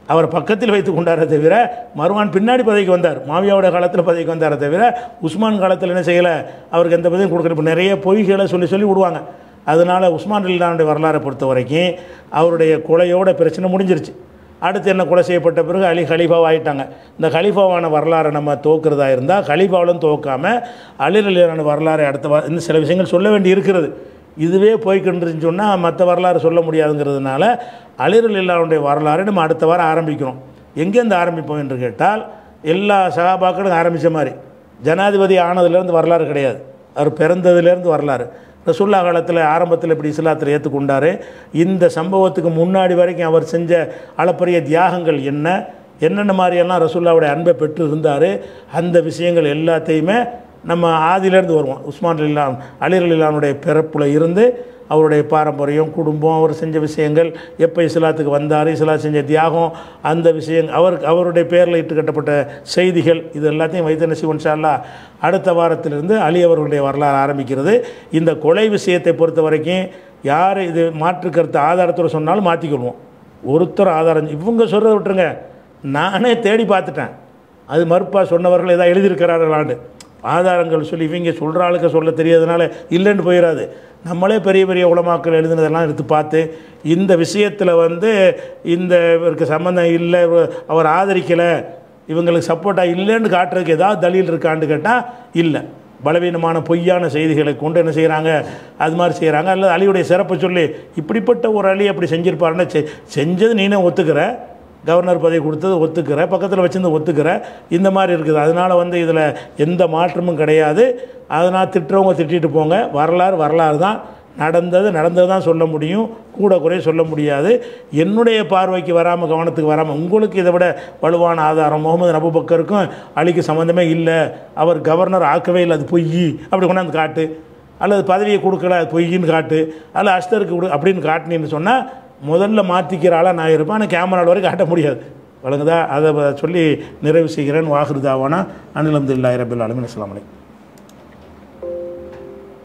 அவர் பக்கத்தில் வைத்து கொண்டாரே தவிர மருவான் பின்னாடி பதவிக்கு வந்தார் மாவியாவோட காலத்தில் பதவிக்கு வந்தாரே தவிர உஸ்மான் காலத்தில் என்ன செய்யலை அவருக்கு எந்த பதவியும் கொடுக்கல இப்போ நிறைய பொய்களை சொல்லி சொல்லி விடுவாங்க அதனால் உஸ்மான் இல்லானுடைய வரலாறை பொறுத்த வரைக்கும் அவருடைய கொலையோட பிரச்சனை முடிஞ்சிருச்சு அடுத்து என்ன கொலை செய்யப்பட்ட பிறகு அலி ஹலீஃபாவாக ஆயிட்டாங்க இந்த ஹலீஃபாவான வரலாறை நம்ம துவக்கிறதா இருந்தால் ஹலீஃபாவிலும் துவக்காமல் அலிரலியான வரலாறை அடுத்த வா இன்னும் சில விஷயங்கள் சொல்ல வேண்டி இருக்கிறது இதுவே போய்க்கிட்டுருன்னு சொன்னால் மற்ற வரலாறு சொல்ல முடியாதுங்கிறதுனால அலிரலில்லாவுடைய வரலாறை நம்ம அடுத்த வாரம் ஆரம்பிக்கிறோம் எங்கேருந்து ஆரம்பிப்போம் என்று கேட்டால் எல்லா சகாபாக்களும் ஆரம்பித்த மாதிரி ஜனாதிபதி ஆனதுலேருந்து வரலாறு கிடையாது அவர் பிறந்ததுலேருந்து வரலாறு ரசுல்லா காலத்தில் ஆரம்பத்தில் இப்படி இஸ்லாத்தில் ஏற்றுக்கொண்டார் இந்த சம்பவத்துக்கு முன்னாடி வரைக்கும் அவர் செஞ்ச அளப்பரிய தியாகங்கள் என்ன என்னென்ன மாதிரியெல்லாம் ரசுல்லாவுடைய அன்பை பெற்று இருந்தார் அந்த விஷயங்கள் எல்லாத்தையுமே நம்ம ஆதியிலேருந்து வருவோம் உஸ்மான் இல்லாம் அலிர் இல்லானுடைய பிறப்புல இருந்து அவருடைய பாரம்பரியம் குடும்பம் அவர் செஞ்ச விஷயங்கள் எப்போ இஸ்லாத்துக்கு வந்தார் இஸ்லாம் செஞ்ச தியாகம் அந்த விஷயங்கள் அவருக்கு அவருடைய பேரில் இட்டு கட்டப்பட்ட செய்திகள் இது எல்லாத்தையும் வைத்து நசி அல்லா அடுத்த வாரத்திலிருந்து அலி அவர்களுடைய வரலாறு ஆரம்பிக்கிறது இந்த கொலை விஷயத்தை பொறுத்த வரைக்கும் யார் இது மாற்று கருத்து ஆதாரத்தோடு சொன்னாலும் மாற்றிக்கொள்வோம் ஒருத்தர் ஆதாரம் இவங்க சொல்கிறத விட்டுருங்க நானே தேடி பார்த்துட்டேன் அது மறுப்பாக சொன்னவர்கள் ஏதாவது எழுதியிருக்கிறார்களாண்டு ஆதாரங்கள் சொல்லி இவங்க சொல்கிற ஆளுக்கு சொல்ல தெரியாதனால இல்லைன்னு போயிடாது நம்மளே பெரிய பெரிய உலமாக்கள் எழுதினதெல்லாம் எடுத்து பார்த்து இந்த விஷயத்தில் வந்து இந்த இவருக்கு சம்மந்தம் இல்லை இவர் அவர் ஆதரிக்கலை இவங்களுக்கு சப்போர்ட்டாக இல்லைன்னு காட்டுறதுக்கு ஏதாவது தலில் இருக்கான்னு கேட்டால் இல்லை பலவீனமான பொய்யான செய்திகளை கொண்டு என்ன செய்கிறாங்க அது மாதிரி செய்கிறாங்க அல்லது அலியுடைய சிறப்பை சொல்லி இப்படிப்பட்ட ஒரு அலி அப்படி செஞ்சிருப்பாருன்னு செ செஞ்சது நீனே ஒத்துக்கிற கவர்னர் பதவி கொடுத்தது ஒத்துக்கிற பக்கத்தில் வச்சிருந்து ஒத்துக்கிற இந்த மாதிரி இருக்குது அதனால் வந்து இதில் எந்த மாற்றமும் கிடையாது அதனால் திட்டுறவங்க திட்டிட்டு போங்க வரலாறு வரலாறு தான் நடந்தது நடந்தது தான் சொல்ல முடியும் கூட குறை சொல்ல முடியாது என்னுடைய பார்வைக்கு வராமல் கவனத்துக்கு வராமல் உங்களுக்கு இதை விட வலுவான ஆதாரம் முகமது நபுபக்கருக்கும் அலிக்கு சம்மந்தமே இல்லை அவர் கவர்னர் ஆக்கவே இல்லை அது பொய் அப்படி கொண்டாந்து காட்டு அல்லது பதவியை கொடுக்கல அது பொய்ன்னு காட்டு அல்லது அஸ்தருக்கு கொடு அப்படின்னு காட்டினீன்னு சொன்னால் முதல்ல மாற்றிக்கிற ஆளாக நான் இருப்பேன் ஆனால் கேமராவில் வரைக்கும் காட்ட முடியாது வழங்குதா அதை சொல்லி நிறைவு செய்கிறேன் வாகிருதாவானா அனிலம்துல்லாய் ரபில் அலமின் அஸ்லாம் வலைக்கம்